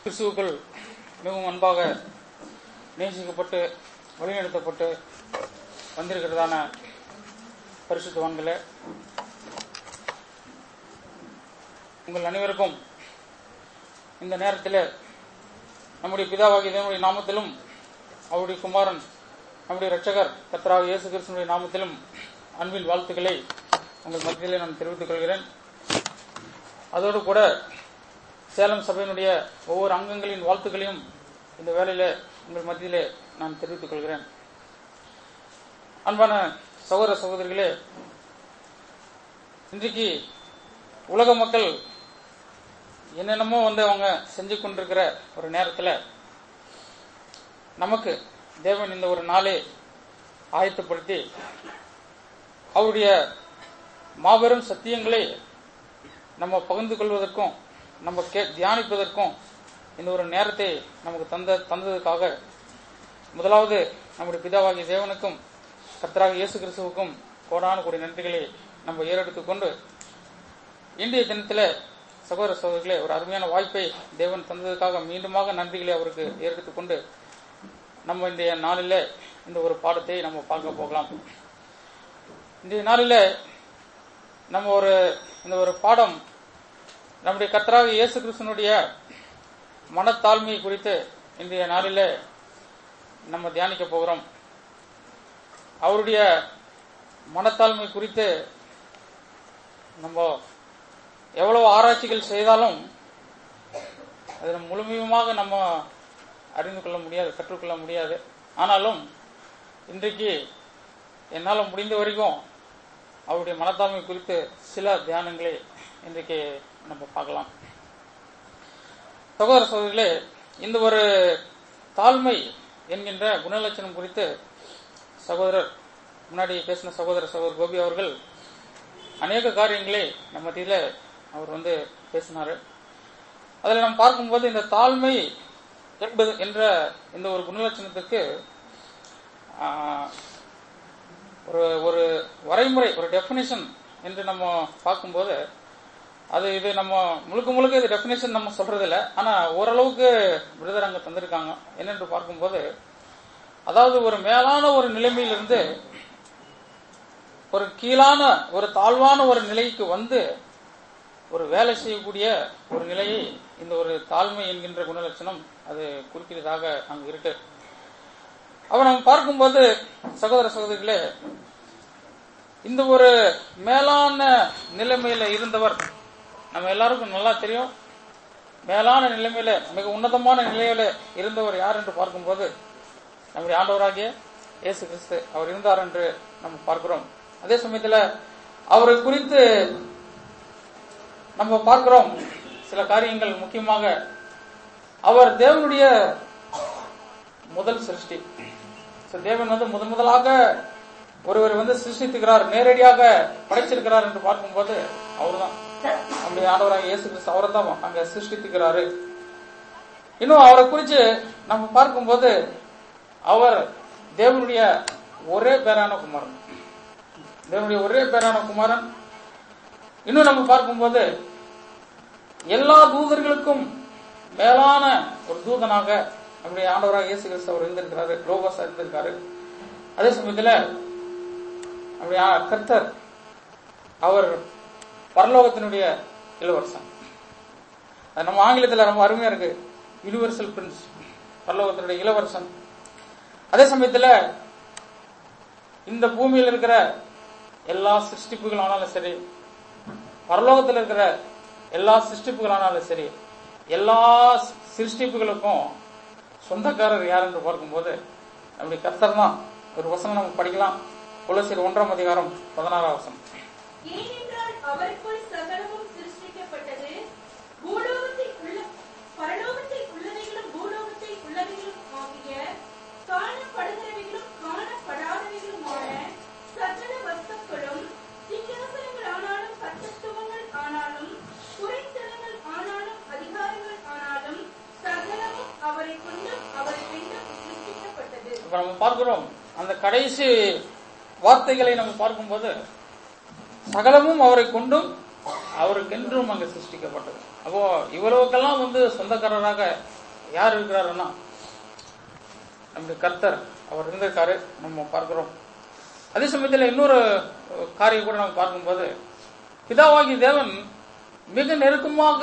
கிறிஸ்துவுக்குள் மிகவும் அன்பாக நேசிக்கப்பட்டு வழிநடத்தப்பட்டு வந்திருக்கிறதான பரிசுத்தவான்களே உங்கள் அனைவருக்கும் இந்த நேரத்தில் நம்முடைய பிதாவாகிய தேவனுடைய நாமத்திலும் அவருடைய குமாரன் நம்முடைய இரட்சகர் கர்த்தராக இயேசு கிறிஸ்துவனுடைய நாமத்திலும் அன்பின் வாழ்த்துக்களை உங்கள் மத்தியிலே நான் தெரிவித்துக் கொள்கிறேன் அதோடு கூட சேலம் சபையினுடைய ஒவ்வொரு அங்கங்களின் வாழ்த்துக்களையும் இந்த வேளையில உங்கள் மத்தியிலே நான் தெரிவித்துக் கொள்கிறேன் அன்பான சகோதர சகோதரிகளே இன்றைக்கு உலக மக்கள் என்னென்னமோ வந்து அவங்க செஞ்சு கொண்டிருக்கிற ஒரு நேரத்தில் நமக்கு தேவன் இந்த ஒரு நாளை ஆயத்தப்படுத்தி அவருடைய மாபெரும் சத்தியங்களை நம்ம பகிர்ந்து கொள்வதற்கும் நம்ம கே தியானிப்பதற்கும் இந்த ஒரு நேரத்தை நமக்கு தந்த தந்ததுக்காக முதலாவது நம்முடைய பிதாவாகிய தேவனுக்கும் கர்த்தராக இயேசு கிறிஸ்துவுக்கும் கோடான கூடிய நன்றிகளை நம்ம ஏறெடுத்துக் கொண்டு இன்றைய தினத்தில் சகோதர சகோதரிகளே ஒரு அருமையான வாய்ப்பை தேவன் தந்ததுக்காக மீண்டுமாக நன்றிகளை அவருக்கு ஏறெடுத்துக் கொண்டு நம்ம இன்றைய நாளில் இந்த ஒரு பாடத்தை நம்ம பார்க்க போகலாம் இன்றைய நாளில் நம்ம ஒரு இந்த ஒரு பாடம் நம்முடைய கர்த்தராக இயேசு கிறிஸ்தனுடைய மனத்தாழ்மை குறித்து இன்றைய நாளில் நம்ம தியானிக்க போகிறோம் அவருடைய மனத்தாழ்மை குறித்து நம்ம எவ்வளவு ஆராய்ச்சிகள் செய்தாலும் அது முழுமையுமாக நம்ம அறிந்து கொள்ள முடியாது கற்றுக்கொள்ள முடியாது ஆனாலும் இன்றைக்கு என்னால் முடிந்த வரைக்கும் அவருடைய மனத்தாழ்மை குறித்து சில தியானங்களை இன்றைக்கு நம்ம பார்க்கலாம் சகோதர சகோதரிகளே இந்த ஒரு தாழ்மை என்கின்ற குணலட்சணம் குறித்து சகோதரர் முன்னாடி பேசின சகோதர சகோதரர் கோபி அவர்கள் அநேக காரியங்களை நம்ம மத்தியில் அவர் வந்து பேசினார் அதில் நம்ம பார்க்கும்போது இந்த தாழ்மை என்பது என்ற இந்த ஒரு குணலட்சணத்துக்கு ஒரு ஒரு வரைமுறை ஒரு டெபினேஷன் என்று நம்ம பார்க்கும்போது அது இது நம்ம முழுக்க முழுக்க இது டெபினேஷன் நம்ம சொல்றது இல்லை ஆனா ஓரளவுக்கு விருதர் அங்க தந்திருக்காங்க என்னென்று பார்க்கும்போது அதாவது ஒரு மேலான ஒரு நிலைமையிலிருந்து ஒரு கீழான ஒரு தாழ்வான ஒரு நிலைக்கு வந்து ஒரு வேலை செய்யக்கூடிய ஒரு நிலையை இந்த ஒரு தாழ்மை என்கின்ற குணலட்சணம் அது குறிக்கிறதாக அங்கு இருக்கு அவ நம்ம பார்க்கும்போது சகோதர சகோதரிகளே இந்த ஒரு மேலான நிலைமையில இருந்தவர் நம்ம எல்லாருக்கும் நல்லா தெரியும் மேலான நிலைமையில மிக உன்னதமான நிலையில இருந்தவர் யார் என்று பார்க்கும்போது நம்முடைய ஆண்டவராகிய இயேசு கிறிஸ்து அவர் இருந்தார் என்று நம்ம பார்க்கிறோம் அதே சமயத்துல அவரை குறித்து நம்ம பார்க்கிறோம் சில காரியங்கள் முக்கியமாக அவர் தேவனுடைய முதல் சிருஷ்டி தேவன் வந்து முதன் முதலாக ஒருவர் வந்து சிருஷ்டித்துக்கிறார் நேரடியாக படைச்சிருக்கிறார் என்று பார்க்கும்போது அவர்தான் நம்முடைய ஆண்டவராக இயேசு கிறிஸ்து அவரை தான் அங்க சிருஷ்டித்துக்கிறாரு இன்னும் அவரை குறித்து நம்ம பார்க்கும்போது அவர் தேவனுடைய ஒரே பேரான குமாரன் தேவனுடைய ஒரே பேரான குமாரன் இன்னும் நம்ம பார்க்கும்போது எல்லா தூதர்களுக்கும் மேலான ஒரு தூதனாக நம்முடைய ஆண்டவராக இயேசு கிறிஸ்து அவர் இருந்திருக்கிறாரு லோகோஸ் இருந்திருக்காரு அதே சமயத்துல நம்முடைய கர்த்தர் அவர் பரலோகத்தினுடைய இளவரசன் அது நம்ம ஆங்கிலத்தில் ரொம்ப அருமையா இருக்கு யூனிவர்சல் பிரின்ஸ் பரலோகத்தினுடைய இளவரசன் அதே சமயத்துல இந்த பூமியில் இருக்கிற எல்லா சிருஷ்டிப்புகள் ஆனாலும் சரி பரலோகத்தில் இருக்கிற எல்லா சிருஷ்டிப்புகள் ஆனாலும் சரி எல்லா சிருஷ்டிப்புகளுக்கும் சொந்தக்காரர் யார் என்று பார்க்கும்போது நம்முடைய கர்த்தர் தான் ஒரு வசனம் நம்ம படிக்கலாம் குலசியர் ஒன்றாம் அதிகாரம் பதினாறாம் வசனம் ஏனென்றால் அவருக்குள் சகலமும் சிருஷ்டிக்கப்பட்டது பூலோகத்தில் உள்ள பரலோகத்தில் உள்ளவைகளும் பூலோகத்தில் உள்ளவைகளும் ஆகிய காணப்படுகிறவைகளும் காணப்படாதவைகளுமான சகல வஸ்துக்களும் சிங்காசனங்கள் ஆனாலும் கர்த்தத்துவங்கள் ஆனாலும் குறைத்தனங்கள் ஆனாலும் அதிகாரங்கள் ஆனாலும் சகலமும் அவரை கொண்டும் அவரை கொண்டும் சிருஷ்டிக்கப்பட்டது இப்ப நம்ம பார்க்கிறோம் அந்த கடைசி வார்த்தைகளை நம்ம பார்க்கும்போது சகலமும் அவரை கொண்டும் அவருக்கென்றும் அங்கு சிருஷ்டிக்கப்பட்டது அப்போ இவ்வளவுக்கெல்லாம் வந்து சொந்தக்காரராக யார் இருக்கிறாருன்னா நம்முடைய கர்த்தர் அவர் இருந்திருக்காரு நம்ம பார்க்கிறோம் அதே சமயத்தில் இன்னொரு அஹ், காரியம் கூட நம்ம பார்க்கும்போது பிதாவாகி தேவன் மிக நெருக்கமாக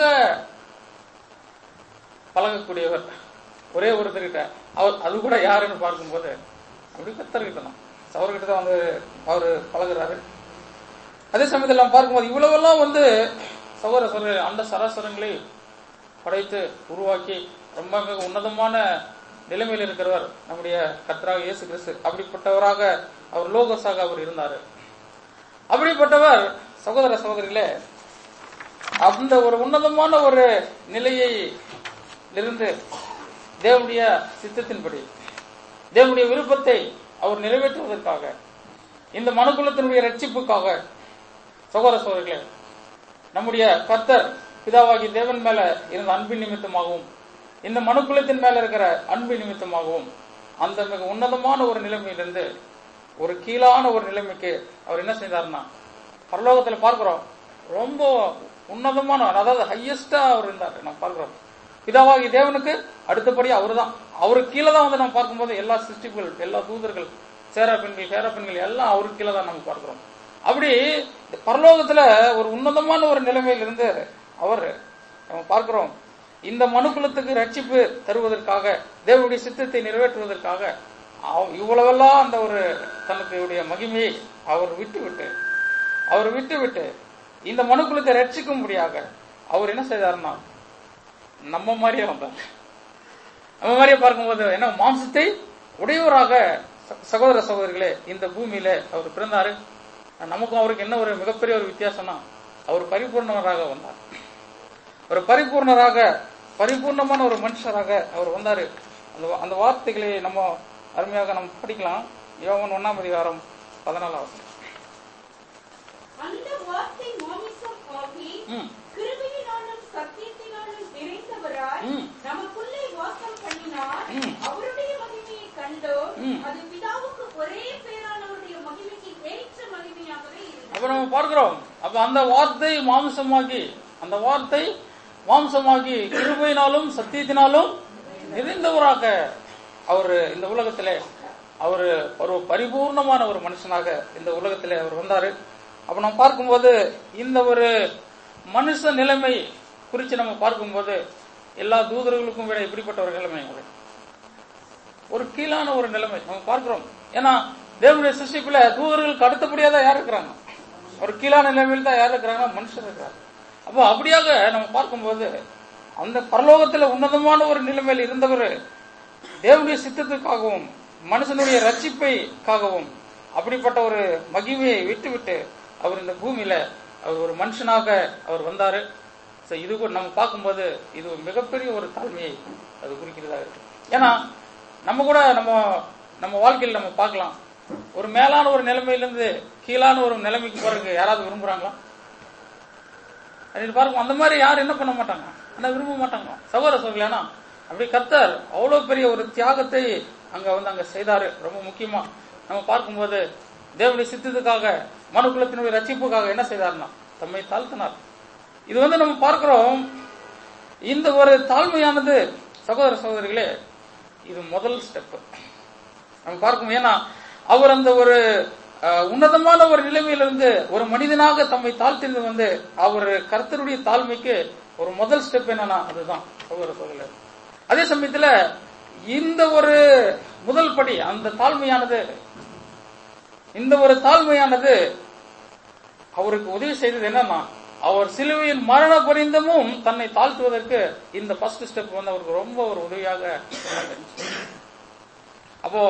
பழகக்கூடியவர் ஒரே ஒருத்தர்கிட்ட அவர் அது கூட யாருன்னு பார்க்கும்போது அப்படி கத்தர்கிட்ட தான் அவர்கிட்ட தான் வந்து அவர் பழகுறாரு அதே சமயத்தில் நம்ம பார்க்கும்போது இவ்வளவெல்லாம் வந்து சகோதர சகோதரி அந்த சராசரங்களை படைத்து உருவாக்கி ரொம்ப மிக உன்னதமான நிலைமையில் இருக்கிறவர் நம்முடைய கர்த்தராக இயேசு கிறிஸ்து அப்படிப்பட்டவராக அவர் லோகஸாக அவர் இருந்தார் அப்படிப்பட்டவர் சகோதர சகோதரிகளே அந்த ஒரு உன்னதமான ஒரு நிலையை இருந்து தேவனுடைய சித்தத்தின்படி தேவனுடைய விருப்பத்தை அவர் நிறைவேற்றுவதற்காக இந்த மனுக்குலத்தினுடைய ரட்சிப்புக்காக சகோதர சகோதரிகளே நம்முடைய கர்த்தர் பிதாவாகி தேவன் மேல இருந்த அன்பின் நிமித்தமாகவும் இந்த மனுக்குலத்தின் மேல இருக்கிற அன்பின் நிமித்தமாகவும் அந்த மிக உன்னதமான ஒரு நிலைமையிலிருந்து ஒரு கீழான ஒரு நிலைமைக்கு அவர் என்ன செய்தார்னா பரலோகத்துல பார்க்கிறோம் ரொம்ப உன்னதமான அதாவது ஹையஸ்டா அவர் இருந்தார் நம்ம பார்க்கிறோம் பிதாவாகி தேவனுக்கு அடுத்தபடி அவர் தான் அவருக்கு கீழே தான் வந்து நம்ம பார்க்கும்போது எல்லா சிருஷ்டிகள் எல்லா தூதர்கள் சேரா பெண்கள் கேரா பெண்கள் எல்லாம் அவருக்கு கீழே தான் நம்ம பார்க்கிறோம் அப்படி இந்த பரலோகத்துல ஒரு உன்னதமான ஒரு நிலைமையில இருந்து அவர் நம்ம பார்க்கிறோம் இந்த மனுக்குலத்துக்கு ரட்சிப்பு தருவதற்காக தேவனுடைய சித்தத்தை நிறைவேற்றுவதற்காக அவ- இவ்வளவெல்லாம் அந்த ஒரு தனக்கு மகிமையை அவர் விட்டு விட்டு அவர் விட்டு விட்டு இந்த மனுக்குலத்தை ரட்சிக்கும்படியாக அவர் என்ன செய்தாருன்னா நம்ம மாதிரியே வந்தார் நம்ம மாதிரியே பார்க்கும்போது என்ன மாம்சத்தை உடையவராக ச- சகோதர சகோதரிகளே இந்த பூமியில அவர் பிறந்தாரு நமக்கும் அவருக்கு என்ன ஒரு மிகப்பெரிய ஒரு வித்தியாசம்னா அவர் பரிபூர்ணவராக வந்தார் ஒரு பரிபூர்ணராக பரிபூர்ணமான ஒரு மனுஷராக அவர் வந்தாரு அந்த அந்த வார்த்தைகளை நம்ம அருமையாக நம்ம படிக்கலாம் யோகன் ஒன்னாம் அதிகாரம் பதினாலாவது அந்த வார்த்தை மாமிசம் ஆகி ம் கிருபையினாலும் சத்தியத்தினாலும் நிறைந்தவராய் ம். நமக்குள்ளே வாசம் பண்ணினார் ம். அவருடைய மகிமையை கண்டோம் ம். அது பிதாவுக்கு ஒரே பேரானவருடைய மகிமைக்கு ஏற்ற மகிமையாகவே அப்ப இருந்தது நம்ம பார்க்கிறோம் அப்ப அந்த வார்த்தை மாம்சமாகி அந்த வார்த்தை மாம்சமாகி கிருபையினாலும் சத்தியத்தினாலும் நிறைந்தவராக அவர் இந்த உலகத்திலே அவர் ஒரு பரிபூர்ணமான ஒரு மனுஷனாக இந்த உலகத்திலே அவர் வந்தாரு அப்ப நம்ம பார்க்கும்போது இந்த ஒரு மனுஷ நிலைமை குறித்து நம்ம பார்க்கும்போது எல்லா தூதர்களுக்கும் விட இப்படிப்பட்ட ஒரு நிலைமை அது ஒரு கீழான ஒரு நிலைமை நம்ம பார்க்கிறோம் ஏன்னா தேவனுடைய சிருஷ்டிப்புல தூதர்களுக்கு அடுத்தபடியா தான் யார் இருக்கிறாங்க ஒரு கீழான நிலைமையில் தான் யார் இருக்கிறாங்கன்னா மனுஷர் இருக்கிறாங்க அப்போ அப்படியாக நம்ம பார்க்கும்போது அந்த பரலோகத்துல உன்னதமான ஒரு நிலைமையில் இருந்தவர் தேவனுடைய சித்தத்துக்காகவும் மனுஷனுடைய ரட்சிப்பைக்காகவும் அப்படிப்பட்ட ஒரு மகிமையை விட்டுவிட்டு அவர் இந்த பூமியில அவர் ஒரு மனுஷனாக அவர் வந்தாரு So, இது கூட நம்ம பார்க்கும்போது இது ஒரு மிகப்பெரிய ஒரு தாழ்மையை அது குறிக்கிறதா இருக்கு ஏன்னா நம்ம கூட நம்ம நம்ம வாழ்க்கையில் நம்ம பார்க்கலாம் ஒரு மேலான ஒரு நிலைமையிலிருந்து கீழான ஒரு நிலைமைக்கு போறதுக்கு யாராவது விரும்புறாங்களா அப்படின்னு பாருங்க அந்த மாதிரி யாரும் என்ன பண்ண மாட்டாங்க ஆனா விரும்ப மாட்டாங்க சகோதர சகோதரியானா அப்படி கர்த்தர் அவ்வளவு பெரிய ஒரு தியாகத்தை அங்க வந்து அங்க செய்தாரு ரொம்ப முக்கியமா நம்ம பார்க்கும்போது தேவனுடைய சித்தத்துக்காக மனுக்குலத்தினுடைய ரட்சிப்புக்காக என்ன செய்தார்னா தம்மை தாழ்த்தினார் இது வந்து நம்ம பார்க்கிறோம் இந்த ஒரு தாழ்மையானது சகோதர சகோதரிகளே இது முதல் ஸ்டெப் நம்ம பார்க்கும் ஏன்னா அவர் அந்த ஒரு அஹ், உன்னதமான ஒரு நிலைமையிலிருந்து ஒரு மனிதனாக தம்மை தாழ்த்தினது வந்து அவர் கர்த்தருடைய தாழ்மைக்கு ஒரு முதல் ஸ்டெப் என்னன்னா அதுதான் சகோதர சகோதரர் அதே சமயத்துல இந்த ஒரு முதல் படி அந்த தாழ்மையானது இந்த ஒரு தாழ்மையானது அவருக்கு உதவி செய்தது என்னன்னா அவர் சிலுவையின் மரண பரிந்தமும் தன்னை தாழ்த்துவதற்கு இந்த ஃபர்ஸ்ட் ஸ்டெப் வந்து அவருக்கு ரொம்ப ஒரு உதவியாக இருந்துச்சு. அப்போ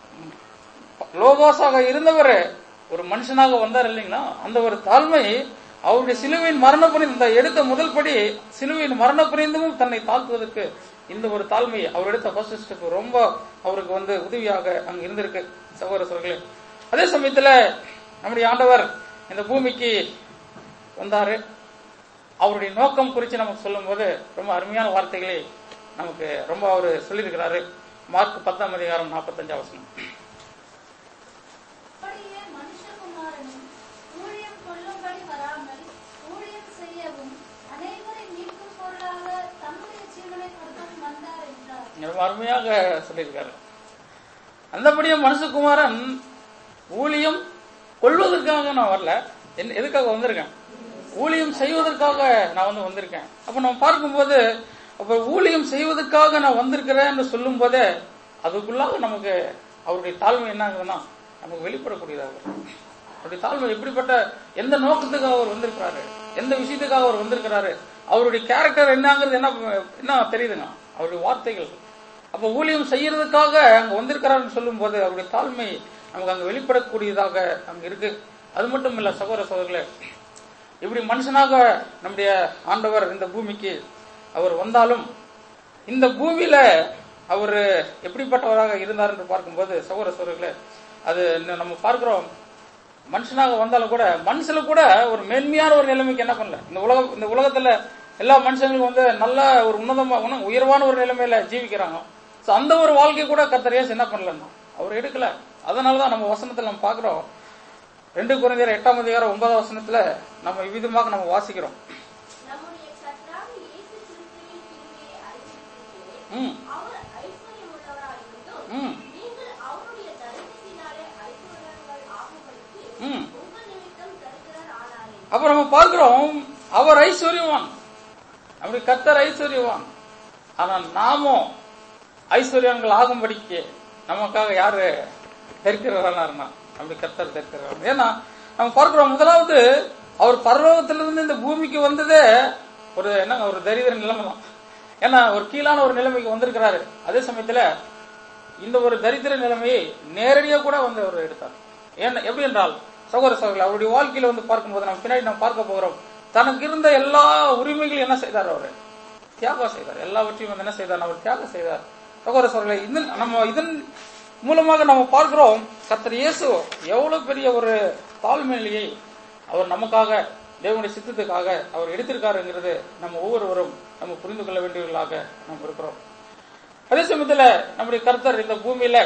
லோகோஸாக இருந்தவர் ஒரு மனுஷனாக வந்தார் இல்லைங்களா அந்த ஒரு தாழ்மை அவருடைய சிலுவையின் மரண புரிந்து இந்த எடுத்த முதல் படி சிலுவையின் மரண புரிந்தமும் தன்னை தாழ்த்துவதற்கு இந்த ஒரு தாழ்மை அவர் எடுத்த ஃபர்ஸ்ட் ஸ்டெப் ரொம்ப அவருக்கு வந்து உதவியாக அங்க இருந்திருக்கு சகோதர சகோதரர்களே அதே சமயத்துல நம்முடைய ஆண்டவர் இந்த பூமிக்கு வந்தாரு அவருடைய நோக்கம் குறித்து நமக்கு சொல்லும்போது ரொம்ப அருமையான வார்த்தைகளை நமக்கு ரொம்ப அவர் சொல்லியிருக்கிறாரு மார்க் பத்தாம் அதிகாரம் நாற்பத்தஞ்சாம் வசனம் அப்படியே மனுஷகுமாரனும் ஊழியம் கொள்ளும்படி வராமல் ஊழியம் செய்யவும் அனைவரை மீட்கும் பொருளாக தம்முடைய ஜீவனை கொடுக்கவும் வந்தார் என்றார் ரொம்ப அருமையாக சொல்லியிருக்காரு அந்தபடியே மனுஷகுமாரன் ஊழியம் கொள்வதற்காக நான் வரல என்ன- எதுக்காக வந்திருக்கேன் ஊழியம் செய்வதற்காக நான் வந்து வந்திருக்கேன் அப்ப நம்ம பார்க்கும்போது அப்ப ஊழியம் செய்வதற்காக நான் வந்திருக்கிறேன்னு சொல்லும் போதே அதுக்குள்ளாக நமக்கு அவருடைய தாழ்மை என்ன ஆகுதுன்னா நமக்கு வெளிப்படக்கூடியதாக இருக்கு. அவருடைய தாழ்மை எப்படிப்பட்ட எந்த நோக்கத்துக்காக அவர் வந்திருக்கிறாரு எந்த விஷயத்துக்காக அவர் வந்திருக்கிறாரு அவருடைய கேரக்டர் என்னங்கிறது என்ன என்ன தெரியுதுங்க அவருடைய வார்த்தைகள் அப்ப ஊழியம் செய்யறதுக்காக அங்க வந்திருக்கிறாருன்னு சொல்லும் போது அவருடைய தாழ்மை நமக்கு அங்க வெளிப்படக்கூடியதாக அங்க இருக்கு அது மட்டும் இல்ல சகோதர சகோதரர்களே இப்படி மனுஷனாக நம்முடைய ஆண்டவர் இந்த பூமிக்கு அவர் வந்தாலும் இந்த பூமியில அவர் எப்படிப்பட்டவராக இருந்தார் என்று பார்க்கும்போது சகோதர சகோதரர்களே அது இன்னும் நம்ம பார்க்கிறோம் மனுஷனாக வந்தாலும் கூட மனுஷல கூட ஒரு மேன்மையான ஒரு நிலைமைக்கு என்ன பண்ணல இந்த உலகம் இந்த உலகத்துல எல்லா மனுஷங்களும் வந்து நல்ல ஒரு உன்னதமா உன்ன- உயர்வான ஒரு நிலைமையில ஜீவிக்கிறாங்க சோ அந்த ஒரு வாழ்க்கை கூட கர்த்தர் இயேசு என்ன பண்ணலன்னா அவர் எடுக்கல அதனாலதான் நம்ம வசனத்துல நம்ம பாக்குறோம் ரெண்டு குறைந்தர் எட்டாம் அதிகாரம் ஒன்பதாம் வசனத்துல நம்ம இவ்விதமாக நம்ம வாசிக்கிறோம் நம்முடைய கர்த்தராகிய இயேசு கிறிஸ்துவின் கிருபையை அறிந்திருக்கிறீர்களே. ம் அவர் ஐஸ்வர்யமுள்ளவராயிருந்தும், ம் நீங்கள் அவருடைய தரிசனத்தினாலே ஐஸ்வர்யவான்கள் ஆகும்படிக்கு ம் உங்கள் நிமித்தம் தரித்திரர் ஆனாரே. அப்ப நம்ம பார்க்கிறோம் அவர் ஐஸ்வர்யவான் நம்முடைய கர்த்தர் ஐஸ்வர்யவான் ஆனா நாமும் ஐஸ்வர்யவான்கள் ஆகும்படிக்கு நமக்காக யாரு தெரிக்கிறவரானா அப்படி கர்த்தர் தெரிக்கிறவர் ஏன்னா நம்ம பார்க்கிறோம் முதலாவது அவர் பரலோகத்திலிருந்து இந்த பூமிக்கு வந்ததே ஒரு என்ன ஒரு தரித்திர நிலைமை தான் ஏன்னா ஒரு கீழான ஒரு நிலைமைக்கு வந்திருக்கிறாரு அதே சமயத்துல இந்த ஒரு தரித்திர நிலைமையை நேரடியா கூட வந்து அவர் எடுத்தார் ஏன் எப்படி என்றால் சகோதர சகோதரர்கள் அவருடைய வாழ்க்கையில வந்து பார்க்கும்போது நம்ம பின்னாடி நம்ம பார்க்க போகிறோம் தனக்கு இருந்த எல்லா உரிமைகளையும் என்ன செய்தார் அவரு தியாகம் செய்தார் எல்லாவற்றையும் வந்து என்ன செய்தார் அவர் தியாகம் செய்தார் சகோதர சகோதரர்களை இதன் நம்ம இதன் மூலமாக நம்ம பார்க்கிறோம் கர்த்தர் இயேசு எவ்வளவு பெரிய ஒரு தாழ்மையிலேயே அவர் நமக்காக தேவனுடைய சித்தத்துக்காக அவர் எடுத்திருக்காருங்கிறது நம்ம ஒவ்வொருவரும் நம்ம புரிந்து கொள்ள வேண்டியவர்களாக நம்ம இருக்கிறோம் அதே சமயத்துல நம்முடைய கர்த்தர் இந்த பூமியில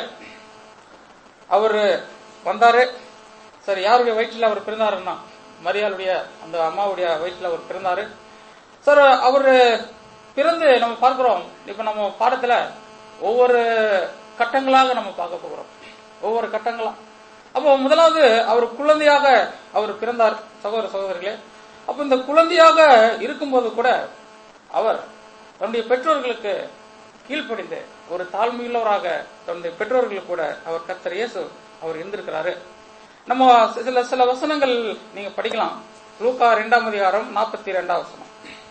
அவர் வந்தாரு சரி யாருடைய வயிற்றில் அவர் பிறந்தாருன்னா மரியாளுடைய அந்த அம்மாவுடைய வயிற்றில் அவர் பிறந்தாரு சார் அவர் பிறந்து நம்ம பார்க்கிறோம் இப்ப நம்ம பாடத்துல ஒவ்வொரு கட்டங்களாக நம்ம பார்க்க போகிறோம் ஒவ்வொரு கட்டங்களா அப்போ முதலாவது அவர் குழந்தையாக அவர் பிறந்தார் சகோதர சகோதரிகளே அப்ப இந்த குழந்தையாக இருக்கும்போது கூட அவர் தன்னுடைய பெற்றோர்களுக்கு கீழ்ப்படிந்து ஒரு தாழ்மையுள்ளவராக தன்னுடைய பெற்றோர்களுக்கு கூட அவர் கர்த்தர் இயேசு அவர் இருந்திருக்கிறாரு நம்ம சில சில வசனங்கள் நீங்க படிக்கலாம் லூக்கா இரண்டாம் அதிகாரம் நாற்பத்தி இரண்டாம் வசனம்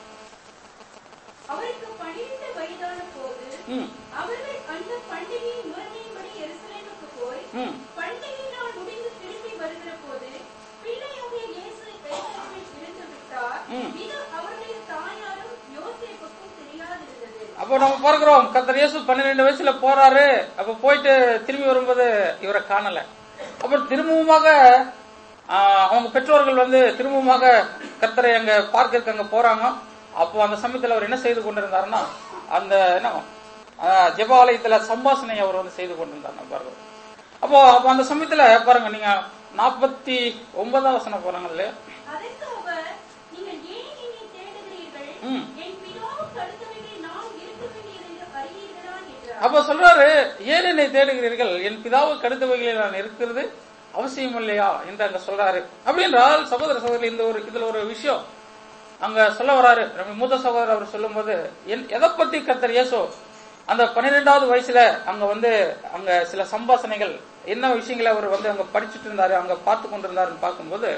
அவருக்கு பன்னிரண்டு வயதான போது ம் அவர்கள் அந்த பண்டிகையின் முறைமையின்படி எருசலேமுக்கு போய் ம் பண்டிகை நாள் முடிந்து திரும்பி வருகிற போது பிள்ளையாகிய இயேசு பெத்தேலில் இருந்து விட்டார் ம். இது அவருடைய தாயாரும் யோசேப்புக்கும் தெரியாதிருந்தது அப்போ நம்ம பார்க்கிறோம் கர்த்தர் இயேசு பன்னிரெண்டு வயசுல போறாரு அப்ப போயிட்டு திரும்பி வரும்போது இவரை காணல அப்புறம் திரும்பவுமாக ஆஹ், அவங்க பெற்றோர்கள் வந்து திரும்பவுமாக கர்த்தரை அங்க பார்க்கறதுக்கு அங்க போறாங்க அப்போ அந்த சமயத்துல அவர் என்ன செய்து கொண்டிருந்தாருன்னா அந்த என்ன ஆஹ், ஜெபாலயத்துல சம்பாஷணை அவர் வந்து செய்து கொண்டிருந்தார் நம்ம பார்க்கிறோம் அப்போ அப்போ அந்த சமயத்துல பாருங்க நீங்க நாற்பத்தி ஒன்பதாம் வசனம் போறாங்க இல்லையா அதற்கு அவர் நீங்கள் ஏன் என்னை தேடுகிறீர்கள் ம். என் பிதாவுக்கு அடுத்தவைகளில் நான் இருக்க வேண்டியது என்று அறியீர்களா என்றார் அப்ப சொல்றாரு ஏன் என்னை தேடுகிறீர்கள் என் பிதாவுக்கு அடுத்தவைகளில் நான் இருக்கிறது அவசியம் இல்லையா என்று அங்க சொல்றாரு அப்படி என்றால் சகோதர சகோதரி இந்த ஒரு இதுல ஒரு விஷயம் அங்க சொல்ல வராரு நம்ம மூத்த சகோதரர் அவர் சொல்லும்போது என்- எதை பத்தி கர்த்தர் இயேசு அந்த பன்னிரெண்டாவது வயசுல அங்க வந்து அங்க சில சம்பாஷணைகள் என்ன விஷயங்களை அவர் வந்து அங்க படிச்சுட்டு இருந்தாரு அங்க பார்த்து கொண்டிருந்தாருன்னு பார்க்கும்போது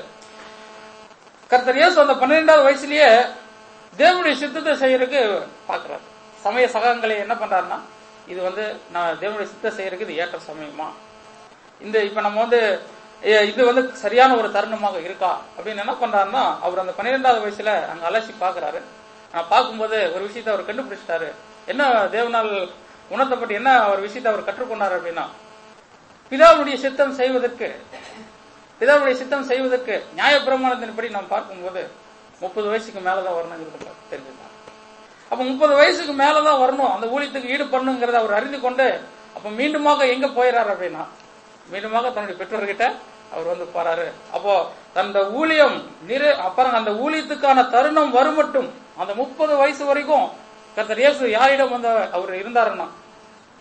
கர்த்தர் இயேசு அந்த பன்னிரெண்டாவது வயசுலயே தேவனுடைய சித்தத்தை செய்யறதுக்கு பாக்குறாரு சமய சகங்களை என்ன பண்றாருன்னா இது வந்து நான் தேவனுடைய சித்தத்தை செய்யறதுக்கு இது ஏற்ற சமயமா இந்த இப்ப நம்ம வந்து ஏ, இது வந்து சரியான ஒரு தருணமாக இருக்கா அப்படின்னு என்ன பண்றாருன்னா அவர் அந்த பன்னிரெண்டாவது வயசுல அங்க அலசி பாக்குறாரு ஆனா பார்க்கும்போது ஒரு விஷயத்தை அவர் கண்டுபிடிச்சிட்டாரு என்ன தேவனால் உணர்த்தப்பட்டு என்ன ஒரு விஷயத்தை அவர் கற்றுக்கொண்டாரு அப்படின்னா பிதாவுடைய சித்தம் செய்வதற்கு பிதாவுடைய சித்தம் செய்வதற்கு நியாயப்பிரமாணத்தின்படி நாம் பார்க்கும்போது முப்பது வயசுக்கு மேலதான் வரணுங்கிறது தெரிஞ்சுக்கலாம் அப்ப முப்பது வயசுக்கு மேலதான் வரணும் அந்த ஊழியத்துக்கு ஈடுபடணுங்கிறத அவர் அறிந்து கொண்டு அப்ப மீண்டுமாக எங்க போயிறாரு அப்படின்னா மீண்டுமாக தன்னுடைய பெற்றோர்கிட்ட அவர் வந்து போறாரு அப்போ அந்த ஊழியம் நிறை அப்புறம் அந்த ஊழியத்துக்கான தருணம் வரும் மட்டும் அந்த முப்பது வயசு வரைக்கும் கர்த்தர் இயேசு யாரிடம் வந்து அவர் இருந்தாருன்னா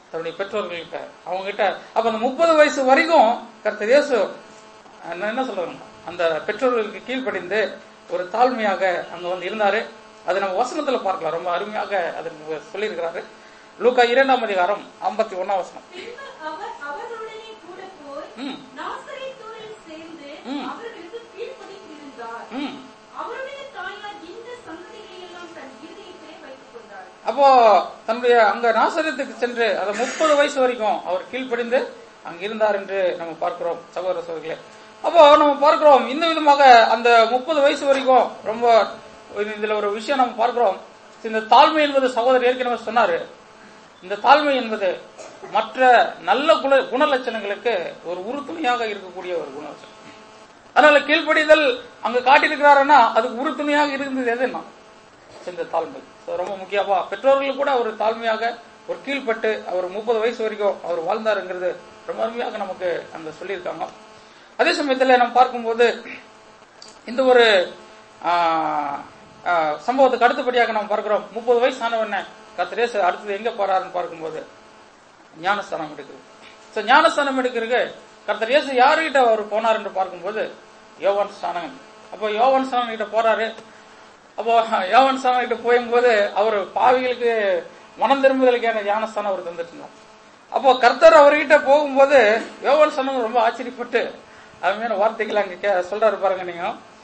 தன்னுடைய பெற்றோர்கள்கிட்ட அவங்க கிட்ட அப்ப அந்த முப்பது வயசு வரைக்கும் கர்த்தர் இயேசு நான் என்ன சொல்றேன் அந்த பெற்றோர்களுக்கு கீழ்ப்படிந்து ஒரு தாழ்மையாக அங்க வந்து இருந்தாரு அது நம்ம வசனத்துல பார்க்கலாம் ரொம்ப அருமையாக அதுக்கு சொல்லியிருக்கிறாரு லூக்கா இரண்டாம் அதிகாரம் ஐம்பத்தி ஒன்னாம் வசனம் பின்பு அவர் அவர்களுடனே கூட போய் ம் நாசரேத்தூரில் சேர்ந்து ம். அவர்களுக்கு கீழ்ப்படிந்திருந்தார் ம் அவருடைய தாயார் இந்த சந்ததிகளை எல்லாம் தன் இருதயத்திலே வைத்துக் கொண்டார் அப்போ தன்னுடைய அங்க நாசரத்துக்கு சென்று அந்த முப்பது வயசு வரைக்கும் அவர் கீழ்ப்படிந்து அங்க இருந்தார் என்று நம்ம பார்க்கிறோம் சகோதர சகோதரிகளே அப்போ நம்ம பார்க்கிறோம் இந்த விதமாக அந்த முப்பது வயசு வரைக்கும் ரொம்ப இதுல ஒரு விஷயம் நம்ம பார்க்கிறோம் இந்த தாழ்மை என்பது சகோதரர் ஏற்கனவே சொன்னாரு இந்த தாழ்மை என்பது மற்ற நல்ல குண குணலட்சணங்களுக்கு ஒரு உறுதுணையாக இருக்கக்கூடிய ஒரு குணலட்சணம் அதனால கீழ்ப்படிதல் அங்க காட்டியிருக்கிறாருன்னா அதுக்கு உறுதுணையாக இருந்தது எதுன்னா இந்த தாழ்மை So, ரொம்ப முக்கியமா பெற்றோர்கள் கூட ஒரு தாழ்மையாக ஒரு கீழ்ப்பட்டு அவர் முப்பது வயசு வரைக்கும் அவர் வாழ்ந்தாருங்கிறது ரொம்ப அருமையாக நமக்கு அங்க சொல்லியிருக்காங்க அதே சமயத்துல நம்ம பார்க்கும்போது இந்த ஒரு ஆ, ஆ, சம்பவத்துக்கு அடுத்தபடியாக நம்ம பார்க்கிறோம் முப்பது வயசு ஆனவன கத்திரேசு அடுத்தது எங்க போறாருன்னு பார்க்கும்போது ஞானஸ்தானம் எடுக்கிறது சோ ஞானஸ்தானம் எடுக்கிறதுக்கு கர்த்தர் இயேசு யாருகிட்ட அவர் போனார் என்று பார்க்கும்போது யோவான் ஸ்தானகன் அப்போ யோவான் ஸ்தானன் கிட்ட போறாரு அப்போ யோவான் ஸ்தானம் கிட்ட போகும்போது அவர் பாவிகளுக்கு மனம் திரும்புதலுக்கான ஞானஸ்தானம் அவர் தந்துட்டு இருந்தார் அப்போ கர்த்தர் அவர்கிட்ட போகும்போது யோவான் ஸ்தானம் ரொம்ப ஆச்சரியப்பட்டு அருமையான வார்த்தைகள் அங்க கே- சொல்றாரு பாருங்க நீங்க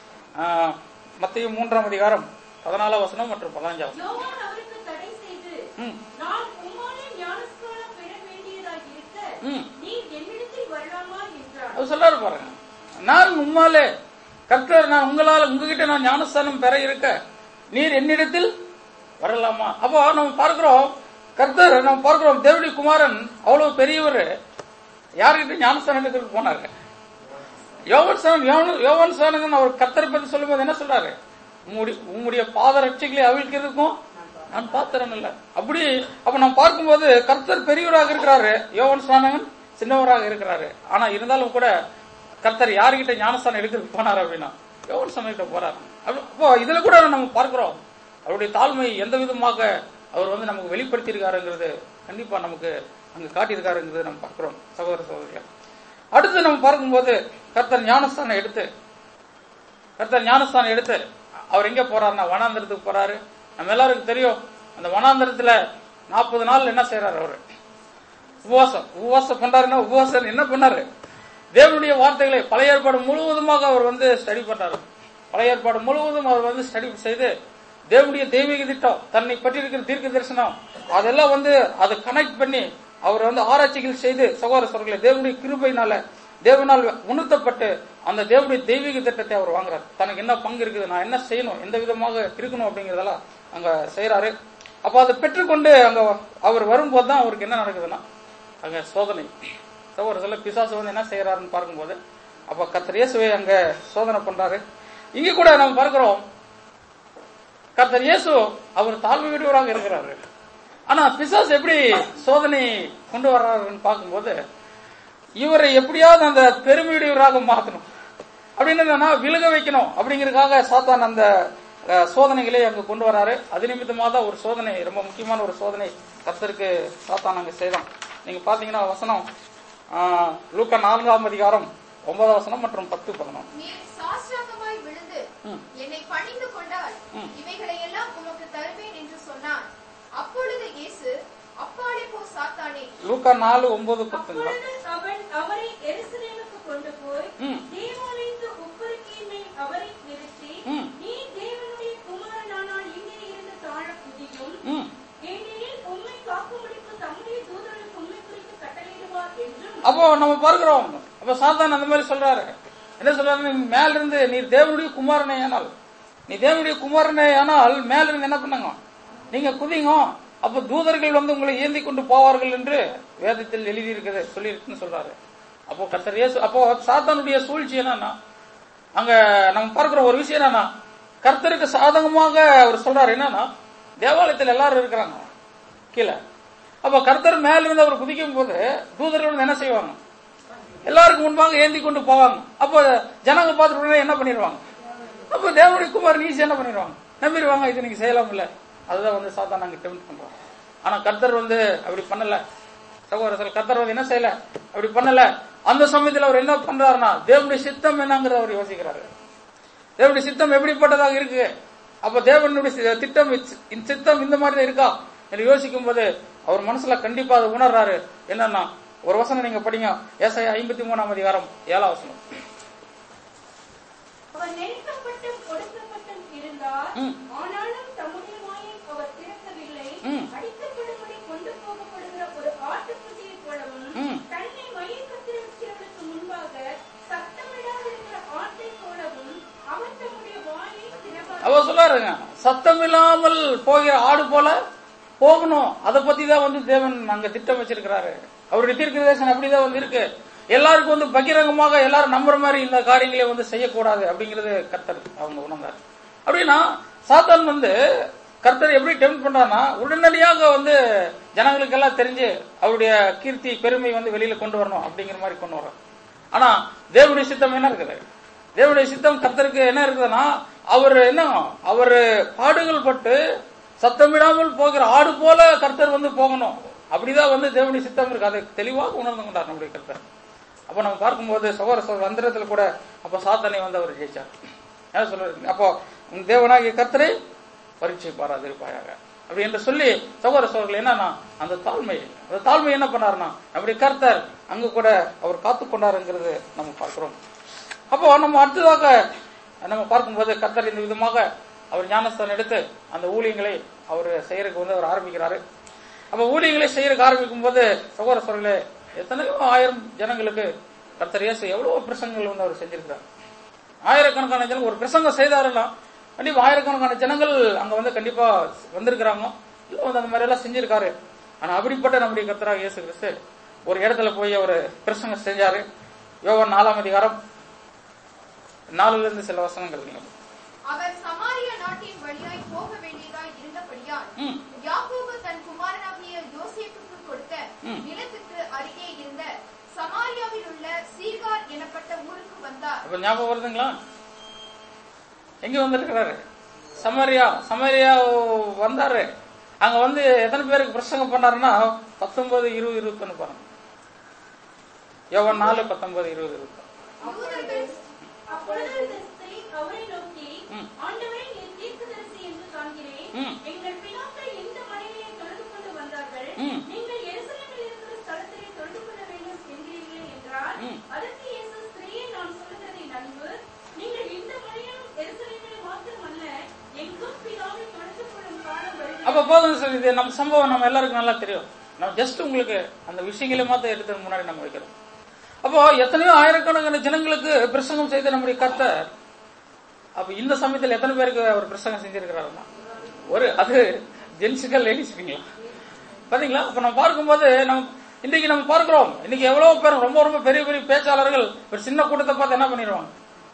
மத்திய மூன்றாம் அதிகாரம் பதினாலாம் வசனம் மற்றும் பதினஞ்சாம் வசனம் யோவான் அவருக்கு தடை செய்து ம் நான் உம்மாலே ஞானஸ்நானம் பெற வேண்டியதாய் இருக்க ம் நீ என்னிடத்தில் வரலாமா என்றார் அவர் சொல்றாரு பாருங்க நான் உம்மாலே கர்த்தர் நான் உங்களால உங்ககிட்ட நான் ஞானஸ்தானம் பெற இருக்க நீர் என்னிடத்தில் வரலாமா அப்போ நம்ம பார்க்கிறோம் கர்த்தர் நம்ம பார்க்கிறோம் தேவடி குமாரன் அவ்வளவு பெரியவர் யார்கிட்ட ஞானஸ்தானம் எடுக்கிறதுக்கு போனாரு யோவன் சாணன் யோவன் யோவன் சாணன் அவர் கர்த்தரை பத்தி சொல்லும்போது என்ன சொல்றாரு உம்முடைய உம்முடைய பாத ரட்சிகளை அவிழ்க்கிறதுக்கும் நான் பாத்திரம் இல்ல அப்படி அப்ப நம்ம பார்க்கும்போது கர்த்தர் பெரியவராக இருக்கிறாரு யோவன் சாணகன் சின்னவராக இருக்கிறாரு ஆனா இருந்தாலும் கூட கர்த்தர் யாருகிட்ட ஞானஸ்தானம் எடுக்கிறதுக்கு போனார் அப்படின்னா யோவன் சாணகிட்ட போறாரு அப்ப- அப்போ இதுல கூட நம்ம பார்க்கிறோம் அவருடைய தாழ்மை எந்த விதமாக அவர் வந்து நமக்கு வெளிப்படுத்தியிருக்காருங்கிறது கண்டிப்பா நமக்கு அங்க காட்டியிருக்காருங்கிறது நம்ம பார்க்கிறோம் சகோதர சகோதரிகள் அடுத்து நம்ம பார்க்கும்போது கர்த்தர் ஞானஸ்தானம் எடுத்து கர்த்தர் ஞானஸ்தானம் எடுத்து அவர் எங்க போறாருன்னா வனாந்தரத்துக்கு போறாரு நம்ம எல்லாருக்கும் தெரியும் அந்த வனாந்தரத்துல நாற்பது நாள் என்ன செய்யறாரு அவரு உபவாசம் உபவாசம் பண்றாருன்னா உபவாசம் என்ன பண்ணாரு தேவனுடைய வார்த்தைகளை பழைய ஏற்பாடு முழுவதுமாக அவர் வந்து ஸ்டடி பண்ணாரு பழைய ஏற்பாடு முழுவதும் அவர் வந்து ஸ்டடி செய்து தேவனுடைய தெய்வீக திட்டம் தன்னை பற்றி இருக்கிற தீர்க்க தரிசனம் அதெல்லாம் வந்து அதை கனெக்ட் பண்ணி அவர் வந்து ஆராய்ச்சிகள் செய்து சகோதர சகோதரர்களை தேவனுடைய கிருபையினால தேவனால் உணர்த்தப்பட்டு அந்த தேவனுடைய தெய்வீக திட்டத்தை அவர் வாங்குறாரு தனக்கு என்ன பங்கு இருக்குது நான் என்ன செய்யணும் எந்த விதமாக இருக்கணும் அப்படிங்கறதெல்லாம் அங்க செய்யறாரு அப்ப அதை பெற்றுக்கொண்டு அங்க அவர் வரும்போது தான் அவருக்கு என்ன நடக்குதுன்னா அங்க சோதனை ஒரு சில பிசாசு வந்து என்ன செய்யறாருன்னு பார்க்கும்போது அப்ப கர்த்தர் இயேசுவை அங்க சோதனை பண்றாரு இங்க கூட நம்ம பார்க்கிறோம் கர்த்தர் இயேசு அவர் தாழ்வு விடுவராக இருக்கிறாரு ஆனா பிசாசு எப்படி சோதனை கொண்டு வர்றாருன்னு பார்க்கும்போது இவரை எப்படியாவது அந்த பெருமையுடையவராக மாத்தணும் அப்படின்னு என்னன்னா விலக வைக்கணும் அப்படிங்கறதுக்காக சாத்தான் அந்த அஹ், சோதனைகளை அங்க கொண்டு வராரு அது நிமித்தமாக தான் ஒரு சோதனை ரொம்ப முக்கியமான ஒரு சோதனை கர்த்தருக்கு சாத்தான் அங்க செய்தான் நீங்க பாத்தீங்கன்னா வசனம் ஆஹ், லூக்கா நான்காம் அதிகாரம் ஒன்பதாம் வசனம் மற்றும் பத்து பதினொன்று நீர் சாஷ்டாங்கமாய் விழுந்து ம். என்னை பணிந்து கொண்டால் ம். இவைகளை எல்லாம் உமக்கு தருவேன் என்று சொன்னான் அப்பொழுது இயேசு அப்பாலே போ சாத்தானே லூக்கா நாலு ஒன்பது பத்துங்களா அப்பொழுது அவன் அவரை எருசலேமுக்கு கொண்டு போய் ம். தேவாலயத்து உப்பருக்கின் மேல் அவரை நிறுத்தி ம். நீ தேவனுடைய குமாரனானால் இங்கே இருந்து தாழ குதியும் ம் ஏனெனில் உம்மை காக்கும்படிக்கு தம்முடைய தூதர்களுக்கு உண்மை குறித்து கட்டளையிடுவார் என்றும் அப்போ நம்ம பார்க்கிறோம் அப்ப சாத்தான் அந்த மாதிரி சொல்றாரு என்ன சொல்றாரு நீ மேல இருந்து நீ தேவனுடைய குமாரனே ஆனால் நீ தேவனுடைய குமாரனே ஆனால் மேல இருந்து என்ன பண்ணாங்க நீங்க குதிங்க அப்ப தூதர்கள் வந்து உங்களை ஏந்தி கொண்டு போவார்கள் என்று வேதத்தில் எழுதி இருக்குது சொல்லி இருக்குன்னு சொல்றாரு அப்போ கர்த்தர் இயேசு அப்போ சாத்தானுடைய சூழ்ச்சி என்னன்னா அங்க நம்ம பார்க்கிற ஒரு விஷயம் என்னன்னா கர்த்தருக்கு சாதகமாக அவர் சொல்றாரு என்னன்னா தேவாலயத்தில் எல்லாரும் இருக்கிறாங்க கீழே அப்ப கர்த்தர் மேல இருந்து அவர் குதிக்கும் போது தூதர்கள் வந்து என்ன செய்வாங்க எல்லாருக்கும் முன்பாக ஏந்தி கொண்டு போவாங்க அப்போ ஜனங்க பார்த்துட்டு உடனே என்ன பண்ணிடுவாங்க அப்போ தேவனுடைய குமார் ஈஸி என்ன பண்ணிடுவாங்க நம்பிடுவாங்க இது நீங்க செய்யலாம் இல்ல அதுதான் வந்து சாத்தா நாங்க டெம்ட் பண்றோம் ஆனா கர்த்தர் வந்து அப்படி பண்ணல சகோதரர்கள் கர்த்தர் வந்து என்ன செய்யல அப்படி பண்ணல அந்த சமயத்துல அவர் என்ன பண்றாருன்னா தேவனுடைய சித்தம் என்னங்கிறத அவர் யோசிக்கிறாரு தேவனுடைய சித்தம் எப்படிப்பட்டதாக இருக்கு அப்ப தேவனுடைய சி- திட்டம் இச்- இந்த சித்தம் இந்த மாதிரி தான் இருக்கா என்று யோசிக்கும் போது அவர் மனசுல கண்டிப்பா அதை உணர்றாரு என்னன்னா ஒரு வசனம் நீங்க படிங்க ஏசாயா ஐம்பத்தி மூணாம் அதிகாரம் ஏழாம் வசனம் அவர் நெருக்கப்பட்டும் ஒடுக்கப்பட்டும் இருந்தார் ம். ஆனாலும் தம்முடைய வாயை அவர் திறக்கவில்லை ம். அடிக்கப்படும்படி கொண்டு போகப்படுகிற ஒரு ஆட்டுக்குட்டியைப் போலவும் ம். தன்னை மயக்கத்திருக்கிறவர்களுக்கு முன்பாக சத்தமிடாதிருக்கிற ஆட்டைப் போலவும் அவர் தம்முடைய வாயை திறவார் அவர் சொல்றாருங்க சத்தம் இல்லாமல் போகிற ஆடு போல போகணும் அதை பத்தி தான் வந்து தேவன் அங்க திட்டம் வச்சிருக்கிறாரு அவருடைய தீர்க்கதரிசனம் அப்படிதான் வந்து இருக்கு எல்லாருக்கும் வந்து பகிரங்கமாக எல்லாரும் நம்புற மாதிரி இந்த காரியங்களை வந்து செய்யக்கூடாது அப்படிங்கறது கர்த்தர் அவங்க உணர்ந்தார் அப்படின்னா சாத்தான் வந்து கர்த்தர் எப்படி டெம்ட் பண்றாருன்னா உடனடியாக வந்து ஜனங்களுக்கு எல்லாம் தெரிஞ்சு அவருடைய கீர்த்தி பெருமை வந்து வெளியில கொண்டு வரணும் அப்படிங்கிற மாதிரி கொண்டு வர்றார் ஆனா தேவனுடைய சித்தம் என்ன இருக்குது தேவனுடைய சித்தம் கர்த்தருக்கு என்ன இருக்குதுன்னா அவர் என்ன அவர் பாடுகள் பட்டு சத்தமிடாமல் போகிற ஆடு போல கர்த்தர் வந்து போகணும் அப்படிதான் வந்து தேவனுடைய சித்தம் இருக்கு அதை தெளிவாக உணர்ந்து கொண்டார் நம்முடைய கர்த்தர் அப்ப நம்ம பார்க்கும்போது சகோதர சகோதர வந்திரத்துல கூட அப்ப சாத்தனை வந்து அவர் ஜெயிச்சார் என்ன சொல்றாரு அப்போ உன் தேவனாகிய கர்த்தரை பரீட்சை பாராதிருப்பாயாக அப்படி என்று சொல்லி சகோதர சோழர்கள் என்னன்னா அந்த தாழ்மை அந்த தாழ்மை என்ன பண்ணாருன்னா நம்முடைய கர்த்தர் அங்க கூட அவர் காத்து கொண்டாருங்கிறது நம்ம பார்க்கிறோம் அப்போ நம்ம அடுத்ததாக நம்ம பார்க்கும்போது கர்த்தர் இந்த விதமாக அவர் ஞானஸ்தானம் எடுத்து அந்த ஊழியங்களை அவர் செய்யறதுக்கு வந்து அவர் ஆரம்பிக்கிறாரு அப்ப ஊழியங்களை செய்யறதுக்கு ஆரம்பிக்கும் போது சகோதர சோழர்களே எத்தனையோ ஆயிரம் ஜனங்களுக்கு கர்த்தர் இயேசு எவ்வளவு பிரசங்கங்கள் வந்து அவர் செஞ்சிருக்கிறார் ஆயிரக்கணக்கான ஜனங்கள் ஒரு பிரசங்கம் செய்தாருன்னா கண்டிப்பா ஆயிரக்கணக்கான ஜனங்கள் அங்க வந்து கண்டிப்பா வந்திருக்கிறாங்க இல்ல வந்து அந்த மாதிரி எல்லாம் செஞ்சிருக்காரு ஆனா அப்படிப்பட்ட நம்முடைய கர்த்தராக இயேசு கிறிஸ்து ஒரு இடத்துல போய் அவர் பிரசங்கம் செஞ்சாரு யோவான் நாலாம் அதிகாரம் நாலுல இருந்து சில வசனங்கள் நீங்க அவர் சமாரிய நாட்டின் வழியாய் போக வேண்டியதாய் இருந்தபடியால் ம். யாக்கோபு தன் குமாரனாகிய யோசேப்புக்கு கொடுத்த ம். நிலத்துக்கு அருகே இருந்த சமாரியாவில் உள்ள சீகார் எனப்பட்ட ஊருக்கு வந்தார் அப்ப ஞாபகம் வருதுங்களா எங்க வந்திருக்கிறாரு சமரியா சமரியா வந்தாரு அங்க வந்து எத்தனை பேருக்கு பிரசங்கம் பண்ணாருன்னா பத்தொன்பது இருபது இருபத்தொன்னு பாருங்க யோவான் நாலு பத்தொன்பது இருபது இருபத்தி யூதர்கள் அப்பொழுது இந்த ஸ்திரீ அவரை நோக்கி ம். ஆண்டவரே என் தீர்க்கதரிசி என்று காண்கிறேன் ம். எங்கள் பிதாக்கள் இந்த மலையிலே தொழுது கொண்டு வந்தார்கள் ம். நீங்கள் எருசலேமில் இருக்கிற ஸ்தலத்திலே தொழுது கொள்ள வேண்டும் என்கிறீர்களே என்றார் ம். அதற்கு இயேசு ஸ்திரீயை நான் சொல்லுகிறதை நம்பு நீங்கள் இந்த மலையிலும் எருசலேமில் மாத்திரமல்ல எங்கும் பிதாவை தொழுது கொள்ளும் காலம் வருகிறது அப்ப போதும் சார் இது நம்ம சம்பவம் நம்ம எல்லாருக்கும் நல்லா தெரியும் நம்ம ஜஸ்ட் உங்களுக்கு அந்த விஷயங்களை மாத்த எடுத்து முன்னாடி நம்ம வைக்கிறோம் அப்போ எத்தனையோ ஆயிரக்கணக்கான ஜனங்களுக்கு பிரசங்கம் செய்த நம்முடைய கர்த்தர் அப்ப இந்த சமயத்தில் எத்தனை பேருக்கு அவர் பிரசங்கம் செஞ்சிருக்கிறாருன்னா ஒரு அது ஜென்ஸுக்கா லேடிஸுங்களா பாத்தீங்களா அப்ப நம்ம பார்க்கும்போது நம்ம இன்னைக்கு நம்ம பார்க்கிறோம் இன்னைக்கு எவ்வளவு பேர் ரொம்ப ரொம்ப பெரிய பெரிய பேச்சாளர்கள் ஒரு சின்ன கூட்டத்தை பார்த்து என்ன பண்ணிடுவாங்க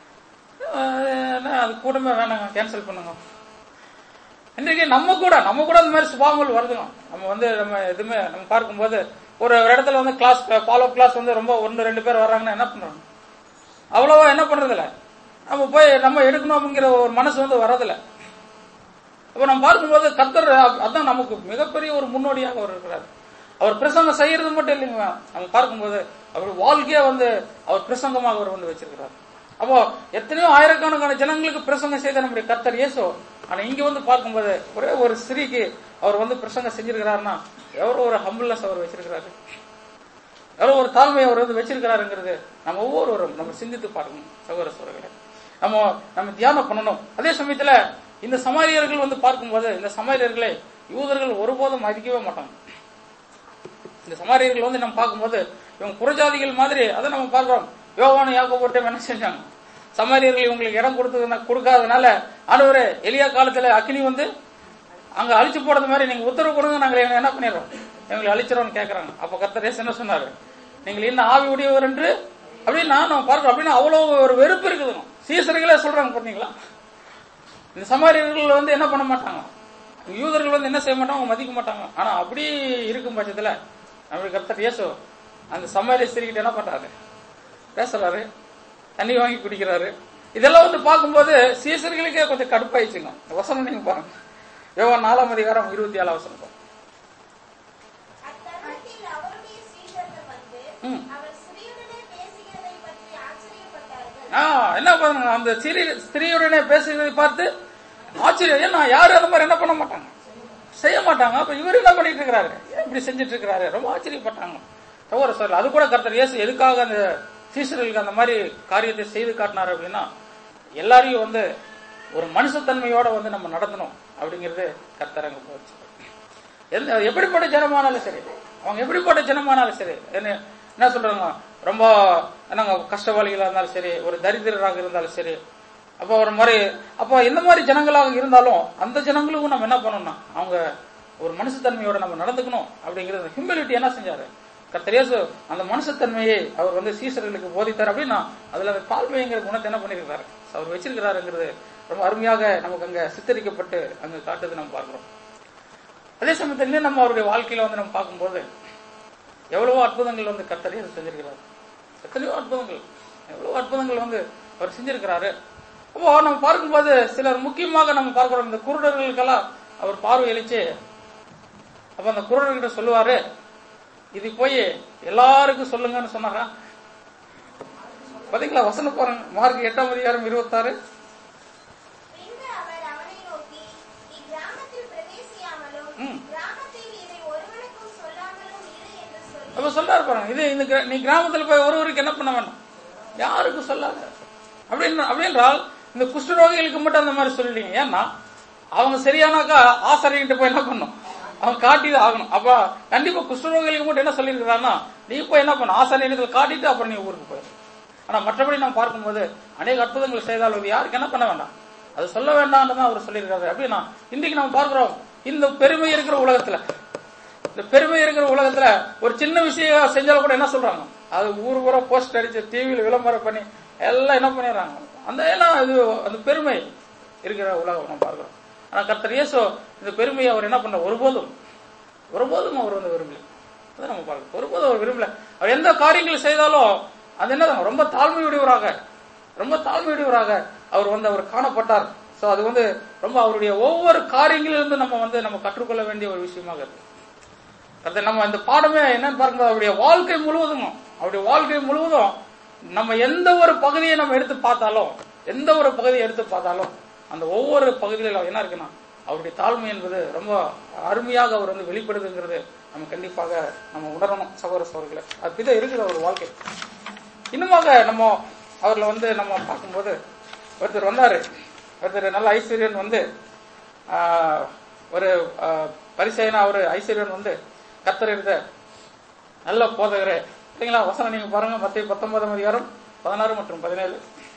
அஹ் என்ன, அது கூட்டமே வேணாங்க கேன்சல் பண்ணுங்க இன்றைக்கு நம்ம கூட நம்ம கூட இந்த மாதிரி சுபாவங்கள் வருதுங்க நம்ம வந்து நம்ம எதுவுமே நம்ம பார்க்கும்போது ஒரு ஒரு இடத்துல வந்து கிளாஸ் ஃபாலோ கிளாஸ் வந்து ரொம்ப ஒன்று ரெண்டு பேர் வர்றாங்கன்னா என்ன பண்றாங்க அவ்வளவா என்ன பண்றது இல்ல நம்ம போய் நம்ம எடுக்கணும் அப்படிங்கிற ஒரு மனசு வந்து வர்றதில்ல அப்ப நம்ம பார்க்கும்போது கர்த்தர் அதான் நமக்கு மிகப்பெரிய ஒரு முன்னோடியாக அவர் இருக்கிறார் அவர் பிரசங்கம் செய்யறது மட்டும் இல்லைங்க நம்ம பார்க்கும்போது அவர் வாழ்க்கையே வந்து அவர் பிரசங்கமாக அவர் வந்து வச்சிருக்கிறார் அப்போ எத்தனையோ ஆயிரக்கணக்கான ஜனங்களுக்கு பிரசங்கம் செய்த நம்முடைய கர்த்தர் இயேசு ஆனா இங்க வந்து பார்க்கும்போது ஒரே ஒரு ஸ்திரீக்கு அவர் வந்து பிரசங்கம் செஞ்சிருக்கிறாருன்னா எவ்வளவு ஒரு ஹம்பிள்னஸ் அவர் வச்சிருக்கிறாரு எவ்வளவு ஒரு தாழ்மையை அவர் வந்து வச்சிருக்கிறாருங்கிறது நம்ம ஒவ்வொருவரும் நம்ம சிந்தித்து பார்க்கணும் சகோதர சோழர்களே நம்ம நம்ம தியானம் பண்ணணும் அதே சமயத்துல இந்த சமாரியர்கள் வந்து பார்க்கும்போது இந்த சமாரியர்களை யூதர்கள் ஒருபோதும் மதிக்கவே மாட்டாங்க இந்த சமாரியர்கள் வந்து நம்ம பார்க்கும்போது இவங்க புறஜாதிகள் மாதிரி அதை நம்ம பார்க்கிறோம் யோவான யாக்கோபோட்டம் என்ன செஞ்சாங்க சமாரியர்கள் இவங்களுக்கு இடம் கொடுத்தது கொடுக்காதனால ஆண்டவரே எளியா காலத்துல அக்னி வந்து அங்க அழிச்சு போடுறது மாதிரி நீங்க உத்தரவு கொடுங்க நாங்க இவங்க என்ன பண்ணிடுறோம் எங்களை அழிச்சிரோம்னு கேக்குறாங்க அப்ப கர்த்தரேஸ் என்ன சொன்னாரு நீங்கள் இன்னும் ஆவி உடையவர் என்று அப்படின்னு நான் பார்க்கிறோம் அப்படின்னு அவ்வளவு ஒரு வெறுப்பு இருக்குதுங்க சீசர்களே சொல்றாங்க பாத்தீங்களா இந்த சமாரியர்கள் வந்து என்ன பண்ண மாட்டாங்க யூதர்கள் வந்து என்ன செய்ய மாட்டாங்க அவங்க மதிக்க மாட்டாங்க ஆனா அப்படி இருக்கும் பட்சத்துல நம்மளுடைய கர்த்தர் இயேசு அந்த சமாரிய ஸ்திரிகிட்ட என்ன பண்றாரு பேசுறாரு தண்ணி வாங்கி குடிக்கிறாரு இதெல்லாம் வந்து பார்க்கும்போது சீசர்களுக்கே கொஞ்சம் கடுப்பாயிடுச்சுங்க இந்த வசனம் நீங்க பாருங்க யோவான் நாலாம் அதிகாரம் இருபத்தி ஏழாம் வசனம் பாருங்க. அத்தருணத்தில் அவருடைய ம். அவர் ஸ்திரீயுடனே பேசுகிறதை பற்றி ஆச்சரியப்பட்டார்கள் ஆ, என்ன பண்ணுங்க அந்த சிறி ஸ்திரீயுடனே பேசுகிறதை பார்த்து ஆச்சரியம் ஏன்னா யாரும் அந்த மாதிரி என்ன பண்ண மாட்டாங்க செய்ய மாட்டாங்க அப்ப இவர் என்ன பண்ணிட்டு இருக்கிறாரு ஏன் இப்படி செஞ்சுட்டு இருக்கிறாரு ரொம்ப ஆச்சரியப்பட்டாங்க தவறு சார் அது கூட கர்த்தர் இயேசு எதுக்காக அந்த சீசர்களுக்கு அந்த மாதிரி காரியத்தை செய்து காட்டினார் அப்படின்னா எல்லாரையும் வந்து ஒரு மனுஷத்தன்மையோட வந்து நம்ம நடத்தணும் அப்படிங்கிறது கர்த்தர் அங்க போச்சு எந்த எப்படிப்பட்ட ஜனமானாலும் சரி அவங்க எப்படிப்பட்ட ஜனமானாலும் சரி என்ன என்ன சொல்றாங்க ரொம்ப என்னங்க கஷ்டவாளிகளா இருந்தாலும் சரி ஒரு தரித்திரராக இருந்தாலும் சரி அப்போ ஒரு மாதிரி அப்போ எந்த மாதிரி ஜனங்களாக இருந்தாலும் அந்த ஜனங்களுக்கும் நம்ம என்ன பண்ணணும்னா அவங்க ஒரு மனுஷத்தன்மையோட நம்ம நடந்துக்கணும் அப்படிங்கிறது ஹியூமிலிட்டி என்ன செஞ்சாரு கர்த்தரேசு அந்த மனுஷத்தன்மையை அவர் வந்து சீசர்களுக்கு போதித்தார் அப்படின்னா அதுல அந்த தாழ்மைங்கிற குணத்தை என்ன பண்ணிருக்கிறாரு அவர் வச்சிருக்கிறாருங்கிறது ரொம்ப அருமையாக நமக்கு அங்க சித்தரிக்கப்பட்டு அங்க காட்டுது நம்ம பார்க்கிறோம் அதே சமயத்திலே நம்ம அவருடைய வாழ்க்கையில வந்து நம்ம பார்க்கும்போது எவ்வளவோ அற்புதங்கள் வந்து கர்த்தரே செஞ்சிருக்கிறார் எத்தனையோ அற்புதங்கள் எவ்வளவோ அற்புதங்கள் வந்து அவர் செஞ்சிருக்கிறாரு அப்போ நம்ம பார்க்கும்போது சிலர் முக்கியமாக நம்ம பார்க்கிறோம் இந்த குருடர்களுக்கெல்லாம் அவர் பார்வை அளிச்சு அப்ப அந்த குருடர்கிட்ட சொல்லுவாரு இது போய் எல்லாருக்கும் சொல்லுங்கன்னு சொன்னாரா பாத்தீங்களா வசனம் பாருங்க மார்க் எட்டாம் அதிகாரம் இருபத்தாறு பின்பு அவர் அவனை நோக்கி நீ கிராமத்தில் பிரவேசியாமலும் ம். கிராமத்தில் இதை ஒருவனுக்கும் சொல்லாமலும் இரு என்று சொல்லி அப்ப சொல்றாரு பாருங்க இது இந்த கிர- நீ கிராமத்துல போய் ஒருவருக்கு என்ன பண்ண வேண்டாம் யாருக்கும் சொல்லாத அப்படின்னு அப்படின்றால் இந்த குஷ்டரோகிகளுக்கு மட்டும் அந்த மாதிரி சொல்லிட்டீங்க ஏன்னா அவங்க சரியானாக்கா ஆசிரியர்கிட்ட போய் என்ன பண்ணும் அவங்க காட்டிதான் ஆகணும் அப்ப கண்டிப்பா குஷ்டரோகிகளுக்கு மட்டும் என்ன சொல்லியிருக்கிறாருன்னா நீ போய் என்ன பண்ண ஆசிரியர் காட்டிட்டு அப்புறம் நீ ஊருக்கு போயிரு ஆனா மற்றபடி நம்ம பார்க்கும்போது அநேக அற்புதங்களை செய்தால் அது யாருக்கு என்ன பண்ண வேண்டாம் அது சொல்ல வேண்டாம்னு தான் அவர் சொல்லியிருக்காரு அப்படின்னா இன்றைக்கு நம்ம பார்க்கிறோம் இந்த பெருமை இருக்கிற உலகத்துல இந்த பெருமை இருக்கிற உலகத்துல ஒரு சின்ன விஷயம் செஞ்சாலும் கூட என்ன சொல்றாங்க அது ஊர் ஊரா போஸ்ட் அடிச்சு டிவியில விளம்பரம் பண்ணி எல்லாம் என்ன பண்ணிடுறாங்க அந்த ஏன்னா இது அந்த பெருமை இருக்கிற உலகம் நம்ம பார்க்கிறோம் ஆனா கர்த்தர் இயேசு இந்த பெருமையை அவர் என்ன பண்ண ஒருபோதும் ஒருபோதும் அவர் வந்து விரும்பல அதை நம்ம பார்க்கிறோம் ஒருபோதும் அவர் விரும்பல அவர் எந்த காரியங்கள் செய்தாலும் அது என்ன ரொம்ப தாழ்மையுடையவராக ரொம்ப தாழ்மையுடையவராக அவர் வந்து அவர் காணப்பட்டார் சோ அது வந்து ரொம்ப அவருடைய ஒவ்வொரு காரியங்களிலிருந்து நம்ம வந்து நம்ம கற்றுக்கொள்ள வேண்டிய ஒரு விஷயமாக இருக்கு அது நம்ம இந்த பாடமே என்னன்னு பார்க்கும்போது அவருடைய வாழ்க்கை முழுவதும் அவருடைய வாழ்க்கை முழுவதும் நம்ம எந்த ஒரு பகுதியை நம்ம எடுத்து பார்த்தாலும் எந்த ஒரு பகுதியை எடுத்து பார்த்தாலும் அந்த ஒவ்வொரு பகுதியில என்ன இருக்குன்னா அவருடைய தாழ்மை என்பது ரொம்ப அருமையாக அவர் வந்து வெளிப்படுதுங்கிறது நம்ம கண்டிப்பாக நம்ம உணரணும் சகோதர சகோதரிகளை அப்படிதான் இருக்குது அவர் வாழ்க்கை இன்னுமாக நம்ம அவர்ல வந்து நம்ம பார்க்கும்போது ஒருத்தர் வந்தாரு ஒருத்தர் நல்ல ஐஸ்வர்யன் வந்து ஆஹ், ஒரு பரிசைனா ஒரு ஐஸ்வர்யன் வந்து கத்தர் இருந்த நல்ல போதகரே இல்லைங்களா வசனம் நீங்க பாருங்க மத்திய பத்தொன்பதாம் அதிகாரம் பதினாறு மற்றும் பதினேழு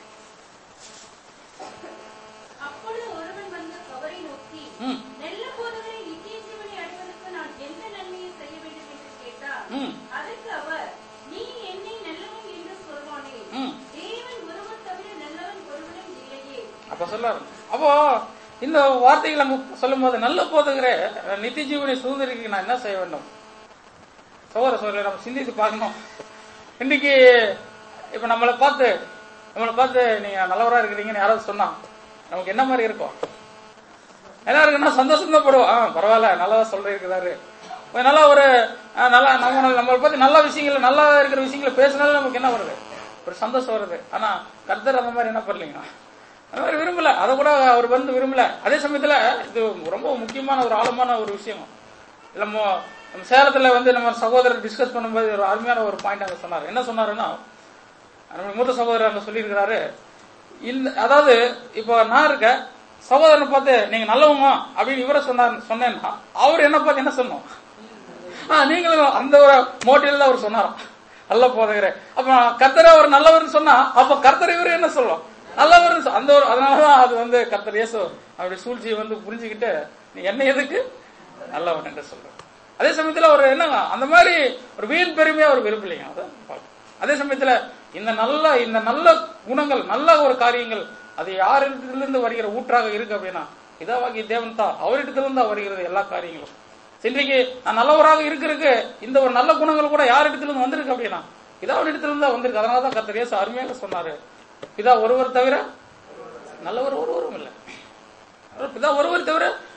அப்பொழுது ஒருவன் வந்து அவரை நோக்கி ம் நல்ல போதகரை நித்திய ஜீவனை அடைவதற்கு நான் எந்த நன்மையை செய்ய வேண்டும் என்று கேட்டார் ம் அதற்கு அவர் நீ என்னை நல்லவன் என்று சொல்வானே ம் தேவன் ஒருவர் தவிர நல்லவன் ஒருவனும் இல்லையே அப்ப சொல்லாரு அப்போ இந்த வார்த்தைகளை நம்ம சொல்லும் போது நல்ல போதுகிற நித்திய ஜீவனை சுதந்திரிக்க நான் என்ன செய்ய வேண்டும் சகோதர சோதரி நம்ம சிந்தித்து பார்க்கணும் இன்னைக்கு இப்ப நம்மளை பார்த்து நம்மளை பார்த்து நீங்க நல்லவரா இருக்கிறீங்கன்னு யாராவது சொன்னா நமக்கு என்ன மாதிரி இருக்கும் என்ன இருக்குன்னா சந்தோஷம் தான் படுவோம் ஆ, பரவாயில்ல நல்லதா சொல்லிருக்கிறாரு கொஞ்சம் நல்லா ஒரு ஆ, நல்லா நம்ம நம்மளை பத்தி நல்ல விஷயங்கள் நல்லா இருக்கிற விஷயங்களை பேசினாலும் நமக்கு என்ன வருது ஒரு சந்தோஷம் வருது ஆனா கர்த்தர் அந்த மாதிரி என்ன பண்ணலீங்க அந்த மாதிரி விரும்பல அதை கூட அவர் வந்து விரும்பல அதே சமயத்துல இது ரொம்ப முக்கியமான ஒரு ஆழமான ஒரு விஷயம் நம்ம நம்ம சேலத்துல வந்து நம்ம சகோதரர் டிஸ்கஸ் பண்ணும்போது ஒரு அருமையான ஒரு பாயிண்ட் அங்க சொன்னார் என்ன சொன்னாருன்னா நம்ம மூத்த சகோதரர் அங்க சொல்லியிருக்கிறாரு இந்த அதாவது இப்போ நான் இருக்க சகோதரனை பார்த்து நீங்க நல்லவங்க அப்படின்னு இவரை சொன்னார் சொன்னேன்னா அவர் என்ன பார்த்து என்ன சொன்னோம் ஆ, நீங்களும் அந்த ஒரு மோட்டிவ்ல தான் அவர் சொன்னாராம் நல்ல போதகரே அப்ப கர்த்தரை அவர் நல்லவர்னு சொன்னா அப்ப கர்த்தர் இவரு என்ன சொல்லும் நல்லவர் அந்த ஒரு அதனாலதான் அது வந்து கர்த்தர் இயேசு அப்படி சூழ்ச்சியை வந்து புரிஞ்சுக்கிட்டு நீ என்ன எதுக்கு நல்லவன் என்று சொல்ற அதே சமயத்துல அவர் என்னங்க அந்த மாதிரி ஒரு வீண் பெருமையா அவர் விரும்பலைங்க அதான் பார்க்கணும். அதே சமயத்துல இந்த நல்ல இந்த நல்ல குணங்கள் நல்ல ஒரு காரியங்கள் அது யாரிடத்திலிருந்து வருகிற ஊற்றாக இருக்கு அப்படின்னா இதாவாகி தேவன் தான் அவரிடத்திலிருந்து தான் வருகிறது எல்லா காரியங்களும் இன்றைக்கு நான் நல்லவராக இருக்கிறதுக்கு இந்த ஒரு நல்ல குணங்கள் கூட யார் இடத்திலிருந்து வந்திருக்கு அப்படின்னா இதா ஒரு இடத்திலிருந்து தான் வந்திருக்கு அதனால தான் கர்த்தர் இயேசு அருமையாக சொன்னாரு பிதா ஒருவர் தவிர நல்லவர் ஒருவரும் இல்லை அவர் பிதா ஒருவர் தவிர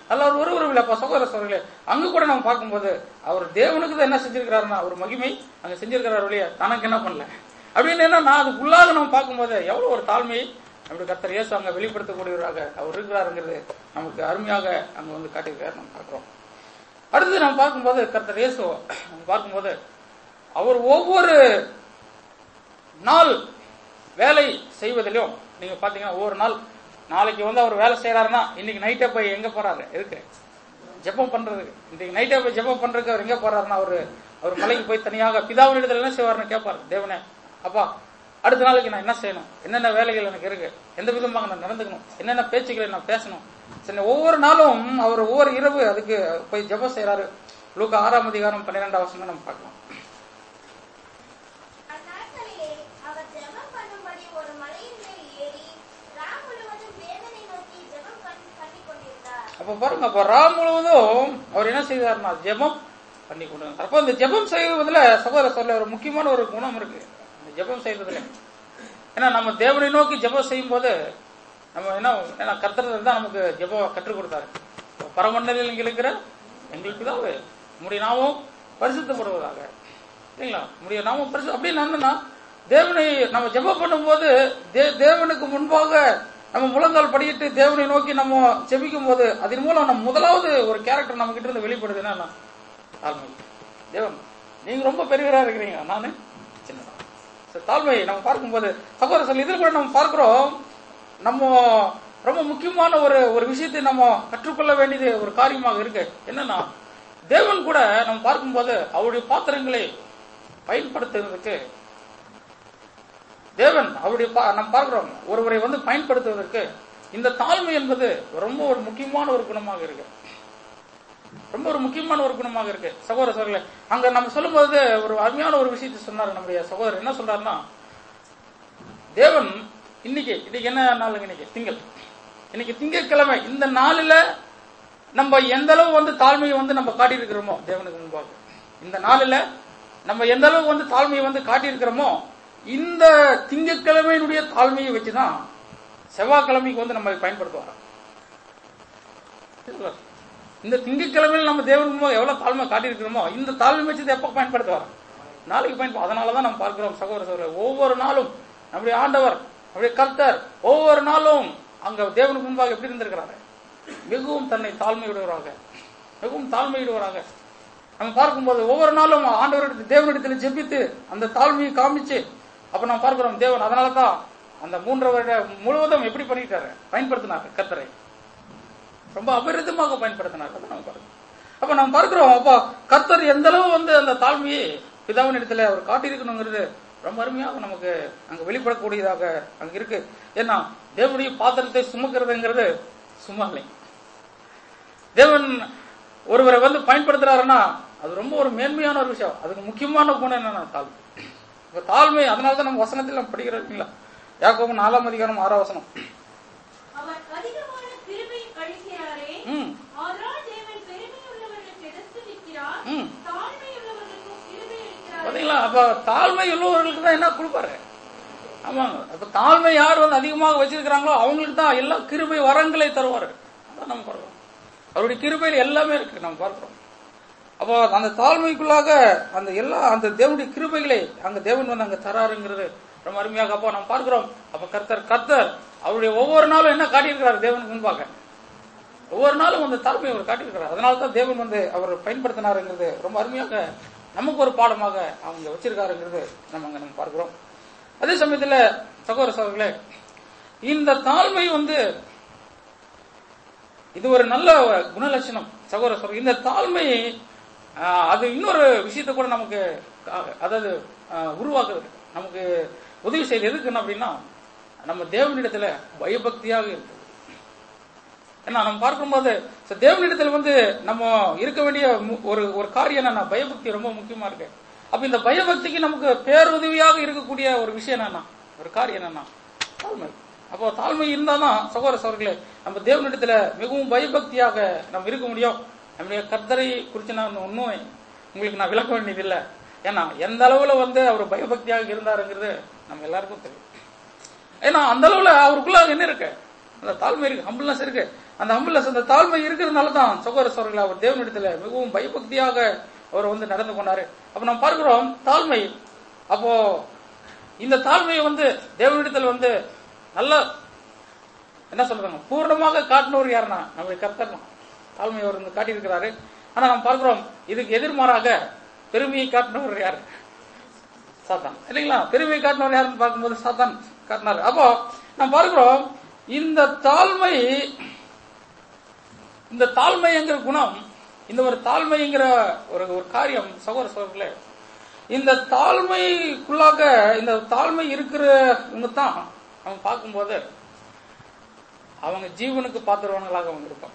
அல்ல அவர் ஒரு உறவு இல்லப்பா சகோதர சோழர்களே அங்க கூட நம்ம பார்க்கும்போது அவர் தேவனுக்கு தான் என்ன செஞ்சிருக்கிறாருன்னா ஒரு மகிமை அங்க செஞ்சிருக்கிறார் ஒழிய தனக்கு என்ன பண்ணல அப்படின்னு என்னன்னா அதுக்குள்ளாக நம்ம பார்க்கும்போது எவ்வளவு ஒரு தாழ்மையை அப்படி கர்த்தர் இயேசு அங்க வெளிப்படுத்தக்கூடியவராக அவர் இருக்கிறாருங்கிறது நமக்கு அருமையாக அங்க வந்து காட்டியிருக்காரு நம்ம பார்க்கிறோம் அடுத்து நம்ம பார்க்கும்போது கர்த்தர் இயேசு நம்ம பார்க்கும்போது அவர் ஒவ்வொரு நாள் வேலை செய்வதிலும் நீங்க பாத்தீங்கன்னா ஒவ்வொரு நாள் நாளைக்கு வந்து அவர் வேலை செய்யறாருன்னா இன்னைக்கு நைட்டே போய் எங்க போறாரு இருக்கு ஜெபம் பண்றதுக்கு இன்னைக்கு நைட்டே போய் ஜெபம் பண்றதுக்கு அவர் எங்க போறாருன்னா அவரு அவர் மலைக்கு போய் தனியாக பிதாவினிடத்துல என்ன செய்வாருன்னு கேட்பாரு தேவனே அப்பா அடுத்த நாளைக்கு நான் என்ன செய்யணும் என்னென்ன வேலைகள் எனக்கு இருக்கு எந்த விதமாக நான் நடந்துக்கணும் என்னென்ன பேச்சுக்களை நான் பேசணும் சரி ஒவ்வொரு நாளும் அவர் ஒவ்வொரு இரவு அதுக்கு போய் ஜெபம் செய்யறாரு லூக்கா ஆறாம் அதிகாரம் பன்னிரெண்டாம் வருஷம் நம்ம பார்க்கலாம் அந்நாட்களிலே அவர் ஜெபம் பண்ணும்படி ஒரு மலையின் மேல் ஏறி ராம் முழுவதும் தேவனை நோக்கி ஜெபம் பண்- பண்ணிக் கொண்டிருந்தார் அப்ப பாருங்க அப்ப ராம் முழுவதும் அவர் என்ன செய்தார்னா ஜெபம் பண்ணி கொண்டு அப்ப இந்த ஜெபம் செய்வதில் சகோதர சொல்ல ஒரு முக்கியமான ஒரு குணம் இருக்கு இந்த ஜெபம் செய்வதில் ஏன்னா நம்ம தேவனை நோக்கி ஜெபம் செய்யும் போது நம்ம என்ன ஏன்னா கர்த்தர் தான் நமக்கு ஜெபம் கற்றுக் கொடுத்தாரு பரமண்டலில் இருக்கிற எங்களுக்கு தான் முடிய நாமும் பரிசுத்தப்படுவதாக இல்லைங்களா முடிய நாமும் பரிசு அப்படின்னு என்னன்னா தேவனை நம்ம ஜெபம் பண்ணும்போது தே- தேவனுக்கு முன்பாக நம்ம முழங்கால் படியிட்டு தேவனை நோக்கி நம்ம ஜெபிக்கும் போது அதன் மூலம் நம்ம முதலாவது ஒரு கேரக்டர் நம்ம கிட்ட இருந்து வெளிப்படுது என்னன்னா தாழ்மை தேவன் நீங்க ரொம்ப பெரியவரா இருக்கிறீங்க நானு சின்னதா So, தாழ்மை நம்ம பார்க்கும்போது சகோதர சொல்லி இதில் கூட நம்ம பார்க்கிறோம் நம்ம ரொம்ப முக்கியமான ஒரு ஒரு விஷயத்தை நம்ம கற்றுக்கொள்ள வேண்டியது ஒரு காரியமாக இருக்கு என்னன்னா தேவன் கூட நம்ம பார்க்கும்போது அவருடைய பாத்திரங்களை பயன்படுத்துறதுக்கு தேவன் அவருடைய பா- நம்ம பார்க்கிறோம் ஒருவரை வந்து பயன்படுத்துவதற்கு இந்த தாழ்மை என்பது ரொம்ப ஒரு முக்கியமான ஒரு குணமாக இருக்கு ரொம்ப ஒரு முக்கியமான ஒரு குணமாக இருக்கு சகோதர சகோதரர்களே அங்க நம்ம சொல்லும்போது ஒரு அருமையான ஒரு விஷயத்தை சொன்னாரு நம்முடைய சகோதரர் என்ன சொல்றாருன்னா தேவன் இன்னைக்கு இன்னைக்கு என்ன நாளுங்க இன்னைக்கு திங்கள் இன்னைக்கு திங்கட்கிழமை இந்த நாளில நம்ம எந்த அளவு வந்து தாழ்மையை வந்து நம்ம காட்டியிருக்கிறோமோ தேவனுக்கு முன்பாக இந்த நாளில நம்ம எந்த அளவு வந்து தாழ்மையை வந்து காட்டியிருக்கிறோமோ இந்த திங்கட்கிழமையினுடைய தாழ்மையை வச்சுதான் செவ்வாய்க்கிழமைக்கு வந்து நம்ம பயன்படுத்துவாங்க இந்த திங்கட்கிழமையில் நம்ம தேவனுக்கு முன்பாக எவ்வளவு தாழ்மை காட்டியிருக்கிறோமோ இந்த தாழ்மை வச்சு எப்ப பயன்படுத்துவார் நாளைக்கு பயன்படும் அதனாலதான் நம்ம பார்க்கிறோம் சகோதர சகோதரர் ஒவ்வொரு நாளும் நம்முடைய ஆண்டவர் நம்முடைய கர்த்தர் ஒவ்வொரு நாளும் அங்க தேவனுக்கு முன்பாக எப்படி இருந்திருக்கிறாரு மிகவும் தன்னை தாழ்மையுடையவராக மிகவும் தாழ்மையுடையவராக நம்ம பார்க்கும்போது ஒவ்வொரு நாளும் ஆண்டவரிடத்தில் தேவனிடத்தில் ஜெபித்து அந்த தாழ்மையை காமிச்சு அப்ப நம்ம பார்க்கிறோம் தேவன் அதனால தான் அந்த மூன்று வருட முழுவதும் எப்படி பண்ணிட்டாரு பயன்படுத்தினார் கர்த்தரை ரொம்ப அபரிதமாக பயன்படுத்தினார் அதை நம்ம பார்க்கிறோம் அப்ப நம்ம பார்க்கிறோம் அப்ப கர்த்தர் எந்த அளவு வந்து அந்த தாழ்மையை பிதாவின் இடத்துல அவர் காட்டியிருக்கணுங்கிறது ரொம்ப அருமையாக நமக்கு அங்க வெளிப்படக்கூடியதாக அங்க இருக்கு ஏன்னா தேவனுடைய பாத்திரத்தை சுமக்கிறதுங்கிறது சும்மா இல்லை தேவன் ஒருவரை வந்து பயன்படுத்துறாருன்னா அது ரொம்ப ஒரு மேன்மையான ஒரு விஷயம் அதுக்கு முக்கியமான குணம் என்னன்னா தாழ்மை இப்ப தாழ்மை அதனாலதான் நம்ம வசனத்தில் நம்ம படிக்கிறோம் இல்லைங்களா யாக்கோபு நாலாம் அதிகாரம் ஆறாம் வசனம் அவர் அதிகமான கிருபை அளிக்கிறாரே ம் ஆனால் தேவன் பெருமையுள்ளவர்களுக்கு எதிர்த்து நிற்கிறார் ம் தாழ்மையுள்ளவர்களுக்கும் கிருபை அளிக்கிறார் பாத்தீங்களா அப்ப தாழ்மை உள்ளவர்களுக்கு தான் என்ன கொடுப்பாரு ஆமாங்க அப்ப தாழ்மை யார் வந்து அதிகமாக வச்சிருக்கிறாங்களோ அவங்களுக்கு தான் எல்லா கிருபை வரங்களை தருவாரு அதான் நம்ம பார்க்கிறோம் அவருடைய கிருபையில் எல்லாமே இருக்கு நம்ம பார்க்கிறோம் அப்போ அந்த தாழ்மைக்குள்ளாக அந்த எல்லா அந்த தேவனுடைய கிருபைகளை அங்க தேவன் வந்து அங்க தராருங்கிறது ரொம்ப அருமையாக அப்போ நம்ம பார்க்கிறோம் அப்ப கர்த்தர் கர்த்தர் அவருடைய ஒவ்வொரு நாளும் என்ன காட்டியிருக்கிறார் தேவனுக்கு முன்பாக ஒவ்வொரு நாளும் அந்த தாழ்மையை அவர் காட்டியிருக்கிறார் அதனால தான் தேவன் வந்து அவர் பயன்படுத்தினாருங்கிறது ரொம்ப அருமையாக நமக்கு ஒரு பாடமாக அவங்க வச்சிருக்காருங்கிறது நம்ம அங்க நம்ம பார்க்கிறோம் அதே சமயத்துல சகோதர சகோதரர்களே இந்த தாழ்மை வந்து இது ஒரு நல்ல குணலட்சணம் சகோதர சகோதரர் இந்த தாழ்மை ஆஹ், அது இன்னொரு விஷயத்தை கூட நமக்கு ஆஹ், அதாவது ஆஹ், உருவாக்குது நமக்கு உதவி செய்து எதுக்குன்னு அப்படின்னா நம்ம தேவனிடத்துல பயபக்தியாக இருக்கு ஏன்னா நம்ம பார்க்கும்போது so தேவனிடத்தில் வந்து நம்ம இருக்க வேண்டிய மு- ஒரு ஒரு காரியம் என்னன்னா பயபக்தி ரொம்ப முக்கியமா இருக்கு அப்ப இந்த பயபக்திக்கு நமக்கு பேருதவியாக இருக்கக்கூடிய ஒரு விஷயம் என்னன்னா ஒரு காரியம் என்னன்னா தாழ்மை அப்போ தாழ்மை இருந்தாதான் சகோதர சகோதரர்களே நம்ம தேவனிடத்துல மிகவும் பயபக்தியாக நம்ம இருக்க முடியும் நம்முடைய கர்த்தரை குறித்து நான் ஒன்றும் உங்களுக்கு நான் விளக்க வேண்டியதில்லை ஏன்னா எந்த அளவுல வந்து அவர் பயபக்தியாக இருந்தாருங்கிறது நம்ம எல்லாருக்கும் தெரியும் ஏன்னா அந்த அளவுல அவருக்குள்ள என்ன இருக்கு அந்த தாழ்மை இருக்கு ஹம்பிள்னஸ் இருக்கு அந்த ஹம்பிள்னஸ் அந்த தாழ்மை இருக்கிறதுனால தான் சகோதர சோழர்கள் அவர் தேவனிடத்துல மிகவும் பயபக்தியாக அவர் வந்து நடந்து கொண்டாரு அப்ப நம்ம பார்க்கிறோம் தாழ்மை அப்போ இந்த தாழ்மையை வந்து தேவனிடத்துல வந்து நல்ல என்ன சொல்றாங்க பூர்ணமாக காட்டினவர் யாருன்னா நம்முடைய கர்த்தர் தான் தாழ்மை அவர் வந்து காட்டியிருக்கிறாரு ஆனா நம்ம பார்க்கிறோம் இதுக்கு எதிர்மாறாக பெருமையை காட்டினவர் யாரு சாத்தான் இல்லைங்களா பெருமையை காட்டினவர் யாருன்னு பார்க்கும்போது சாத்தான் காட்டினார் அப்போ நம்ம பார்க்கிறோம் இந்த தாழ்மை இந்த தாழ்மைங்கிற குணம் இந்த ஒரு தாழ்மைங்கிற ஒரு ஒரு காரியம் சகோதர சகோதரர்களே இந்த தாழ்மைக்குள்ளாக இந்த தாழ்மை இருக்கிறவங்க தான் அவன் பார்க்கும்போது அவங்க ஜீவனுக்கு பாத்திரவான்களாக அவங்க இருப்பாங்க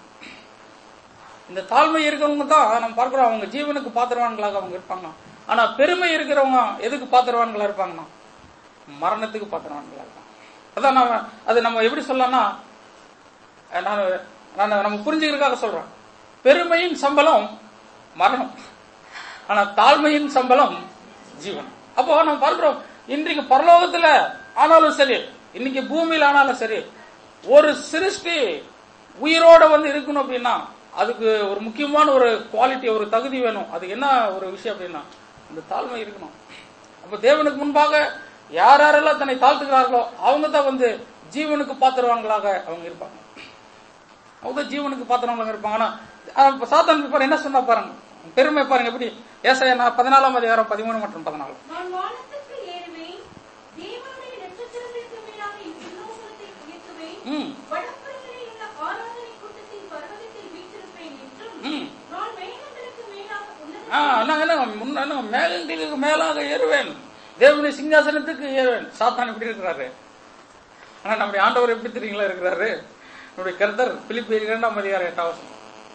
இந்த தாழ்மை இருக்கிறவங்க தான் நம்ம பார்க்கிறோம் அவங்க ஜீவனுக்கு பாத்திரவான்களாக அவங்க இருப்பாங்க ஆனா பெருமை இருக்கிறவங்க எதுக்கு பாத்திரவான்களா இருப்பாங்கன்னா மரணத்துக்கு பாத்திரவான்களா இருப்பாங்க அதான் நாம அது நம்ம எப்படி சொல்லலாம்னா அஹ் நான் நான் நம்ம புரிஞ்சுக்கிறதுக்காக சொல்றேன் பெருமையின் சம்பளம் மரணம் ஆனா தாழ்மையின் சம்பளம் ஜீவன் அப்போ நம்ம பார்க்கிறோம் இன்றைக்கு பரலோகத்துல ஆனாலும் சரி இன்னைக்கு பூமியில ஆனாலும் சரி ஒரு சிருஷ்டி உயிரோட வந்து இருக்கணும் அப்படின்னா அதுக்கு ஒரு முக்கியமான ஒரு குவாலிட்டி ஒரு தகுதி வேணும் அது என்ன ஒரு விஷயம் அப்படின்னா அந்த தாழ்மை இருக்கணும் அப்ப தேவனுக்கு முன்பாக யார் யாரெல்லாம் தன்னை தாழ்த்துக்கிறார்களோ அவங்க தான் வந்து ஜீவனுக்கு பாத்திரவான்களாக அவங்க இருப்பாங்க அவங்க தான் ஜீவனுக்கு பாத்திரவங்களாக இருப்பாங்க ஆனா அஹ், இப்ப சாத்தான் பாரு என்ன சொன்னா பாருங்க பெருமை பாருங்க எப்படி ஏசாயா நான் பதினாலாம் அதிகாரம் பதிமூணு மற்றும் பதினாலு நான் வானத்துக்கு ஏறுவேன் தேவனுடைய நட்சத்திரங்களுக்கு மேலாக என் சின்னோகத்தை உயர்த்துவேன் ம் வடப்புறங்களில் உள்ள ஆராதனை கூட்டத்தின் பர்வதத்தில் வீற்றிருப்பேன் என்றும் ம். நான் மேகங்களுக்கு மேலாக ஆ, உன்னத நான் என்ன முன்ன என்ன மேகங்களுக்கு மேலாக ஏறுவேன் தேவனுடைய சிங்காசனத்துக்கு ஏறுவேன் சாத்தான் எப்படி இருக்கிறாரு ஆனா நம்முடைய ஆண்டவர் எப்படி தெரியுங்களா இருக்கிறாரு நம்முடைய கர்த்தர் பிலிப்பி இரண்டாம் அதிகாரம் எட்டாம் வசனம்.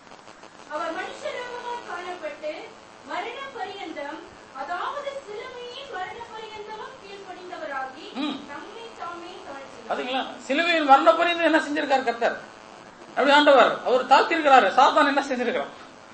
அவர் மனுஷரூபமாய் காணப்பட்டு மரண பரியந்தம் அதாவது சிலுவையின் மரண பரியந்தமும் கீழ்ப்படிந்தவராகி ம். தம்மை தாமே தாழ்த்தினார் பாத்தீங்களா சிலுவையில் மரண புரிந்து என்ன செஞ்சிருக்காரு கர்த்தர் அப்படி ஆண்டவர் அவர் தாழ்த்திருக்கிறாரு சாத்தான் என்ன செஞ்சிருக்கிறார்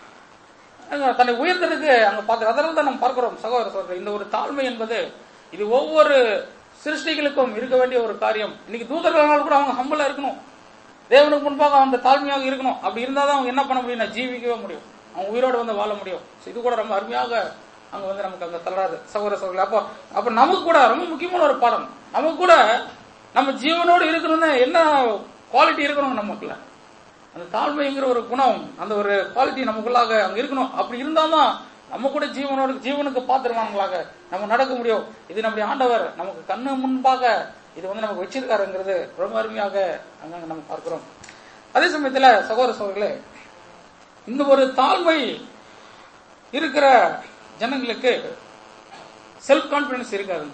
அங்க தன்னை உயர்த்ததுக்கு அங்க பார்த்து அதனால தான் நம்ம பார்க்கிறோம் சகோதர சகோதரர் இந்த ஒரு தாழ்மை என்பது இது ஒவ்வொரு சிருஷ்டிகளுக்கும் இருக்க வேண்டிய ஒரு காரியம் இன்னைக்கு தூதர்களால் கூட அவங்க ஹம்பலா இருக்கணும் தேவனுக்கு முன்பாக அந்த தாழ்மையாக இருக்கணும் அப்படி இருந்தாதான் அவங்க என்ன பண்ண முடியும் ஜீவிக்கவே முடியும் அவங்க உயிரோடு வந்து வாழ முடியும் So இது கூட ரொம்ப அருமையாக அங்க வந்து நமக்கு அங்க தளராது சகோதர சகோதரர் அப்போ அப்ப நமக்கு கூட ரொம்ப முக்கியமான ஒரு பாடம் நமக்கு கூட நம்ம ஜீவனோடு இருக்கணும்னு என்ன குவாலிட்டி இருக்கணும் நமக்குள்ள அந்த தாழ்மைங்கிற ஒரு குணம் அந்த ஒரு குவாலிட்டி நமக்குள்ளாக அங்க இருக்கணும் அப்படி இருந்தாதான் நம்ம கூட ஜீவனோடு ஜீவனுக்கு பாத்திரவான்களாக நம்ம நடக்க முடியும் இது நம்முடைய ஆண்டவர் நமக்கு கண்ணு முன்பாக இது வந்து நமக்கு வச்சிருக்காருங்கிறது ரொம்ப அருமையாக அங்கங்க நம்ம பார்க்கிறோம் அதே சமயத்துல சகோதர சகோதரர்களே இந்த ஒரு தாழ்மை இருக்கிற ஜனங்களுக்கு செல்ஃப் கான்பிடன்ஸ் இருக்காது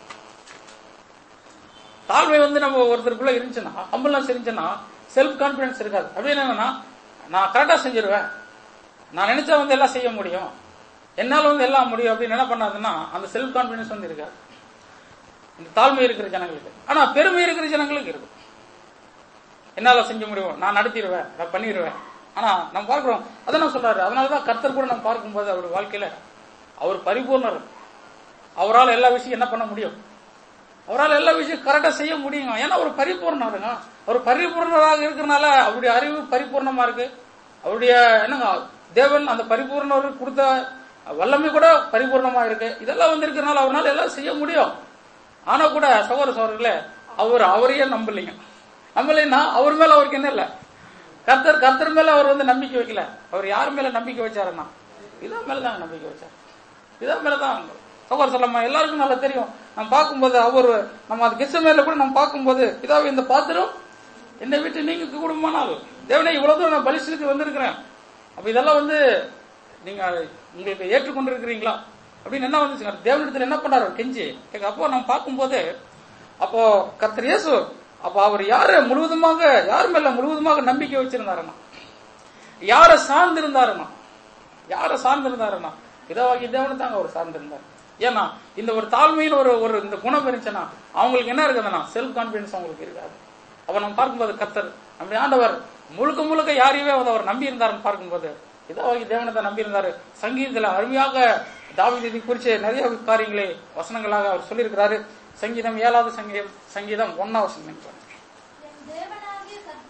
தாழ்மை வந்து நம்ம ஒருத்தருக்குள்ள இருந்துச்சுன்னா அம்புலன்ஸ் இருந்துச்சுன்னா செல்ஃப் கான்பிடன்ஸ் இருக்காது அப்படின்னு என்னன்னா நான் கரெக்டா செஞ்சிருவேன் நான் நினைச்சா வந்து எல்லாம் செய்ய முடியும் என்னால வந்து எல்லாம் முடியும் அப்படின்னு என்ன பண்ணாதுன்னா அந்த செல்ஃப் கான்பிடன்ஸ் வந்து இருக்காது இந்த தாழ்மை இருக்கிற ஜனங்களுக்கு ஆனா பெருமை இருக்கிற ஜனங்களுக்கு இருக்கும் என்னால செஞ்ச முடியும் நான் நடத்திடுவேன் நான் பண்ணிடுவேன் ஆனா நம்ம பார்க்கிறோம் அதை நான் சொல்றாரு அதனாலதான் கர்த்தர் கூட நம்ம பார்க்கும்போது அவர் வாழ்க்கையில அவர் பரிபூர்ணர் அவரால் எல்லா விஷயம் என்ன பண்ண முடியும் அவரால் எல்லா விஷயம் கரெக்டா செய்ய முடியுங்க ஏன்னா அவர் பரிபூர்ணருங்க அவர் பரிபூர்ணராக இருக்கிறனால அவருடைய அறிவு பரிபூர்ணமா இருக்கு அவருடைய என்னங்க தேவன் அந்த பரிபூர்ணர் கொடுத்த வல்லமை கூட பரிபூர்ணமா இருக்கு இதெல்லாம் வந்து இருக்கிறனால அவரால் எல்லாம் செய்ய முடியும் ஆனா கூட சகோதர சகோதரர்களே அவர் அவரையே நம்பலைங்க நம்பலைன்னா அவர் மேல அவருக்கு என்ன இல்ல கர்த்தர் கர்த்தர் மேல அவர் வந்து நம்பிக்கை வைக்கல அவர் யார் மேல நம்பிக்கை வச்சாருன்னா இதான் மேலதான் நம்பிக்கை வச்சார் இதான் மேலதான் சகோதர சொல்லமா எல்லாருக்கும் நல்லா தெரியும் நம்ம பார்க்கும்போது அவர் நம்ம அது கிறிஸ்த மேல கூட நம்ம பார்க்கும்போது இதாவே இந்த பாத்திரம் என்னை விட்டு நீங்க குடும்பமானால் தேவனே இவ்வளவு தூரம் நான் பலிஷ்டுக்கு வந்திருக்கிறேன் அப்ப இதெல்லாம் வந்து நீங்க உங்களுக்கு ஏற்றுக்கொண்டிருக்கிறீங்களா அப்படின்னு என்ன வந்துச்சுங்க தேவனிடத்துல என்ன பண்ணாரு அவர் கெஞ்சி கேக்க அப்போ நம்ம பார்க்கும்போது அப்போ கர்த்தர் இயேசு அப்போ அவர் யார முழுவதுமாக யார் மேல முழுவதுமாக நம்பிக்கை வச்சிருந்தாருன்னா யார சார்ந்திருந்தாருன்னா யார சார்ந்திருந்தாருன்னா பிதாவாகி தேவனை தாங்க அவர் சார்ந்திருந்தார் ஏன்னா இந்த ஒரு தாழ்மையின் ஒரு ஒரு இந்த குணம் இருந்துச்சுன்னா அவங்களுக்கு என்ன இருக்குதுன்னா செல்ஃப் கான்பிடன்ஸ் அவங்களுக்கு இருக்காது அப்ப நம்ம பார்க்கும்போது கர்த்தர் நம்முடைய ஆண்டவர் முழுக்க முழுக்க யாரையுமே வந்து அவர் நம்பி இருந்தாருன்னு பார்க்கும்போது பிதாவாகி தேவனை தான் நம்பி இருந்தாரு சங்கீதத்துல அருமையாக தாவீதை குறித்து நிறைய காரியங்களை வசனங்களாக அவர் சொல்லியிருக்கிறாரு சங்கீதம் ஏழாவது சங்கீதம் சங்கீதம் ஒன்னாவது சங்கீதம் என் தேவனாகிய கர்த்தர்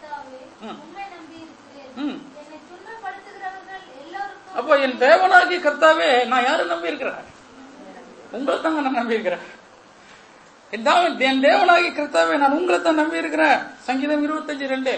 என் தேவனாகிய கர்த்தாவே நான் யாரை நம்பி இருக்கிறேன் உங்களை தாங்க நான் நம்பி இருக்கிறேன் என் தேவன் என் தேவனாகிய கர்த்தாவே நான் உங்களை தான் நம்பி இருக்கிறேன் சங்கீதம் இருபத்தஞ்சு ரெண்டு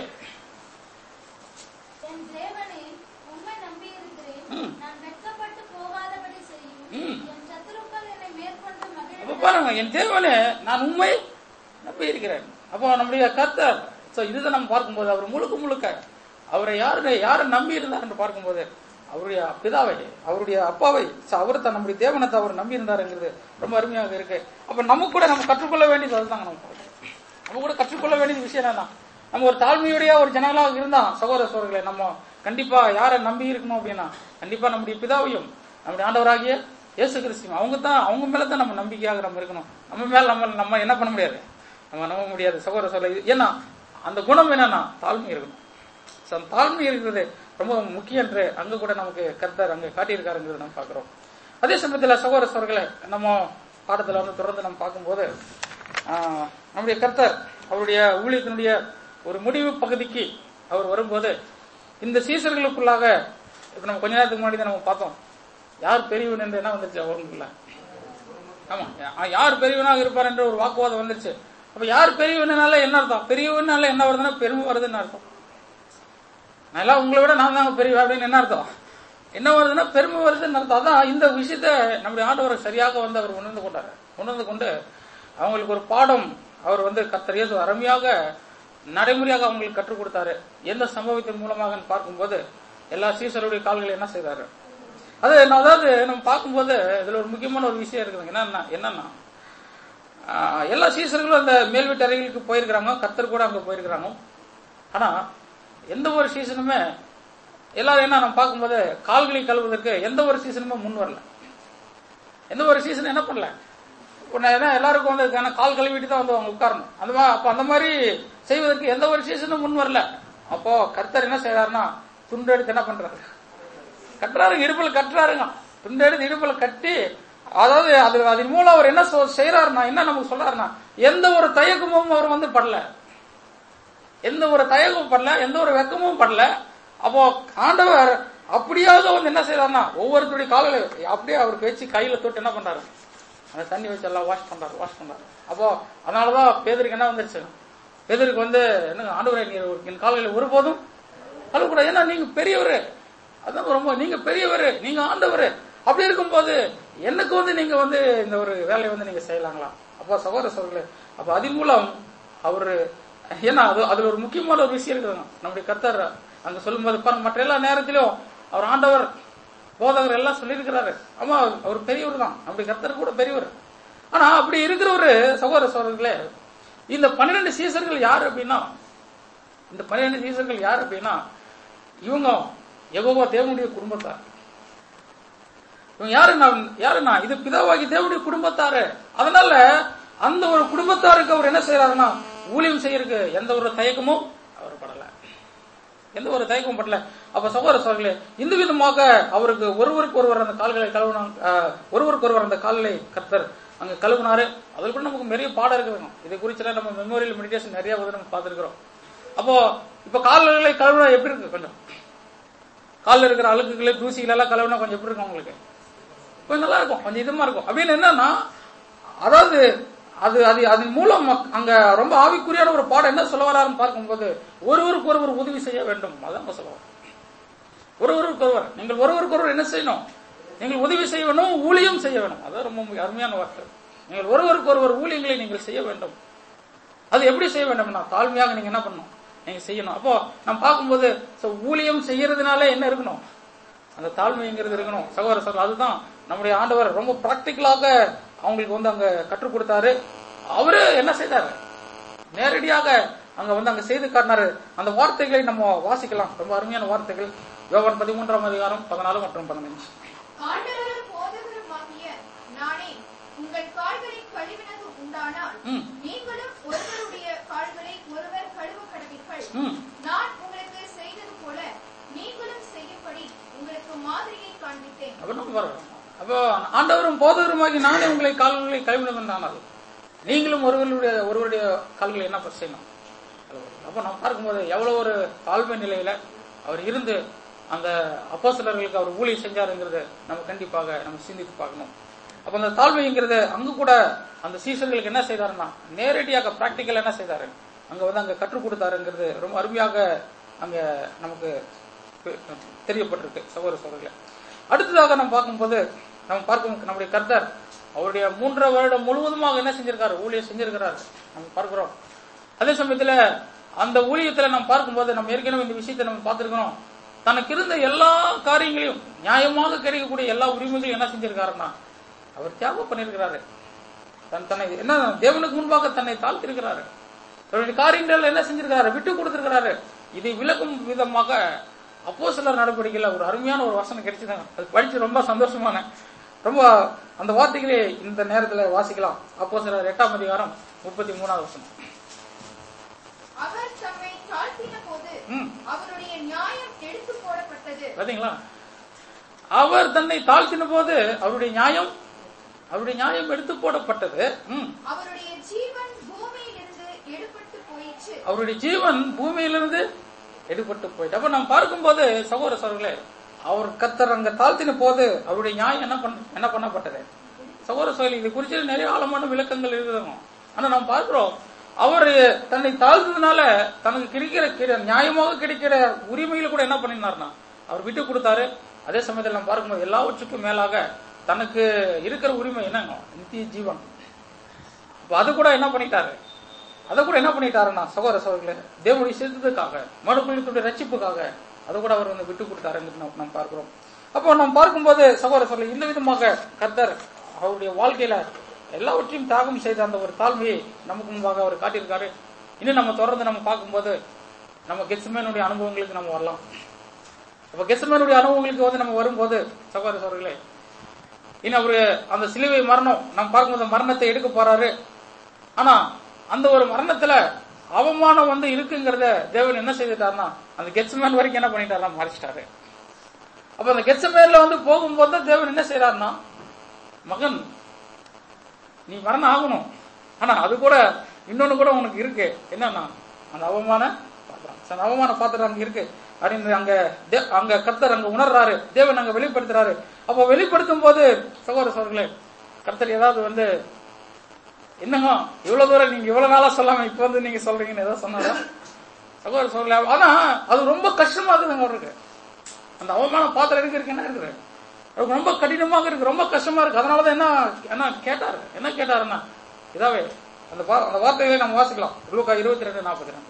என் தேவனே உம்மை நம்பியிருக்கிறேன் ம். நான் வெட்கப்பட்டு போகாதபடி செய்யும் ம். என் சத்துருக்கள் என்னை மேற்கொண்டு அப்ப மகிழ பாருங்க என் தேவனே நான் உண்மை நம்பி இருக்கிறேன் அப்போ நம்முடைய கர்த்தர் சோ இதுதான் நம்ம பார்க்கும்போது அவர் முழுக்க முழுக்க அவரை யாரு யாரை நம்பி இருந்தார் என்று பார்க்கும்போது அவருடைய பிதாவை அவருடைய அப்பாவை அவர் தான் நம்முடைய தேவனத்தை அவர் நம்பி இருந்தாருங்கிறது ரொம்ப அருமையாக இருக்கு அப்ப நமக்கு கூட நம்ம கற்றுக்கொள்ள வேண்டியது அதுதாங்க நம்ம நம்ம கூட கற்றுக்கொள்ள வேண்டியது விஷயம் என்னன்னா நம்ம ஒரு தாழ்மையுடைய ஒரு ஜனங்களாக இருந்தா சகோதர சோழர்களே நம்ம கண்டிப்பா யாரை நம்பி இருக்கணும் அப்படின்னா கண்டிப்பா நம்முடைய பிதாவையும் நம்முடைய ஆண்டவராகிய இயேசு கிறிஸ்துவும் அவங்க தான் அவங்க மேல தான் நம்ம நம்பிக்கையாக நம்ம இருக்கணும் நம்ம மேல நம்ம நம்ம என்ன பண்ண முடியாது நம்ம நம்ப முடியாது சகோதர சோழ ஏன்னா அந்த குணம் என்னன்னா தாழ்மை இருக்கணும் So, அந்த தாழ்மை இருக்கிறது ரொம்ப முக்கியம் என்று அங்க கூட நமக்கு கர்த்தர் அங்க காட்டியிருக்காருங்கிறது நம்ம பார்க்கிறோம் அதே சமயத்துல சகோதர சோழர்களை நம்ம பாடத்துல வந்து தொடர்ந்து நம்ம பார்க்கும்போது ஆஹ், நம்முடைய கர்த்தர் அவருடைய ஊழியத்தினுடைய ஒரு முடிவு பகுதிக்கு அவர் வரும்போது இந்த சீசர்களுக்குள்ளாக இப்ப நம்ம கொஞ்ச நேரத்துக்கு முன்னாடி தான் நம்ம பார்த்தோம் யார் பெரியவன் என்று என்ன வந்துச்சு அவங்களுக்குள்ள ஆமா யா- யார் பெரியவனாக இருப்பார் என்ற ஒரு வாக்குவாதம் வந்துருச்சு அப்ப யார் பெரியவனால என்ன அர்த்தம் பெரியவனால என்ன வருதுன்னா பெருமை வருதுன்னு அர்த்தம் நான் எல்லாம் உங்களை விட நான் தாங்க பெரியவன் அப்படின்னு என்ன அர்த்தம் என்ன வருதுன்னா பெருமை வருதுன்னு அர்த்தம் அதான் இந்த விஷயத்த நம்முடைய ஆண்டவர் சரியாக வந்து அவர் உணர்ந்து கொண்டார் உணர்ந்து கொண்டு அவங்களுக்கு ஒரு பாடம் அவர் வந்து கத்தர் இயேசு அருமையாக நடைமுறையாக அவங்களுக்கு கற்றுக் கொடுத்தாரு எந்த சம்பவத்தின் மூலமாக பார்க்கும்போது எல்லா சீசருடைய கால்களை என்ன செய்தாரு அது நான் அதாவது நம்ம பார்க்கும்போது இதுல ஒரு முக்கியமான ஒரு விஷயம் இருக்குதுங்க என்னன்னா என்னன்னா ஆஹ், எல்லா சீசர்களும் அந்த மேல் வீட்டு அறைகளுக்கு போயிருக்கிறாங்க கத்தர் கூட அங்க போயிருக்கிறாங்க ஆனா எந்த ஒரு சீசனுமே எல்லாரும் என்ன நம்ம பார்க்கும்போது கால்களை கழுவுவதற்கு எந்த ஒரு சீசனுமே முன் வரல எந்த ஒரு சீசன் என்ன பண்ணல இப்போ நான் ஏன்னா எல்லாருக்கும் வந்து ஏன்னா கால் கழுவிட்டு தான் வந்து அவங்க உட்காரணும் அந்த மாதிரி அப்போ அந்த மாதிரி செய்வதற்கு எந்த ஒரு சீசனும் முன் வரல அப்போ கர்த்தர் என்ன செய்யறாருன்னா துண்டு எடுத்து என்ன பண்றாரு கட்டுறாருங்க இடுப்புல கட்டுறாருங்க துண்டு எடுத்து இடுப்புல கட்டி அதாவது அது அதன் மூலம் அவர் என்ன சொ- செய்யறாருன்னா என்ன நமக்கு சொல்றாருன்னா எந்த ஒரு தயக்கமும் அவர் வந்து படல எந்த ஒரு தயக்கமும் படல எந்த ஒரு வெக்கமும் படல அப்போ ஆண்டவர் அப்படியாவது வந்து என்ன செய்யறாருன்னா ஒவ்வொருத்தருடைய காலில் அப்படியே அவருக்கு வச்சு கையில தொட்டு என்ன பண்றாரு அந்த தண்ணி வச்சு எல்லாம் வாஷ் பண்றாரு வாஷ் பண்றாரு அப்போ அதனாலதான் பேதருக்கு என்ன வந்துருச்சு பேதருக்கு வந்து என்ன ஆண்டவரே நீர் என் கால்களை ஒருபோதும் கழுவக்கூடாது ஏன்னா நீங்க பெரியவர் அதான் ரொம்ப நீங்க பெரியவர் நீங்க ஆண்டவர் அப்படி இருக்கும்போது எனக்கு வந்து நீங்க வந்து இந்த ஒரு வேலையை வந்து நீங்க செய்யலாங்களா அப்போ சகோதர சகோதரர்களே அப்ப அதன் மூலம் அவரு ஏன்னா அது அதுல ஒரு முக்கியமான ஒரு விஷயம் இருக்குதுங்க நம்முடைய கர்த்தர் அங்க சொல்லும்போது பாருங்க மற்ற எல்லா நேரத்திலும் அவர் ஆண்டவர் போதகர் எல்லாம் சொல்லியிருக்கிறாரு ஆமா அவர்- அவர் பெரியவர் தான் நம்முடைய கர்த்தர் கூட பெரியவர் ஆனா அப்படி இருக்கிற ஒரு சகோதர சகோதரர்களே இந்த பன்னிரெண்டு சீசர்கள் யார் அப்படின்னா இந்த பன்னிரெண்டு சீசர்கள் யார் அப்படின்னா இவங்க யெகோவா தேவனுடைய குடும்பத்தார் இவங்க யாருன்னா யாருன்னா இது பிதாவாகி தேவனுடைய குடும்பத்தாரு அதனால அந்த ஒரு குடும்பத்தாருக்கு அவர் என்ன செய்யறாருன்னா ஊழியம் செய்யறதுக்கு எந்த ஒரு தயக்கமும் அவர் படல எந்த ஒரு தயக்கமும் படல அப்ப சகோதர சோழர்களே இந்த விதமாக அவருக்கு ஒருவருக்கு ஒருவர் அந்த கால்களை கழுவினாங்க ஆஹ், ஒருவருக்கு ஒருவர் அந்த கால்களை கர்த்தர் அங்க கழுவினாரு அதில் கூட நமக்கு நிறைய பாடம் இருக்குதுங்க இதை குறிச்செல்லாம் நம்ம மெமோரியல் மெடிடேஷன் நிறைய வந்து நம்ம பார்த்திருக்கிறோம் அப்போ இப்ப கால்களை கழுவினா எப்படி இருக்கு கொஞ்சம் காலில் இருக்கிற அழுக்குகளை தூசிகள் எல்லாம் கழுவினா கொஞ்சம் எப்படி இருக்கும் உங்களுக்கு கொஞ்சம் நல்லா இருக்கும் கொஞ்சம் இதமா இருக்கும் அப்படின்னு என்னன்னா அதாவது அது அது அதன் மூலம் மக்- அங்க ரொம்ப ஆவிக்குரியான ஒரு பாடம் என்ன சொல்ல வராருன்னு பார்க்கும்போது ஒருவருக்கு ஒருவர் உதவி செய்ய வேண்டும் அதான் சொல்ல வர்றாரு. ஒருவருக்கு ஒருவர் நீங்கள் ஒருவருக்கு ஒருவர் என்ன செய்யணும் நீங்கள் உதவி செய்ய வேணும் ஊழியம் செய்ய வேணும் அதான் ரொம்ப முக்கிய- அருமையான வார்த்தை நீங்கள் ஒருவருக்கு ஒருவர் ஊழியங்களை நீங்கள் செய்ய வேண்டும் அது எப்படி செய்ய வேண்டும்னா தாழ்மையாக நீங்க என்ன பண்ணணும் நீங்க செய்யணும் அப்போ நம்ம பார்க்கும்போது so ஊழியம் செய்யறதுனால என்ன இருக்கணும் அந்த தாழ்மைங்கிறது இருக்கணும் சகோதர சார் அதுதான் நம்முடைய ஆண்டவர் ரொம்ப பிராக்டிக்கலாக அவங்களுக்கு வந்து அங்க கற்றுக் கொடுத்தாரு அவரு என்ன செய்தாரு நேரடியாக அங்க வந்து அங்க செய்து காட்டினாரு அந்த வார்த்தைகளை நம்ம வாசிக்கலாம் ரொம்ப அருமையான வார்த்தைகள் யோவான் பதிமூன்றாம் அதிகாரம் பதினாலு மற்றும் பதினஞ்சு ஆண்டவரும் போதகருமாகிய நானே உங்கள் கால்களை கழுவினது உண்டானால் ம். நீங்களும் ஒருவருடைய கால்களை ஒருவர் கழுவ கடவீர்கள் ம் நான் உங்களுக்கு செய்தது போல நீங்களும் செய்யும்படி உங்களுக்கு மாதிரியை காண்பித்தேன் அப்ப நம்ம வரோம் அப்போ ஆண்டவரும் போதவருமாகி நானே உங்களை கால்களை கழுவினதும் ஆனால் நீங்களும் ஒருவருடைய ஒருவருடைய கால்களை என்ன செய்யணும் அப்போ நம்ம பார்க்கும்போது எவ்வளவு ஒரு தாழ்மை நிலையில அவர் இருந்து அந்த அப்போஸ்தலர்களுக்கு அவர் ஊழியம் செஞ்சாருங்கிறத நம்ம கண்டிப்பாக நம்ம சிந்தித்து பார்க்கணும் அப்ப அந்த தாழ்மைங்கிறது அங்க கூட அந்த சீசர்களுக்கு என்ன செய்தாருன்னா நேரடியாக பிராக்டிக்கல் என்ன செய்தாரு அங்க வந்து அங்க கற்றுக் கொடுத்தாருங்கிறது ரொம்ப அருமையாக அங்க நமக்கு தெரியப்பட்டிருக்கு சகோதர சகோதரிகளே அடுத்ததாக நம்ம பார்க்கும்போது நம்ம பார்க்கும் நம்முடைய கர்த்தர் அவருடைய மூன்றரை வருடம் முழுவதுமாக என்ன செஞ்சிருக்காரு ஊழியம் செஞ்சிருக்கிறாரு நம்ம பார்க்கிறோம் அதே சமயத்துல அந்த ஊழியத்துல நம்ம பார்க்கும்போது நம்ம ஏற்கனவே இந்த விஷயத்தை நம்ம பார்த்திருக்கிறோம் தனக்கு இருந்த எல்லா காரியங்களையும் நியாயமாக கிடைக்கக்கூடிய எல்லா உரிமைகளையும் என்ன செஞ்சிருக்காருன்னா அவர் தியாகம் பண்ணியிருக்கிறாரு தன் தன்னை என்ன தேவனுக்கு முன்பாக தன்னை தாழ்த்திருக்கிறாரு தன்னுடைய காரியங்கள் என்ன செஞ்சிருக்காரு விட்டு கொடுத்திருக்கிறாரு இதை விளக்கும் விதமாக அப்போ சிலர் நடவடிக்கையில் ஒரு அருமையான ஒரு வசனம் கிடைச்சதுங்க அது படிச்சு ரொம்ப சந்தோஷமான ரொம்ப அந்த வார்த்தைகளே இந்த நேரத்துல வாசிக்கலாம் அப்போ சிலர் எட்டாம் அதிகாரம் முப்பத்தி மூணாவது வசனம் அவர் தம்மை தாழ்த்தின போது ம் அவருடைய நியாயம் எடுத்து போடப்பட்டது பாத்தீங்களா அவர் தன்னை தாழ்த்தின போது அவருடைய நியாயம் அவருடைய நியாயம் எடுத்து போடப்பட்டது ம் அவருடைய ஜீவன் பூமியிலிருந்து எடுபட்டு போயிற்று அவருடைய ஜீவன் பூமியிலிருந்து எடுபட்டு போயிட்டு அப்ப நாம் பார்க்கும்போது சகோதர சகோதரர்களே அவர் கத்தர் அங்க தாழ்த்தின போது அவருடைய நியாயம் என்ன பண்ண என்ன பண்ணப்பட்டது சகோதர சகோதரி இது குறித்து நிறைய ஆழமான விளக்கங்கள் இருக்குதுங்க ஆனா நாம் பார்க்கிறோம் அவர் தன்னை தாழ்த்ததுனால தனக்கு கிடைக்கிற கிடை- நியாயமாக கிடைக்கிற உரிமைகளை கூட என்ன பண்ணினார்னா அவர் விட்டு கொடுத்தாரு அதே சமயத்தில் நம்ம பார்க்கும்போது எல்லாவற்றுக்கும் மேலாக தனக்கு இருக்கிற உரிமை என்னங்க நித்திய ஜீவன் அப்ப அது கூட என்ன பண்ணிட்டாரு அதை கூட என்ன பண்ணிட்டாருன்னா சகோதர சகோதரர்களே தேவனுடைய சித்தத்துக்காக மறுபடியுடைய ரட்சிப்புக்காக அதை கூட அவர் வந்து விட்டு கொடுத்தாருன்னு நம்ம நாம் பார்க்கிறோம் அப்போ நாம் பார்க்கும்போது சகோதர சகோதரர் இந்த விதமாக கர்த்தர் அவருடைய வாழ்க்கையில எல்லாவற்றையும் தியாகம் செய்த அந்த ஒரு தாழ்மையை நமக்கு முன்பாக அவர் காட்டியிருக்காரு இன்னும் நம்ம தொடர்ந்து நம்ம பார்க்கும்போது நம்ம கெட்ஸ்மேனுடைய அனுபவங்களுக்கு நம்ம வரலாம் அப்ப கெட்ஸ்மேனுடைய அனுபவங்களுக்கு வந்து நம்ம வரும்போது சகோதர சகோதரர்களே இன்னும் அவரு அந்த சிலுவை மரணம் நம்ம பார்க்கும்போது மரணத்தை எடுக்க போறாரு ஆனா அந்த ஒரு மரணத்துல அவமானம் வந்து இருக்குங்கிறத தேவன் என்ன செய்துட்டாருன்னா அந்த கெட்ஸ்மேன் வரைக்கும் என்ன பண்ணிட்டாருன்னா மறைச்சிட்டாரு அப்ப அந்த கெட்ஸ்மேன்ல வந்து போகும்போது தான் தேவன் என்ன செய்யறாருன்னா மகன் நீ மரணம் ஆகணும் ஆனா அது கூட இன்னொன்னு கூட உனக்கு இருக்கு என்னன்னா அந்த அவமான பாத்திரம் அந்த அவமான பாத்திரம் அங்க இருக்கு அப்படின்னு அங்க தே- அங்க கர்த்தர் அங்க உணர்றாரு தேவன் அங்க வெளிப்படுத்துறாரு அப்போ வெளிப்படுத்தும் போது சகோதர சகோதரர்களே கர்த்தர் ஏதாவது வந்து என்னங்க இவ்வளவு தூரம் நீங்க இவ்வளவு நாளா சொல்லாம இப்ப வந்து நீங்க சொல்றீங்கன்னு ஏதாவது சொன்னாரா சகோதர சகோதரர்களே ஆனா அது ரொம்ப கஷ்டமா இருக்குதுங்க அவருக்கு அந்த அவமான பாத்திரம் எதுக்கு இருக்கு என்ன இருக்குது அவருக்கு ரொம்ப கடினமாக இருக்கு ரொம்ப கஷ்டமா இருக்கு அதனாலதான் என்ன என்ன கேட்டாரு என்ன கேட்டாருன்னா இதாவே அந்த வா- அந்த வார்த்தைகளை நம்ம வாசிக்கலாம் லூக்கா இருபத்தி ரெண்டு நாற்பத்தி ரெண்டு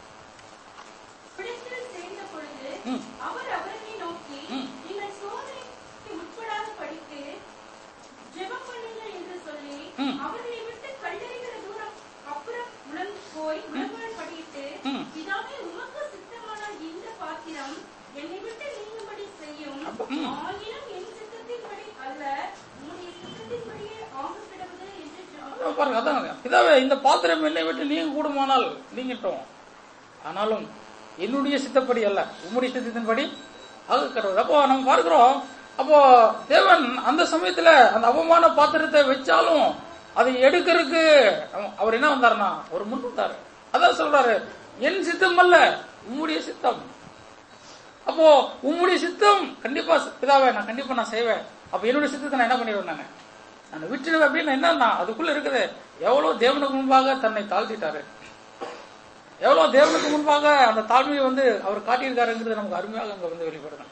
பிடித்தில் சேர்ந்த பொழுது ம். அவர் அவர்களை நோக்கி ம். நீங்கள் சோதனைக்கு உட்படாத படித்து ஜெபம் பண்ணுங்கள் என்று சொல்லி ம். அவர்களை விட்டு கல்லறிகிற தூரம் அப்புறம் உணர்ந்து போய் முழங்குகள் படியிட்டு ம். பிதாவே உமக்கு சித்தமானால் இந்த பாத்திரம் என்னை விட்டு நீங்கும்படி செய்யும் அப்ப, ம். ஆயினும் என் சித்தத்தின்படி அல்ல உம்முடைய சித்தத்தின்படியே ஆக கிடவது என்று ஜெபம் அதான் பாருங்க அதான் இதாவே இந்த பாத்திரம் என்னை விட்டு நீங்க கூடுமானால் நீங்கட்டும் ஆனாலும் என்னுடைய சித்தப்படி அல்ல உம்முடைய சித்தத்தின்படி ஆக கடவுள் அப்போ நம்ம பார்க்கிறோம் அப்போ தேவன் அந்த சமயத்துல அந்த அவமான பாத்திரத்தை வச்சாலும் அதை எடுக்கிறதுக்கு அவ- அவர் என்ன வந்தாருன்னா ஒரு முன் வந்தாரு அதான் சொல்றாரு என் சித்தம் அல்ல உம்முடைய சித்தம் அப்போ உம்முடைய சித்தம் கண்டிப்பா பிதாவே நான் கண்டிப்பா நான் செய்வேன் அப்ப என்னுடைய சித்தத்தை நான் என்ன பண்ணிடுவேன் நானு நான் விட்டுடுவேன் அப்படின்னு என்னன்னா அதுக்குள்ள இருக்குது எவ்வளவு தேவனுக்கு முன்பாக தன்னை தாழ்த்திட்டாரு எவ்வளவு தேவனுக்கு முன்பாக அந்த தாழ்மையை வந்து அவர் காட்டியிருக்காருங்கிறது நமக்கு அருமையாக அங்க வந்து வெளிப்படுது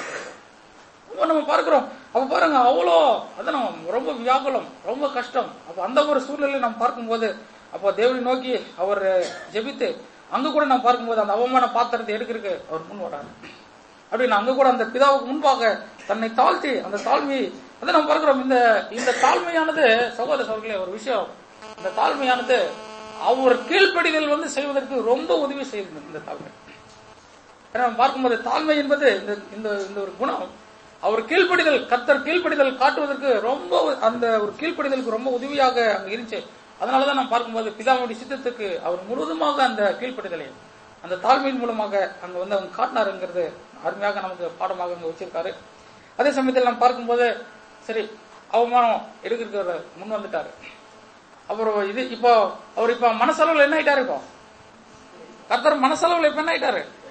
அப்ப நம்ம பார்க்கிறோம் அப்ப பாருங்க அவ்வளோ அதான் நம்ம ரொம்ப வியாகுலம் ரொம்ப கஷ்டம் அப்ப அந்த ஒரு சூழ்நிலை நம்ம பார்க்கும்போது அப்போ தேவனை நோக்கி அவர் ஜெபித்து அங்க கூட நம்ம பார்க்கும்போது அந்த அவமான பாத்திரத்தை எடுக்கிறதுக்கு அவர் முன் வராரு அப்படின்னு அங்க கூட அந்த பிதாவுக்கு முன்பாக தன்னை தாழ்த்தி அந்த தாழ்மையை அதை நம்ம பார்க்கிறோம் இந்த இந்த தாழ்மையானது சகோதர சகோதரர்களே ஒரு விஷயம் இந்த தாழ்மையானது அவர் கீழ்ப்படிதல் வந்து செய்வதற்கு ரொம்ப உதவி செய்யுது இந்த தாழ்மை ஏன்னா நம்ம பார்க்கும்போது தாழ்மை என்பது இந்த இந்த இந்த ஒரு குணம் அவர் கீழ்ப்படிதல் கத்தர் கீழ்ப்படிதல் காட்டுவதற்கு ரொம்ப அந்த ஒரு கீழ்ப்படிதலுக்கு ரொம்ப உதவியாக அங்க இருந்துச்சு அதனாலதான் நம்ம பார்க்கும்போது பிதாவுடைய சித்தத்துக்கு அவர் முழுவதுமாக அந்த கீழ்ப்படிதலை அந்த தாழ்மையின் மூலமாக அங்க வந்து அவங்க காட்டினாருங்கிறது அருமையாக நமக்கு பாடமாக அங்க வச்சிருக்காரு அதே சமயத்தில் நம்ம பார்க்கும்போது சரி அவமானம் எடுக்கிறதுக்கு முன் வந்துட்டாரு அப்புறம் இது இப்போ அவர் இப்போ மனசளவுல என்ன ஆயிட்டாரு இப்போ கர்த்தர் மனசளவுல இப்ப என்ன ஆயிட்டாரு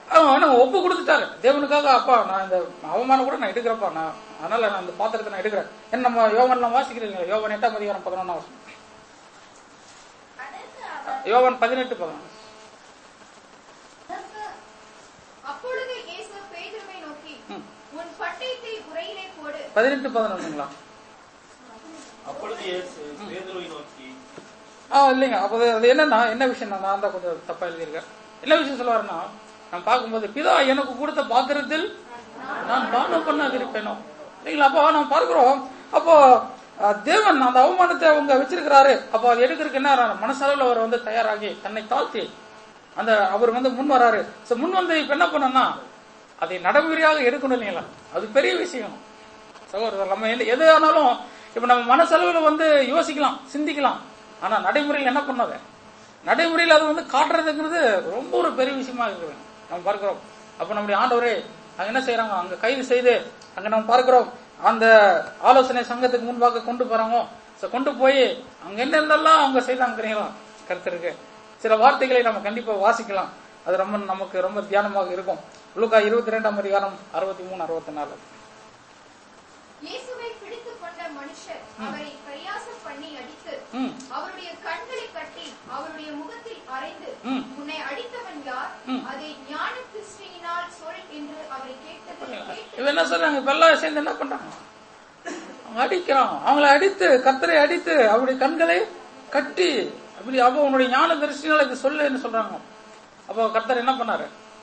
நான் ஒப்பு கொடுத்துட்டாரு தேவனுக்காக அப்பா நான் இந்த அவமானம் கூட நான் எடுக்கிறப்பா நான் அதனால நான் இந்த பாத்திரத்தை நான் எடுக்கிறேன் என்ன நம்ம யோவன்லாம் வாசிக்கிறீங்க யோவன் எட்டாம் அதிகாரம் பதினொன்றாம் வருஷம் அதற்கு அவர் யோவன் பதினெட்டு பதினொன்று அதற்கு அப்பொழுது இயேசு பேதுருவை நோக்கி ம். உன் பட்டயத்தை உரையிலே போடு பதினெட்டு பதினொன்றுங்களா அப்பொழுது இயேசு பேதுருவை நோக்கி ஆ இல்லைங்க அப்போ அது என்னன்னா என்ன விஷயம் நான் தான் கொஞ்சம் தப்பா எழுதியிருக்கேன் என்ன விஷயம் சொல்லுவாருன்னா நான் பார்க்கும்போது பிதா எனக்கு கொடுத்த பாத்திரத்தில் நான் பானம் பண்ணாதிருப்பேனோ இல்லைங்களா அப்போ நான் பார்க்கிறோம் அப்போ அஹ், தேவன் அந்த அவமானத்தை அவங்க வச்சிருக்கிறாரு அப்போ அது எடுக்கிறதுக்கு என்ன மனசளவில் அவர் வந்து தயாராகி தன்னை தாழ்த்தி அந்த அவர் வந்து முன் வராரு So, முன் வந்து இப்ப என்ன பண்ணனா அதை நடைமுறையாக எடுக்கணும் இல்லைங்களா அது பெரிய விஷயம் சகோதரர் நம்ம எது- எது ஆனாலும் இப்ப நம்ம மனசளவில் வந்து யோசிக்கலாம் சிந்திக்கலாம் ஆனா நடைமுறையில் என்ன பண்ணாத நடைமுறையில் அது வந்து காட்டுறதுங்கிறது ரொம்ப ஒரு பெரிய விஷயமா இருக்குது நம்ம பார்க்கிறோம் அப்ப நம்முடைய ஆண்டவரே அங்க என்ன செய்யறாங்க அங்க கைது செய்து அங்க நம்ம பார்க்கிறோம் அந்த ஆலோசனை சங்கத்துக்கு முன்பாக கொண்டு போறாங்க So, கொண்டு போய் அங்க என்ன இருந்தெல்லாம் அவங்க செய்தாங்க தெரியுங்களா கருத்தருக்கு சில வார்த்தைகளை நம்ம கண்டிப்பா வாசிக்கலாம் அது ரொம்ப நமக்கு ரொம்ப தியானமாக இருக்கும் லூக்கா இருபத்தி ரெண்டாம் அதிகாரம் அறுபத்தி மூணு அறுபத்தி நாலு இயேசுவை பிடித்துக் கொண்ட மனுஷர் அவரை பரியாசம் பண்ணி அடித்து ம் அவருடைய கண்களை கட்டி அவருடைய முகத்தில் அறைந்து ம். உன்னை அடித்தவன் யார் ம். அதை ஞான கிறிஸ்துவினால் சொல் என்று அவரை கேட்டது கேட்டு இவன் என்ன சொல்றாங்க இப்ப எல்லாம் சேர்ந்து என்ன பண்றாங்க அவங்க அடிக்கிறான் அவங்கள அடித்து கத்தரை அடித்து அவருடைய கண்களை கட்டி அப்படி அப்போ உன்னுடைய ஞான தரிசனால இது சொல்லுன்னு சொல்றாங்க அப்போ கர்த்தர் என்ன பண்ணாரு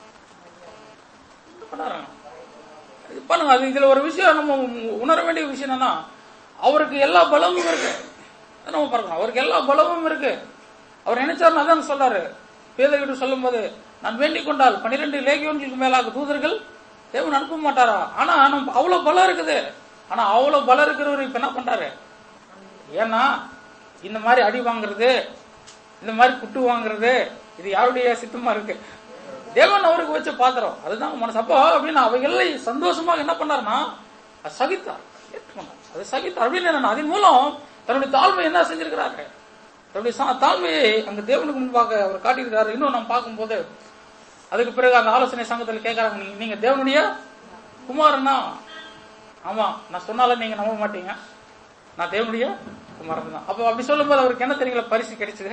என்ன பண்ணாரு இது பண்ணுங்க அது இதுல ஒரு விஷயம் நம்ம உணர வேண்டிய விஷயம் என்னன்னா அவருக்கு எல்லா பலமும் இருக்கு அதை நம்ம பார்க்கணும் அவருக்கு எல்லா பலமும் இருக்கு அவர் நினைச்சாருன்னு அதான் சொல்றாரு பேதகிட்ட சொல்லும்போது நான் வேண்டிக் கொண்டால் பன்னிரெண்டு லேகியோன்களுக்கு மேலாக தூதர்கள் தேவன் அனுப்ப மாட்டாரா ஆனா நம்ம அவ்வளவு பலம் இருக்குது ஆனா அவ்வளவு பலம் இருக்கிறவர் இப்ப என்ன பண்றாரு ஏன்னா இந்த மாதிரி அடி வாங்குறது இந்த மாதிரி குட்டு வாங்குறது இது யாருடைய சித்தமா இருக்கு தேவன் அவருக்கு வச்ச பாத்திரம் அதுதான் மனசு அப்போ அப்படின்னு அவைகளை சந்தோஷமாக என்ன பண்ணாருன்னா அது சகித்தார் ஏற்றுக்கொண்டார் அது சகித்தார் அப்படின்னு என்னன்னா அதன் மூலம் தன்னுடைய தாழ்மை என்ன செஞ்சிருக்கிறாரு தன்னுடைய சா- தாழ்மையை அந்த தேவனுக்கு முன்பாக அவர் காட்டியிருக்காரு இன்னும் நம்ம பார்க்கும்போது அதுக்கு பிறகு அந்த ஆலோசனை சங்கத்தில் கேட்கறாங்க நீங்க நீங்க தேவனுடைய குமாரனா ஆமா நான் சொன்னாலும் நீங்க நம்ப மாட்டீங்க நான் தேவனுடைய குமாரன் தான் அப்போ அப்படி சொல்லும்போது அவருக்கு என்ன தெரியுங்களா பரிசு கிடைச்சது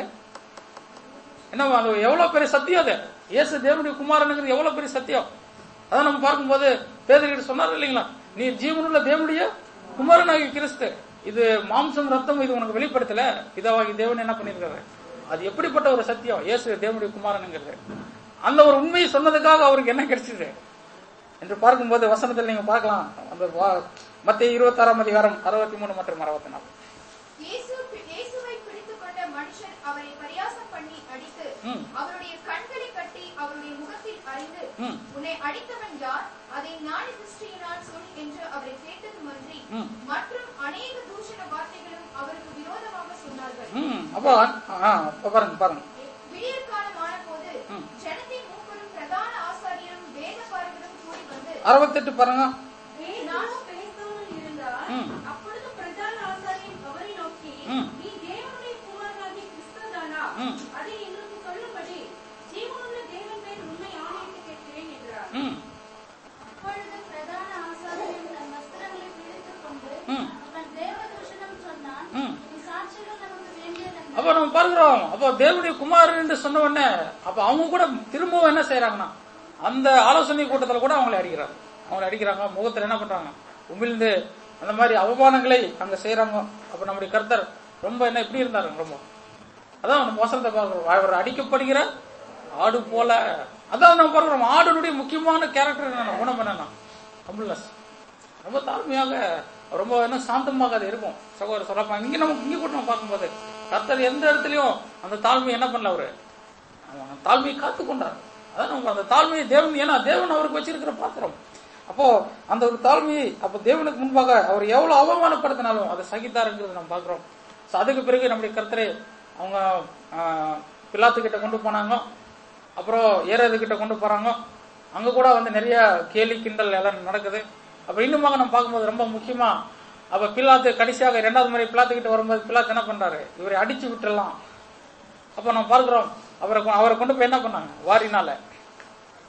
என்ன அது எவ்வளவு பெரிய சத்தியம் அது இயேசு தேவனுடைய குமாரனுங்கிறது எவ்வளவு பெரிய சத்தியம் அதான் நம்ம பார்க்கும்போது பேதர்கிட்ட சொன்னார் இல்லைங்களா நீ ஜீவனுள்ள தேவனுடைய குமாரனாகி கிறிஸ்து இது மாம்சம் ரத்தம் இது உனக்கு வெளிப்படுத்தல பிதாவாகி தேவன் என்ன பண்ணிருக்காரு அது எப்படிப்பட்ட ஒரு சத்தியம் இயேசு தேவனுடைய குமாரனுங்கிறது அந்த ஒரு உண்மையை சொன்னதுக்காக அவருக்கு என்ன கிடைச்சது என்று பார்க்கும்போது வசனத்தில் நீங்க பார்க்கலாம் அந்த மத்திய இருபத்தாறாம் அதிகாரம் அறுபத்தி மூணு மற்றும் அறுபத்தி நாலு இயேசு இயேசுவை பிடித்துக் கொண்ட மனுஷர் அவரை பரியாசம் பண்ணி அடித்து ம். அவருடைய கண்களை கட்டி அவருடைய முகத்தில் அறைந்து ம். உன்னை அடித்தவன் யார் அதை ஞான கிறிஸ்துவினால் சொல் என்று அவரை கேட்டதுமன்றி ம். மற்றும் அநேக தூஷண வார்த்தைகளும் அவருக்கு விரோதமாக சொன்னார்கள் ம் அப்போ ஆ, அப்போ பாருங்க பாருங்க விடியற் காலம் ஆனபோது ம். ஜனத்தின் மூப்பரும் பிரதான ஆசாரியரும் வேதபாரகரும் கூடி வந்து அறுபத்தெட்டு பாருங்க நானும் பேசாமல் இருந்தார் ம். அப்பொழுது பிரதான ஆசாரியன் அவரை நோக்கி ம். நீ தேவனுடைய குமாரனாகிய கிறிஸ்துதானா ம். அதை எங்களுக்கு சொல்லும்படி ஜீவனுள்ள தேவன் பேர் உண்மை ஆணையிட்டு கேட்கிறேன் என்றார் ம் அப்பொழுது பிரதான ஆசாரியன் தன் வஸ்திரங்களை பிடித்துக் கொண்டு ம். அவன் தேவதூஷணம் சொன்னான் ம். நீ சாட்சிகள் நமக்கு வேண்டியதென்ன அப்போ நம்ம பார்க்கிறோம் அப்போ தேவனுடைய குமாரன் என்று சொன்ன உடனே அப்ப அவங்க கூட திரும்பவும் என்ன செய்யறாங்கன்னா அந்த ஆலோசனை கூட்டத்துல கூட அவங்களை அடிக்கிறாங்க அவங்களை அடிக்கிறாங்க முகத்துல என்ன பண்றாங்க உமிழ்ந்து அந்த மாதிரி அவமானங்களை அங்க செய்யறாங்க அப்ப நம்முடைய கர்த்தர் ரொம்ப என்ன எப்படி இருந்தாரு ரொம்ப அதான் நம்ம வசனத்தை பார்க்கிறோம் அவர் அடிக்கப்படுகிற ஆடு போல அதான் நம்ம பார்க்கிறோம் ஆடுனுடைய முக்கியமான கேரக்டர் என்னன்னா குணம் என்னன்னா ஹம்பிள்னஸ் ரொம்ப தாழ்மையாக ரொம்ப என்ன சாந்தமாக அது இருக்கும் சகோதரர் சொல்லப்பா இங்க நம்ம இங்க கூட நம்ம பார்க்கும்போது கர்த்தர் எந்த இடத்துலயும் அந்த தாழ்மை என்ன பண்ணல அவரு அவன் அந்த தாழ்மையை காத்து கொண்டார் அதான் நம்ம அந்த தாழ்மையை தேவன் ஏன்னா தேவன் அவருக்கு வச்சிருக்கிற பாத்திரம் அப்போ அந்த ஒரு தாழ்மையை அப்போ தேவனுக்கு முன்பாக அவர் எவ்வளவு அவமானப்படுத்தினாலும் அதை சகித்தாருங்கிறது நம்ம பார்க்கிறோம் So, அதுக்கு பிறகு நம்முடைய கர்த்தரை அவங்க ஆஹ், பிலாத்து கிட்ட கொண்டு போனாங்க அப்புறம் ஏறது கிட்ட கொண்டு போறாங்க அங்க கூட வந்து நிறைய கேலி கிண்டல் எல்லாம் நடக்குது அப்ப இன்னுமாக நம்ம பார்க்கும்போது ரொம்ப முக்கியமா அப்ப பிலாத்து கடைசியாக இரண்டாவது முறை பிலாத்து கிட்ட வரும்போது பிலாத்து என்ன பண்றாரு இவரை அடிச்சு விட்டுறலாம் அப்ப நம்ம பார்க்கிறோம் அவரை கொ- அவரை கொண்டு போய் என்ன பண்ணாங்க வாரினால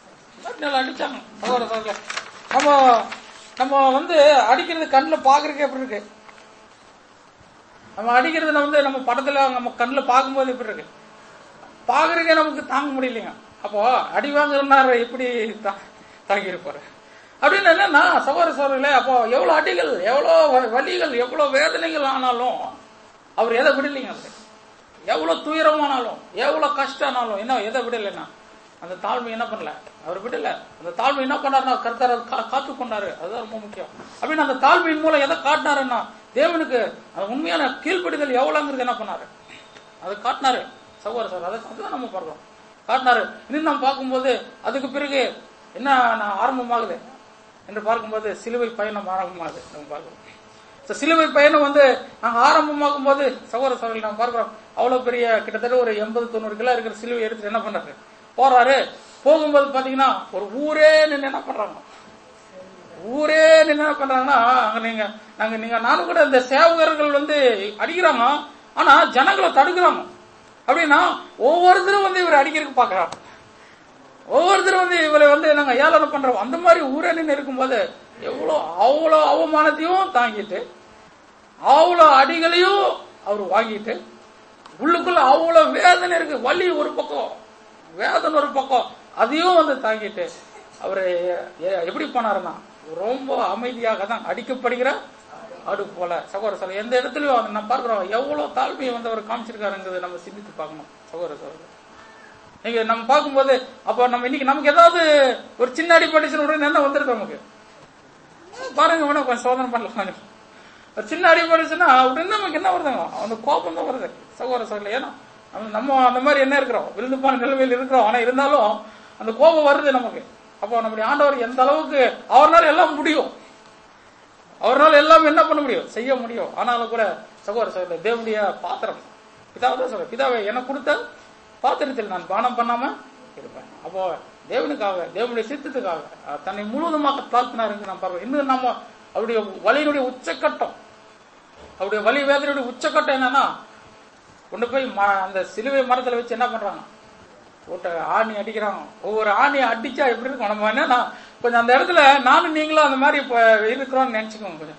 நல்லா அடிச்சாங்க சகோதர சகோதரர்களே. நம்ம நம்ம வந்து அடிக்கிறது கண்ணில் பாக்குறதுக்கு எப்படி இருக்கு நம்ம அடிக்கிறதுல வந்து நம்ம படத்துல நம்ம கண்ணில் பார்க்கும்போது எப்படி இருக்கு பாக்குறதுக்கே நமக்கு தாங்க முடியலைங்க அப்போ அடி வாங்குறனாரு எப்படி தா- தாங்கி இருப்பாரு அப்படின்னு என்னன்னா சகோதர சகோதரர்களே அப்போ எவ்வளவு அடிகள் எவ்வளவு வ- வலிகள் எவ்வளவு வேதனைகள் ஆனாலும் அவர் எதை விடலைங்க அவரு எவ்வளவு துயரமானாலும் எவ்வளவு கஷ்டம் ஆனாலும் என்ன எதை விடலைன்னா அந்த தாழ்மை என்ன பண்ணல அவர் விடல அந்த தாழ்மை என்ன பண்ணாருன்னா கர்த்தர் காத்து கொண்டாரு அதுதான் ரொம்ப முக்கியம் அப்படின்னு அந்த தாழ்மையின் மூலம் எதை காட்டினாருன்னா தேவனுக்கு அந்த உண்மையான கீழ்ப்படிதல் எவ்வளவுங்கிறது என்ன பண்ணாரு அதை காட்டினாரு சகோதர சார் அதை அதுதான் நம்ம பார்க்கிறோம் காட்டினாரு இன்னும் நம்ம பார்க்கும்போது அதுக்கு பிறகு என்ன நான் ஆரம்பமாகுது என்று பார்க்கும்போது சிலுவை பயணம் ஆரம்பமாகுது நம்ம பார்க்கிறோம் So, சிலுவை பயணம் வந்து நாங்க ஆரம்பமாகும் போது சகோதர சகோதரி நம்ம பார்க்கிறோம் அவ்வளவு பெரிய கிட்டத்தட்ட ஒரு எண்பது தொண்ணூறு கிலோ இருக்கிற சிலுவை எடுத்துட்டு என்ன பண்றாரு போறாரு போகும்போது பாத்தீங்கன்னா ஒரு ஊரே நின்று என்ன பண்றாங்க ஊரே நின்று என்ன பண்றாங்கன்னா அங்க நீங்க நாங்க நீங்க நானும் கூட இந்த சேவகர்கள் வந்து அடிக்கிறாங்க ஆனா ஜனங்களை தடுக்கிறாங்க அப்படின்னா ஒவ்வொருத்தரும் வந்து இவர் அடிக்கிறதுக்கு பாக்குறாங்க ஒவ்வொருத்தரும் வந்து இவரை வந்து நாங்க ஏளனம் பண்றோம் அந்த மாதிரி ஊரே நின்று இருக்கும்போது எவ்வளவு அவ்வளவு அவமானத்தையும் தாங்கிட்டு அவ்வளவு அடிகளையும் அவர் வாங்கிட்டு உள்ளுக்குள்ள அவ்வளவு வேதனை இருக்கு வலி ஒரு பக்கம் வேதனை ஒரு பக்கம் அதையும் வந்து தாங்கிட்டு அவரு எ- எப்படி பண்ணாருன்னா ரொம்ப அமைதியாக தான் அடிக்கப்படுகிற ஆடு போல சகோதர சொல்ல எந்த இடத்துலயும் அதை நம்ம பார்க்கிறோம் எவ்வளவு தாழ்மையை வந்து அவர் காமிச்சிருக்காருங்கிறத நம்ம சிந்தித்து பார்க்கணும் சகோதர சகோதரர் நீங்க நம்ம பார்க்கும்போது அப்ப நம்ம இன்னைக்கு நமக்கு ஏதாவது ஒரு சின்ன அடிப்பட்டுச்சுன்னு உடனே என்ன வந்துருது நமக்கு பாருங்க வேணா கொஞ்சம் சோதனை பண்ணலாம் கொஞ்சம் ஒரு சின்ன அடிப்பட்டுச்சுன்னா உடனே நமக்கு என்ன வருதுங்க அந்த கோபம் தான் வருது சகோதர சகோதரி ஏன்னா நம்ம- நம்ம அந்த மாதிரி என்ன இருக்கிறோம் விழுந்து போன நிலைமையில் இருக்கிறோம் ஆனா இருந்தாலும் அந்த கோபம் வருது நமக்கு அப்போ நம்முடைய ஆண்டவர் எந்த அளவுக்கு அவர்னால எல்லாம் முடியும் அவரால் எல்லாம் என்ன பண்ண முடியும் செய்ய முடியும் ஆனாலும் கூட சகோதர சகோதரி தேவனுடைய பாத்திரம் பிதாவை தான் சொல்ற பிதாவை எனக்கு கொடுத்த பாத்திரத்தில் நான் பானம் பண்ணாம இருப்பேன் அப்போ தேவனுக்காக தேவனுடைய சித்தத்துக்காக அஹ், தன்னை முழுவதுமாக தாழ்த்தினாருங்க நான் பார்க்கிறோம் இன்னும் நம்ம அவருடைய வலியினுடைய உச்சக்கட்டம் அவருடைய வலி வேதனையுடைய உச்சக்கட்டம் என்னன்னா கொண்டு போய் ம- அந்த சிலுவை மரத்துல வச்சு என்ன பண்றாங்க போட்டு ஆணி அடிக்கிறாங்க ஒவ்வொரு ஆணியை அடிச்சா எப்படி இருக்கும் நம்ம என்னன்னா கொஞ்சம் அந்த இடத்துல நானும் நீங்களும் அந்த மாதிரி இப்ப இருக்கிறோம்னு நினைச்சுக்கோங்க கொஞ்சம்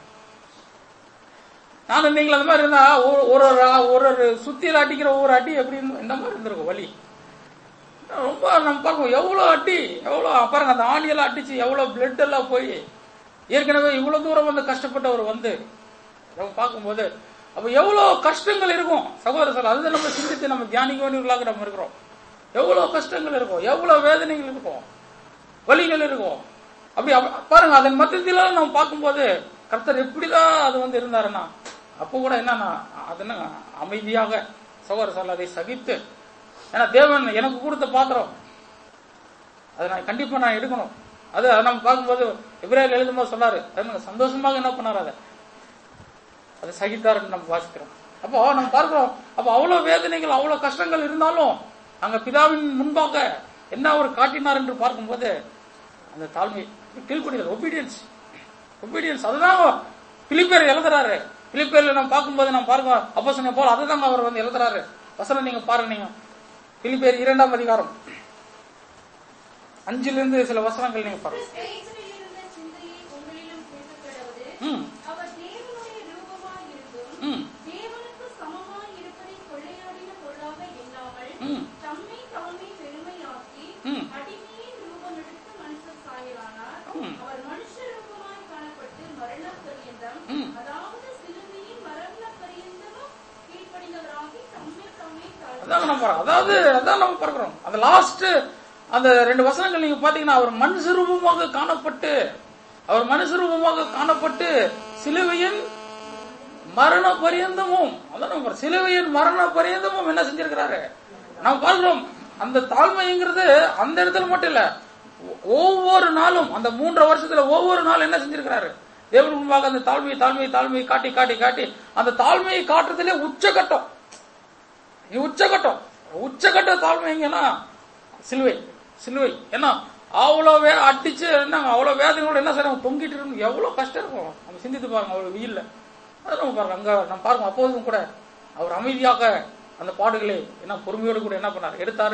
நானும் நீங்களும் அந்த மாதிரி இருந்தா ஒரு ஒரு ஒரு- ஒரு ஒரு சுத்தியில அடிக்கிற ஒவ்வொரு அடி எப்படி இருந்து- இந்த மாதிரி இருந்திருக்கும் வலி ரொம்ப நம்ம பார்க்கணும் எவ்வளவு அடி எவ்வளவு பாருங்க அந்த ஆணியெல்லாம் அடிச்சு எவ்வளவு பிளட் எல்லாம் போய் ஏற்கனவே இவ்வளவு தூரம் வந்து கஷ்டப்பட்டவர் வந்து நம்ம பார்க்கும்போது அப்ப எவ்வளவு கஷ்டங்கள் இருக்கும் சகோதர சார் அதுதான் நம்ம சிந்தித்து நம்ம தியானிக்க வேண்டியவர்களாக நம்ம இருக்கிறோம் எவ்வளவு கஷ்டங்கள் இருக்கும் எவ்வளவு வேதனைகள் இருக்கும் வலிகள் இருக்கும் அப்படி அப்ப- பாருங்க அதன் மத்தியில நம்ம பார்க்கும்போது கர்த்தர் எப்படிதான் அது வந்து இருந்தாருன்னா அப்போ கூட என்னன்னா அது என்ன அமைதியாக சகோதர சார் அதை சகித்து ஏன்னா தேவன் எனக்கு கொடுத்த பாத்திரம் அதை நான் கண்டிப்பா நான் எடுக்கணும் அது அதை நம்ம பார்க்கும்போது எப்ரேல் எழுதும்போது சொன்னாரு அது சந்தோஷமாக என்ன பண்ணாரு அதை அதை சகித்தாருன்னு நம்ம வாசிக்கிறோம் அப்போ நம்ம பார்க்கிறோம் அப்போ அவ்வளவு வேதனைகள் அவ்வளவு கஷ்டங்கள் இருந்தாலும் அங்க பிதாவின் முன்பாக என்ன அவர் காட்டினார் என்று பார்க்கும்போது அந்த தாழ்மை கீழ்குடிகள் ஒபீடியன்ஸ் ஒபீடியன்ஸ் அதுதான் பிலிப்பேர் எழுதுறாரு பிலிப்பேர்ல நம்ம பார்க்கும்போது நம்ம பாருங்க அப்போசனை போல அதுதாங்க அவர் வந்து எழுதுறாரு வசனம் நீங்க பாருங்க நீங்க பிலிப்பேர் இரண்டாம் அதிகாரம் அஞ்சுல இருந்து சில வசனங்கள் நீங்க பாருங்க பேச்சில் இருந்த சிந்தையை உங்களிலும் பேசக்கடவுது ம் அவர் தேவனுடைய ரூபமாய் இருந்தும் ம் தேவனுக்கு சமமாய் இருப்பதை கொள்ளையாடின பொருளாக எண்ணாமல் ம் தம்மை தாமே பெருமையாக்கி ம். அடிமையின் ரூபம் எடுத்து மனுஷர் சாயலானார் ம். அவர் மனுஷ ரூபமாய் காணப்பட்டு மரண பரியந்தம் ம். அதாவது சிலுவையின் மரண பரியந்தமும் கீழ்ப்படிந்தவராகி தம்மை தாமே தாழ்த்தி அதான் நம்ம பார்க்கிறோம். அதாவது அதான் நம்ம பார்க்கிறோம் அந்த லாஸ்ட் அந்த ரெண்டு வசனங்கள் நீங்க பாத்தீங்கன்னா அவர் மனுஷ ரூபமாக காணப்பட்டு அவர் மனுஷ ரூபமாக காணப்பட்டு சிலுவையின் மரண பரியந்தமும் அதான் நம்ம பார்க்கிறோம். சிலுவையின் மரண பரியந்தமும் என்ன செஞ்சிருக்கிறாரு நம்ம பார்க்கிறோம் அந்த தாழ்மைங்கிறது அந்த இடத்துல மட்டும் இல்ல ஒ- ஒவ்வொரு நாளும் அந்த மூன்றரை வருஷத்துல ஒவ்வொரு நாளும் என்ன செஞ்சிருக்கிறாரு தேவன் முன்பாக அந்த தாழ்மையை தாழ்மையை தாழ்மையை காட்டி காட்டி காட்டி அந்த தாழ்மையை காட்டுறதுலே உச்சகட்டம் இது உச்சகட்டம் உச்சகட்ட தாழ்மை எங்கன்னா சிலுவை சிலுவை ஏன்னா அவ்வளவு வே அடிச்சு என்ன அவ்வளவு வேதனையோட என்ன செய்யறாங்க தொங்கிட்டு இருக்கும் எவ்வளவு கஷ்டம் இருக்கும் நம்ம சிந்தித்து பாருங்க அவ்வளவு வெயில்ல அது நம்ம பாருங்க அங்க நம்ம பாருங்க அப்போதும் கூட அவர் அமைதியாக அந்த பாடுகளை என்ன பொறுமையோடு கூட என்ன பண்ணாரு எடுத்தாரு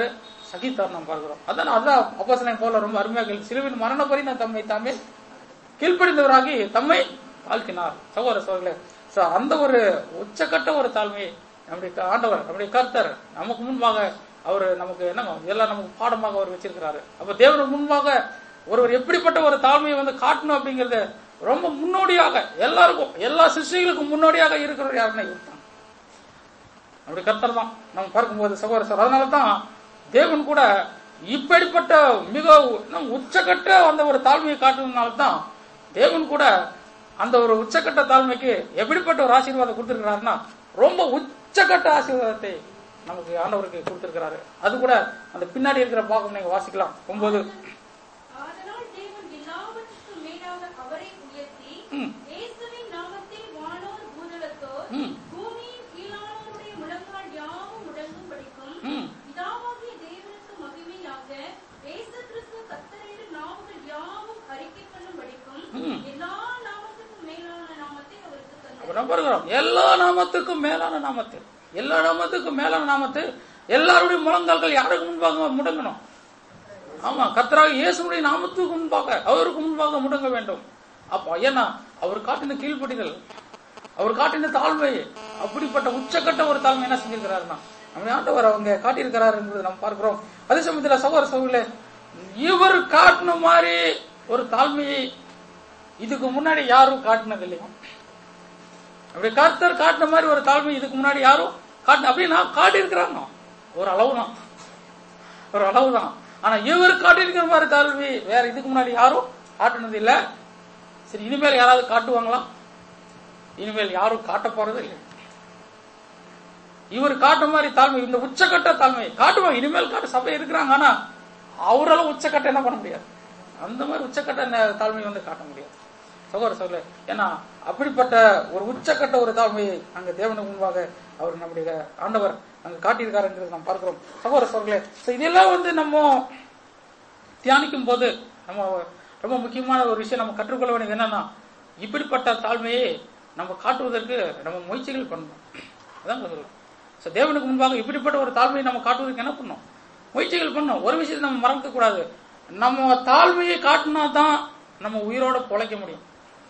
சகித்தார் நாம் பார்க்கிறோம் அதான் அதான் அப்போஸ்தலன் போல ரொம்ப அருமையாக கேள்வி. சிலுவின் மரண பரிந்த தம்மை தாமே கீழ்ப்படிந்தவராகி தம்மை தாழ்த்தினார் சகோதர சோழர்களே So, அந்த ஒரு உச்சக்கட்ட ஒரு தாழ்மை நம்முடைய க- ஆண்டவர் நம்முடைய கர்த்தர் நமக்கு முன்பாக அவர் நமக்கு என்ன இதெல்லாம் நமக்கு பாடமாக அவர் வச்சிருக்கிறாரு அப்ப தேவனுக்கு முன்பாக ஒருவர் எப்படிப்பட்ட ஒரு தாழ்மையை வந்து காட்டணும் அப்படிங்கறது ரொம்ப முன்னோடியாக எல்லாருக்கும் எல்லா சிருஷ்டிகளுக்கும் முன்னோடியாக இருக்கிறவர் யாருன்னா இவர் தான் நம்முடைய கர்த்தர் தான் நம்ம பார்க்கும்போது சகோதர சார் அதனால தான் தேவன் கூட இப்படிப்பட்ட மிக உ- உச்சக்கட்ட அந்த ஒரு தாழ்மையை காட்டுறதுனால தான் தேவன் கூட அந்த ஒரு உச்சக்கட்ட தாழ்மைக்கு எப்படிப்பட்ட ஒரு ஆசீர்வாதம் கொடுத்திருக்கிறாருன்னா ரொம்ப உச்சக்கட்ட ஆசீர்வாதத்தை நமக்கு ஆண்டவருக்கு கொடுத்திருக்கிறாரு அது கூட அந்த பின்னாடி இருக்கிற பாகம் நீங்க வாசிக்கலாம் ஒன்பது ஆதலால் தேவன் எல்லாவற்றுக்கும் மேலாக அவரை உயர்த்தி ம். இயேசுவின் நாமத்தில் வானோர் பூதலத்தோர் ம். பூமியின் கீழானோருடைய முழங்கால் யாவும் முடங்கும் படிக்கும் ம். பிதாவாகிய தேவனுக்கு மகிமையாக இயேசு கிறிஸ்து கர்த்தர் என்று நாவுகள் யாவும் அறிக்கை பண்ணும் படிக்கும் ம். எல்லா நாமத்துக்கும் மேலான நாமத்தை அவருக்கு அப்ப தந்தார் நம்ம பார்க்கிறோம் எல்லா நாமத்துக்கும் மேலான நாமத்து எல்லா நாமத்துக்கும் மேலான நாமத்து எல்லாருடைய முழங்கால்கள் யாருக்கு முன்பாக முடங்கணும் ஆமா கர்த்தராக இயேசுடைய நாமத்துக்கு முன்பாக அவருக்கு முன்பாக முடங்க வேண்டும் அப்ப ஏன்னா அவர் காட்டின கீழ்ப்படிதல் அவர் காட்டின தாழ்மை அப்படிப்பட்ட உச்சக்கட்ட ஒரு தாழ்மை என்ன செஞ்சிருக்கிறாருன்னா நம்ம ஆண்டவர் அவங்க காட்டியிருக்கிறார் என்பது நம்ம பார்க்கிறோம் அதே சமயத்துல சகோதர சகோதரிகளே இவர் காட்டின மாதிரி ஒரு தாழ்மையை இதுக்கு முன்னாடி யாரும் காட்டினது இல்லையா அப்படி கர்த்தர் காட்டின மாதிரி ஒரு தாழ்மை இதுக்கு முன்னாடி யாரும் காட்டின அப்படின்னா காட்டி இருக்கிறாங்க ஒரு அளவு தான் ஒரு அளவு தான் ஆனா இவர் காட்டியிருக்கிற மாதிரி தாழ்மை வேற இதுக்கு முன்னாடி யாரும் காட்டுனது இல்ல சரி இனிமேல் யாராவது காட்டுவாங்களா இனிமேல் யாரும் காட்ட போறது இல்லை இவர் காட்டுற மாதிரி தாழ்மை இந்த உச்சக்கட்ட தாழ்மை காட்டுவாங்க இனிமேல் காட்ட சபை இருக்கிறாங்க ஆனா அவரால உச்சக்கட்ட என்ன பண்ண முடியாது அந்த மாதிரி உச்சக்கட்ட ந- தாழ்மை வந்து காட்ட முடியாது சகோதர சகோதர ஏன்னா அப்படிப்பட்ட ஒரு உச்சக்கட்ட ஒரு தாழ்மையை அங்க தேவனுக்கு முன்பாக அவர் நம்முடைய ஆண்டவர் அங்க காட்டியிருக்காருங்கிறது நாம் பார்க்கிறோம் சகோதர சகோதரர்களே So இதெல்லாம் வந்து நம்ம தியானிக்கும் போது நம்ம ரொம்ப முக்கியமான ஒரு விஷயம் நம்ம கற்றுக்கொள்ள வேண்டியது என்னன்னா இப்படிப்பட்ட தாழ்மையை நம்ம காட்டுவதற்கு நம்ம முயற்சிகள் பண்ணணும் அதான் சொல்றோம் ஸோ தேவனுக்கு முன்பாக இப்படிப்பட்ட ஒரு தாழ்மையை நம்ம காட்டுவதற்கு என்ன பண்ணணும் முயற்சிகள் பண்ணணும் ஒரு விஷயத்தை நம்ம மறக்க கூடாது நம்ம தாழ்மையை காட்டினா தான் நம்ம உயிரோட பொழைக்க முடியும்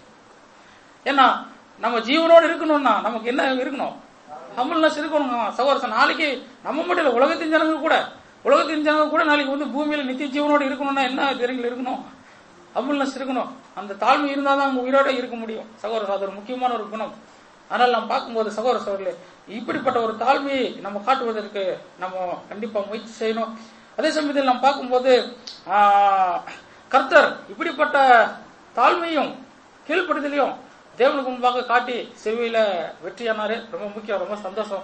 ஏன்னா நம்ம ஜீவனோட இருக்கணும்னா நமக்கு என்ன இருக்கணும் ஹம்பிள்னஸ் இருக்கணும் சகோதரன் நாளைக்கு நம்ம மட்டும் இல்ல உலகத்தின் ஜனங்க கூட உலகத்தின் ஜனங்க கூட நாளைக்கு வந்து பூமியில நித்திய ஜீவனோட இருக்கணும்னா என்ன திறங்கள் இருக்கணும் ஹம்பிள்னஸ் இருக்கணும் அந்த தாழ்மை இருந்தால் தான் அவங்க உயிரோட இருக்க முடியும் சகோதரர் அது ஒரு முக்கியமான ஒரு குணம் ஆனால் நாம் பார்க்கும்போது சகோதர சகோதரர்களே இப்படிப்பட்ட ஒரு தாழ்மையை நம்ம காட்டுவதற்கு நம்ம கண்டிப்பா முயற்சி செய்யணும் அதே சமயத்தில் நாம் பார்க்கும்போது ஆஹ், கர்த்தர் இப்படிப்பட்ட தாழ்மையும் கீழ்ப்படுதலையும் தேவனுக்கு முன்பாக காட்டி செவியில வெற்றியானாரு ரொம்ப முக்கியம் ரொம்ப சந்தோஷம்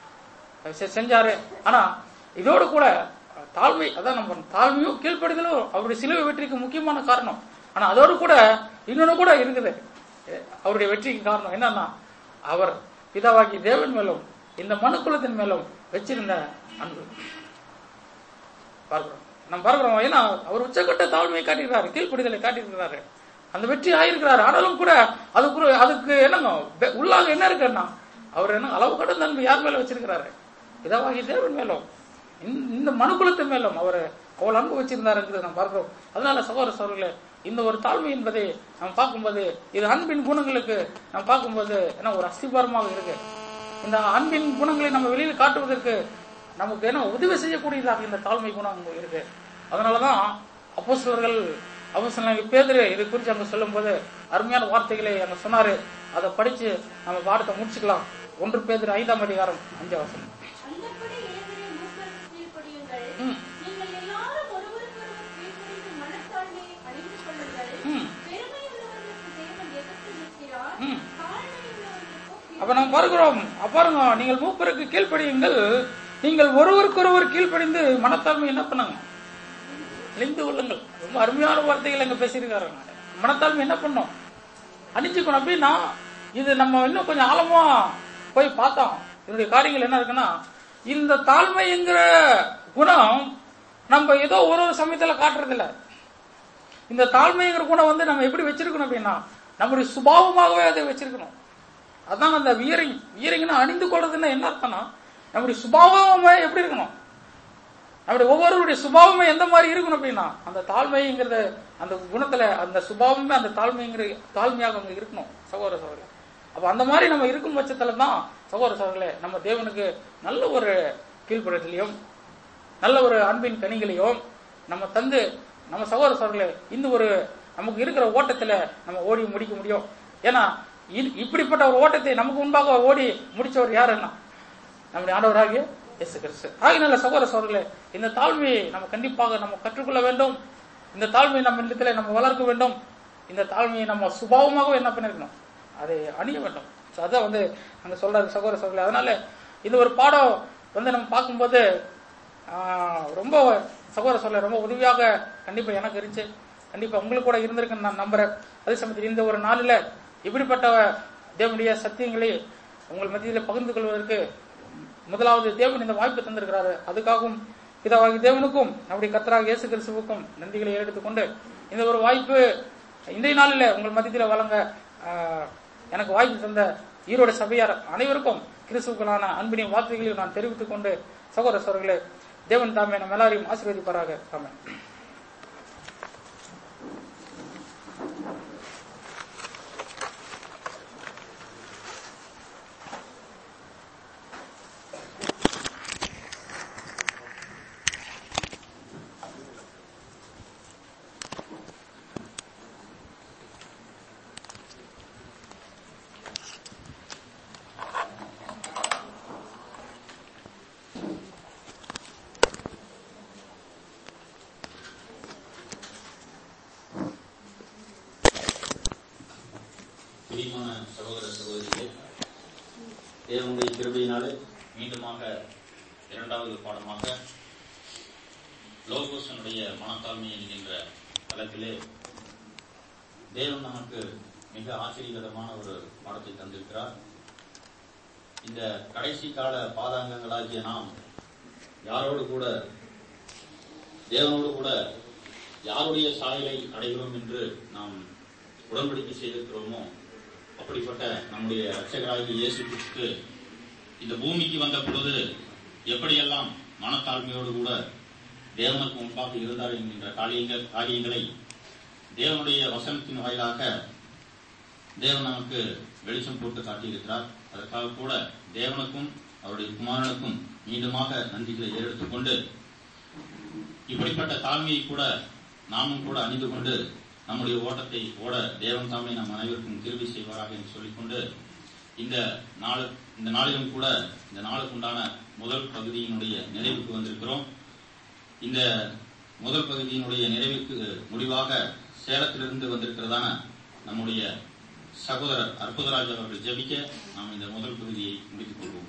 செ- செஞ்சாரு ஆனா இதோட கூட தாழ்மை அதான் நம்ம தாழ்மையும் கீழ்ப்படுதலும் அவருடைய சிலுவை வெற்றிக்கு முக்கியமான காரணம் ஆனா அதோடு கூட இன்னொன்னு கூட இருக்குது எ- அவருடைய வெற்றிக்கு காரணம் என்னன்னா அவர் பிதாவாகி தேவன் மேலும் இந்த மனுக்குலத்தின் மேலும் வச்சிருந்த அன்பு பார்க்கிறோம் நம்ம பார்க்கிறோம் ஏன்னா அவர் உச்சக்கட்ட தாழ்மையை காட்டியிருக்காரு கீழ்ப்படிதலை காட்டியிருக்கிறாரு அந்த வெற்றி ஆயிருக்கிறாரு ஆனாலும் கூட அதுக்கு அதுக்கு என்னங்க வெ- உள்ளாக என்ன இருக்குன்னா அவர் என்ன அளவு கடந்த அன்பு யார் மேல வச்சிருக்கிறாரு இதவாகி தேவன் மேலும் இந்த- இந்த மனுக்குலத்து மேலும் அவர் அவ்வளவு அன்பு வச்சிருந்தாருங்கிறது நம்ம பார்க்கிறோம் அதனால சகோதர சகோதரர்களே இந்த ஒரு தாழ்மை என்பதை நம்ம பார்க்கும்போது இது அன்பின் குணங்களுக்கு நம்ம பார்க்கும்போது என்ன ஒரு அஸ்திபாரமாக இருக்கு இந்த அன்பின் குணங்களை நம்ம வெளியில் காட்டுவதற்கு நமக்கு என்ன உதவி செய்யக்கூடியதாக இந்த தாழ்மை குணம் இருக்கு அதனாலதான் அப்போஸ்தலர்கள் அப்போஸ்தலனாகிய பேதுரு இது குறித்து அங்க சொல்லும்போது அருமையான வார்த்தைகளை அங்க சொன்னாரு அதை படிச்சு நம்ம பாடத்தை முடிச்சுக்கலாம் ஒன்று பேதுரு ஐந்தாம் அதிகாரம் அஞ்சாம் வசனம் அந்தப்படி ஏவரே மூப்பருக்கு கீழ்ப்படியுங்கள். ம். நீங்கள் எல்லாரும் ஒருவருக்கொருவர் கீழ்ப்படிந்து மனத்தாழ்மையை அணிந்து கொள்ளுங்கள். ம். பெருமையுள்ளவர்களுக்கு தேவன் எதிர்த்து நிற்கிறார். ம். தாழ்மையுள்ளவர்களுக்கோ அப்ப நம்ம பார்க்கிறோம் அப்ப பாருங்க நீங்கள் மூப்பருக்கு கீழ்ப்படியுங்கள் நீங்கள் ஒருவருக்கொருவர் கீழ்ப்படிந்து மனத்தாழ்மை என்ன பண்ணாங்க அழிந்து கொள்ளுங்கள் ரொம்ப அருமையான வார்த்தைகள் எங்க பேசியிருக்காருங்க மனத்தாழ்மை என்ன பண்ணும் அணிஞ்சுக்கணும் அப்படின்னா இது நம்ம இன்னும் கொஞ்சம் ஆழமா போய் பார்த்தோம் இதனுடைய காரியங்கள் என்ன இருக்குன்னா இந்த தாழ்மைங்கிற குணம் நம்ம ஏதோ ஒரு ஒரு சமயத்துல காட்டுறது இல்ல இந்த தாழ்மைங்கிற குணம் வந்து நம்ம எப்படி வச்சிருக்கணும் அப்படின்னா நம்முடைய சுபாவமாகவே அதை வச்சிருக்கணும் அதான் அந்த வியரிங் வியரிங்னா அணிந்து கொள்றதுன்னா என்ன அர்த்தம்னா நம்முடைய சுபாவமே எப்படி இருக்கணும் நம்முடைய ஒவ்வொருவருடைய சுபாவமே எந்த மாதிரி இருக்கணும் அப்படின்னா அந்த தாழ்மைங்கிறத அந்த குணத்துல அந்த சுபாவமே அந்த தாழ்மைங்கிற தாழ்மையாக அங்க இருக்கணும் சகோதர சகோதரர்களே அப்ப அந்த மாதிரி நம்ம இருக்கும் பட்சத்துல தான் சகோதர சகோதரர்களே நம்ம தேவனுக்கு நல்ல ஒரு கீழ்ப்படத்திலையும் நல்ல ஒரு அன்பின் கனிகளையும் நம்ம தந்து நம்ம சகோதர சகோதரர்களே இந்த ஒரு நமக்கு இருக்கிற ஓட்டத்துல நம்ம ஓடி முடிக்க முடியும் ஏன்னா இ- இப்படிப்பட்ட ஒரு ஓட்டத்தை நமக்கு முன்பாக ஓடி முடிச்சவர் யாருன்னா நம்முடைய ஆண்டவராகிய இயேசு கிறிஸ்து ஆகினால சகோதர சகோதரர்களே இந்த தாழ்மையை நம்ம கண்டிப்பாக நம்ம கற்றுக்கொள்ள வேண்டும் இந்த தாழ்மையை நம்ம இடத்துல நம்ம வளர்க்க வேண்டும் இந்த தாழ்மையை நம்ம சுபாவமாக என்ன பண்ணிருக்கணும் அதை அணிய வேண்டும் So அதான் வந்து அங்க சொல்றாரு சகோதர சகோதரர்களே அதனால இது ஒரு பாடம் வந்து நம்ம பார்க்கும்போது ஆஹ், ரொம்ப சகோதர சொல்ல ரொம்ப உதவியாக கண்டிப்பா எனக்கு இருந்துச்சு கண்டிப்பா உங்களுக்கு கூட இருந்திருக்குன்னு நான் நம்புறேன் அதே சமயத்தில் இந்த ஒரு நாளில் இப்படிப்பட்ட தேவனுடைய சத்தியங்களை உங்கள் மத்தியில் பகிர்ந்து கொள்வதற்கு முதலாவது தேவன் இந்த வாய்ப்பு தந்திருக்கிறாரு அதுக்காகவும் பிதாவாகி தேவனுக்கும் நம்முடைய கத்தராக இயேசு கிறிஸ்துவுக்கும் நன்றிகளை எடுத்துக்கொண்டு இந்த ஒரு வாய்ப்பு இன்றைய நாளில் உங்கள் மத்தியில் வழங்க ஆஹ், எனக்கு வாய்ப்பு தந்த ஈரோடு சபையார் அனைவருக்கும் கிறிஸ்துக்களான அன்பினையும் வார்த்தைகளையும் நான் தெரிவித்துக் கொண்டு சகோதர சோர்களே தேவன் தாமே நம்ம எல்லாரையும் ஆசீர்வதிப்பாராக ஆமென் பிரியமான சகோதர சகோதரிகளே தேவனுடைய கிருபையினாலே மீண்டுமாக இரண்டாவது பாடமாக லோகோசனுடைய மனத்தாழ்மை என்கின்ற தளத்திலே தேவன் நமக்கு மிக ஆச்சரியகரமான ஒரு பாடத்தை தந்திருக்கிறார் இந்த கடைசி கால பாதாங்கங்களாகிய நாம் யாரோடு கூட தேவனோடு கூட யாருடைய சாயலை அடைகிறோம் என்று நாம் உடன்படிக்கை செய்திருக்கிறோமோ அப்படிப்பட்ட நம்முடைய ரட்சகராகிய இயேசு கிறிஸ்து இந்த பூமிக்கு வந்த பொழுது எப்படியெல்லாம் மனத்தாழ்மையோடு கூட தேவனுக்கு முன்பாக இருந்தார் என்கின்ற காரியங்கள் காரியங்களை தேவனுடைய வசனத்தின் வாயிலாக தேவன் நமக்கு வெளிச்சம் போட்டு காட்டியிருக்கிறார் அதற்காக கூட தேவனுக்கும் அவருடைய குமாரனுக்கும் மீண்டுமாக நன்றிகளை ஏறெடுத்துக்கொண்டு இப்படிப்பட்ட தாழ்மையை கூட நாமும் கூட அணிந்து கொண்டு நம்முடைய ஓட்டத்தை ஓட தேவன் தாமே நம் அனைவருக்கும் கிருபை செய்வாராக என்று சொல்லிக்கொண்டு இந்த நாள் இந்த நாளிலும் கூட இந்த நாளுக்கு உண்டான முதல் பகுதியினுடைய நிறைவுக்கு வந்திருக்கிறோம் இந்த முதல் பகுதியினுடைய நிறைவுக்கு முடிவாக சேலத்திலிருந்து வந்திருக்கிறதான நம்முடைய சகோதரர் அற்புதராஜ் அவர்கள் ஜெபிக்க நாம் இந்த முதல் பகுதியை முடித்துக் கொள்வோம்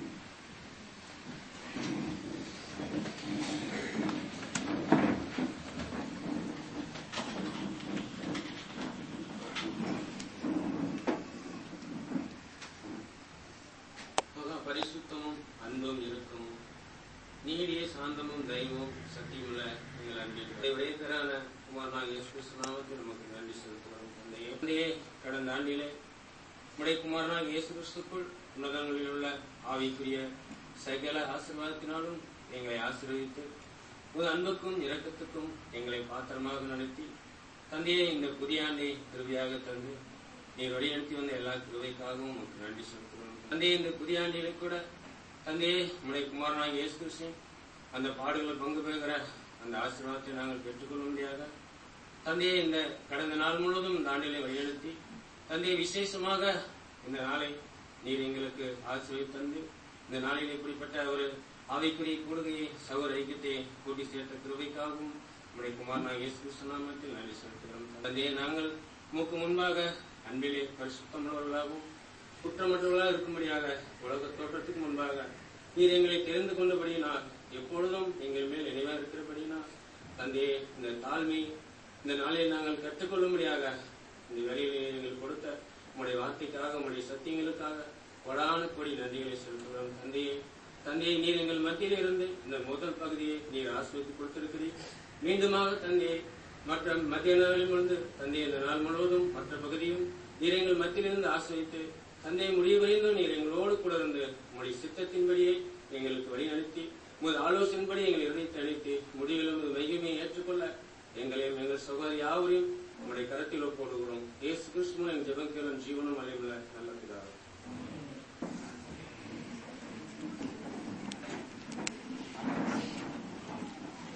மகா பரிசுத்தமும் அன்பும் இரக்கமும் நீடிய சாந்தமும் தெய்வமும் சக்தியுமுள்ள எங்கள் அன்பில் உடையதரான குமாரனாக இயேசு கிறிஸ்து நாமத்தில் நமக்கு நன்றி செலுத்துகிறோம் தந்தையே தந்தையே கடந்த ஆண்டிலே உடைய குமாரனாக இயேசு கிறிஸ்துக்குள் உன்னதங்களில் உள்ள ஆவிக்குரிய சகல ஆசீர்வாதத்தினாலும் எங்களை ஆசீர்வதித்து உங்கள் அன்புக்கும் இரக்கத்துக்கும் எங்களை பாத்திரமாக நடத்தி தந்தையே இந்த புதிய ஆண்டை திருவியாக தந்து நீர் வழிநடத்தி வந்த எல்லா கிருபைக்காகவும் உமக்கு நன்றி செலுத்துகிறோம் தந்தையே இந்த புதிய ஆண்டிலே கூட தந்தையே உடைய குமாரனாக இயேசு கிறிஸ்து அந்த பாடுகளில் பங்கு பெறுகிற அந்த ஆசீர்வாதத்தை நாங்கள் பெற்றுக்கொள்ள முடியாத தந்தையே இந்த கடந்த நாள் முழுவதும் இந்த ஆண்டிலே வழிநடத்தி தந்தையை விசேஷமாக இந்த நாளை நீர் எங்களுக்கு ஆசீர்வதி தந்து இந்த நாளில் இப்படிப்பட்ட ஒரு ஆவிக்குரிய கூடுகையை சகோதர ஐக்கியத்தை கூட்டி சேர்த்த கிருபைக்காகவும் உடைய குமாரனாக இயேசு கிறிஸ்து நாமத்தில் நன்றி செலுத்துகிறோம் தந்தையே நாங்கள் மூக்கு முன்பாக அன்பிலே பரிசுத்தமுள்ளவர்களாகவும் குற்றமற்றவர்களாக இருக்கும்படியாக உலக தோற்றத்துக்கு முன்பாக நீர் எங்களை தெரிந்து கொண்டபடியினால் எப்பொழுதும் எங்கள் மேல் நினைவாக இருக்கிறபடியினால் தந்தையே இந்த தாழ்மை இந்த நாளில் நாங்கள் கற்றுக்கொள்ளும்படியாக இந்த வேலையிலே எங்களுக்கு கொடுத்த உங்களுடைய வார்த்தைக்காக உங்களுடைய சத்தியங்களுக்காக கொடான கொடி நன்றிகளை செலுத்துகிறோம் தந்தையே தந்தையை நீர் எங்கள் மத்தியில் இருந்து இந்த முதல் பகுதியை நீர் ஆசிரியத்து கொடுத்திருக்கிறீர் மீண்டுமாக தந்தையை மற்ற மத்திய நாளில் இருந்து தந்தை இந்த நாள் முழுவதும் மற்ற பகுதியும் நீர் எங்கள் மத்தியிலிருந்து ஆசிரியத்து தந்தை முடிவடைந்தும் நீர் எங்களோடு கூட இருந்து உங்களுடைய சித்தத்தின்படியே எங்களுக்கு வழிநடத்தி உமது ஆலோசனைப்படி எங்கள் இதயத்தை அழைத்து முடிவிலும் உமது மகிமையை ஏற்றுக்கொள்ள எங்களையும் எங்கள் சகோதரி யாவரையும் உம்முடைய கரத்தில் ஒப்புக்கொடுக்கிறோம் இயேசு கிறிஸ்துவின் எங்கள் ஜெபங்களும் ஜீவனும் அலைவுள்ள நல்ல பிதாவே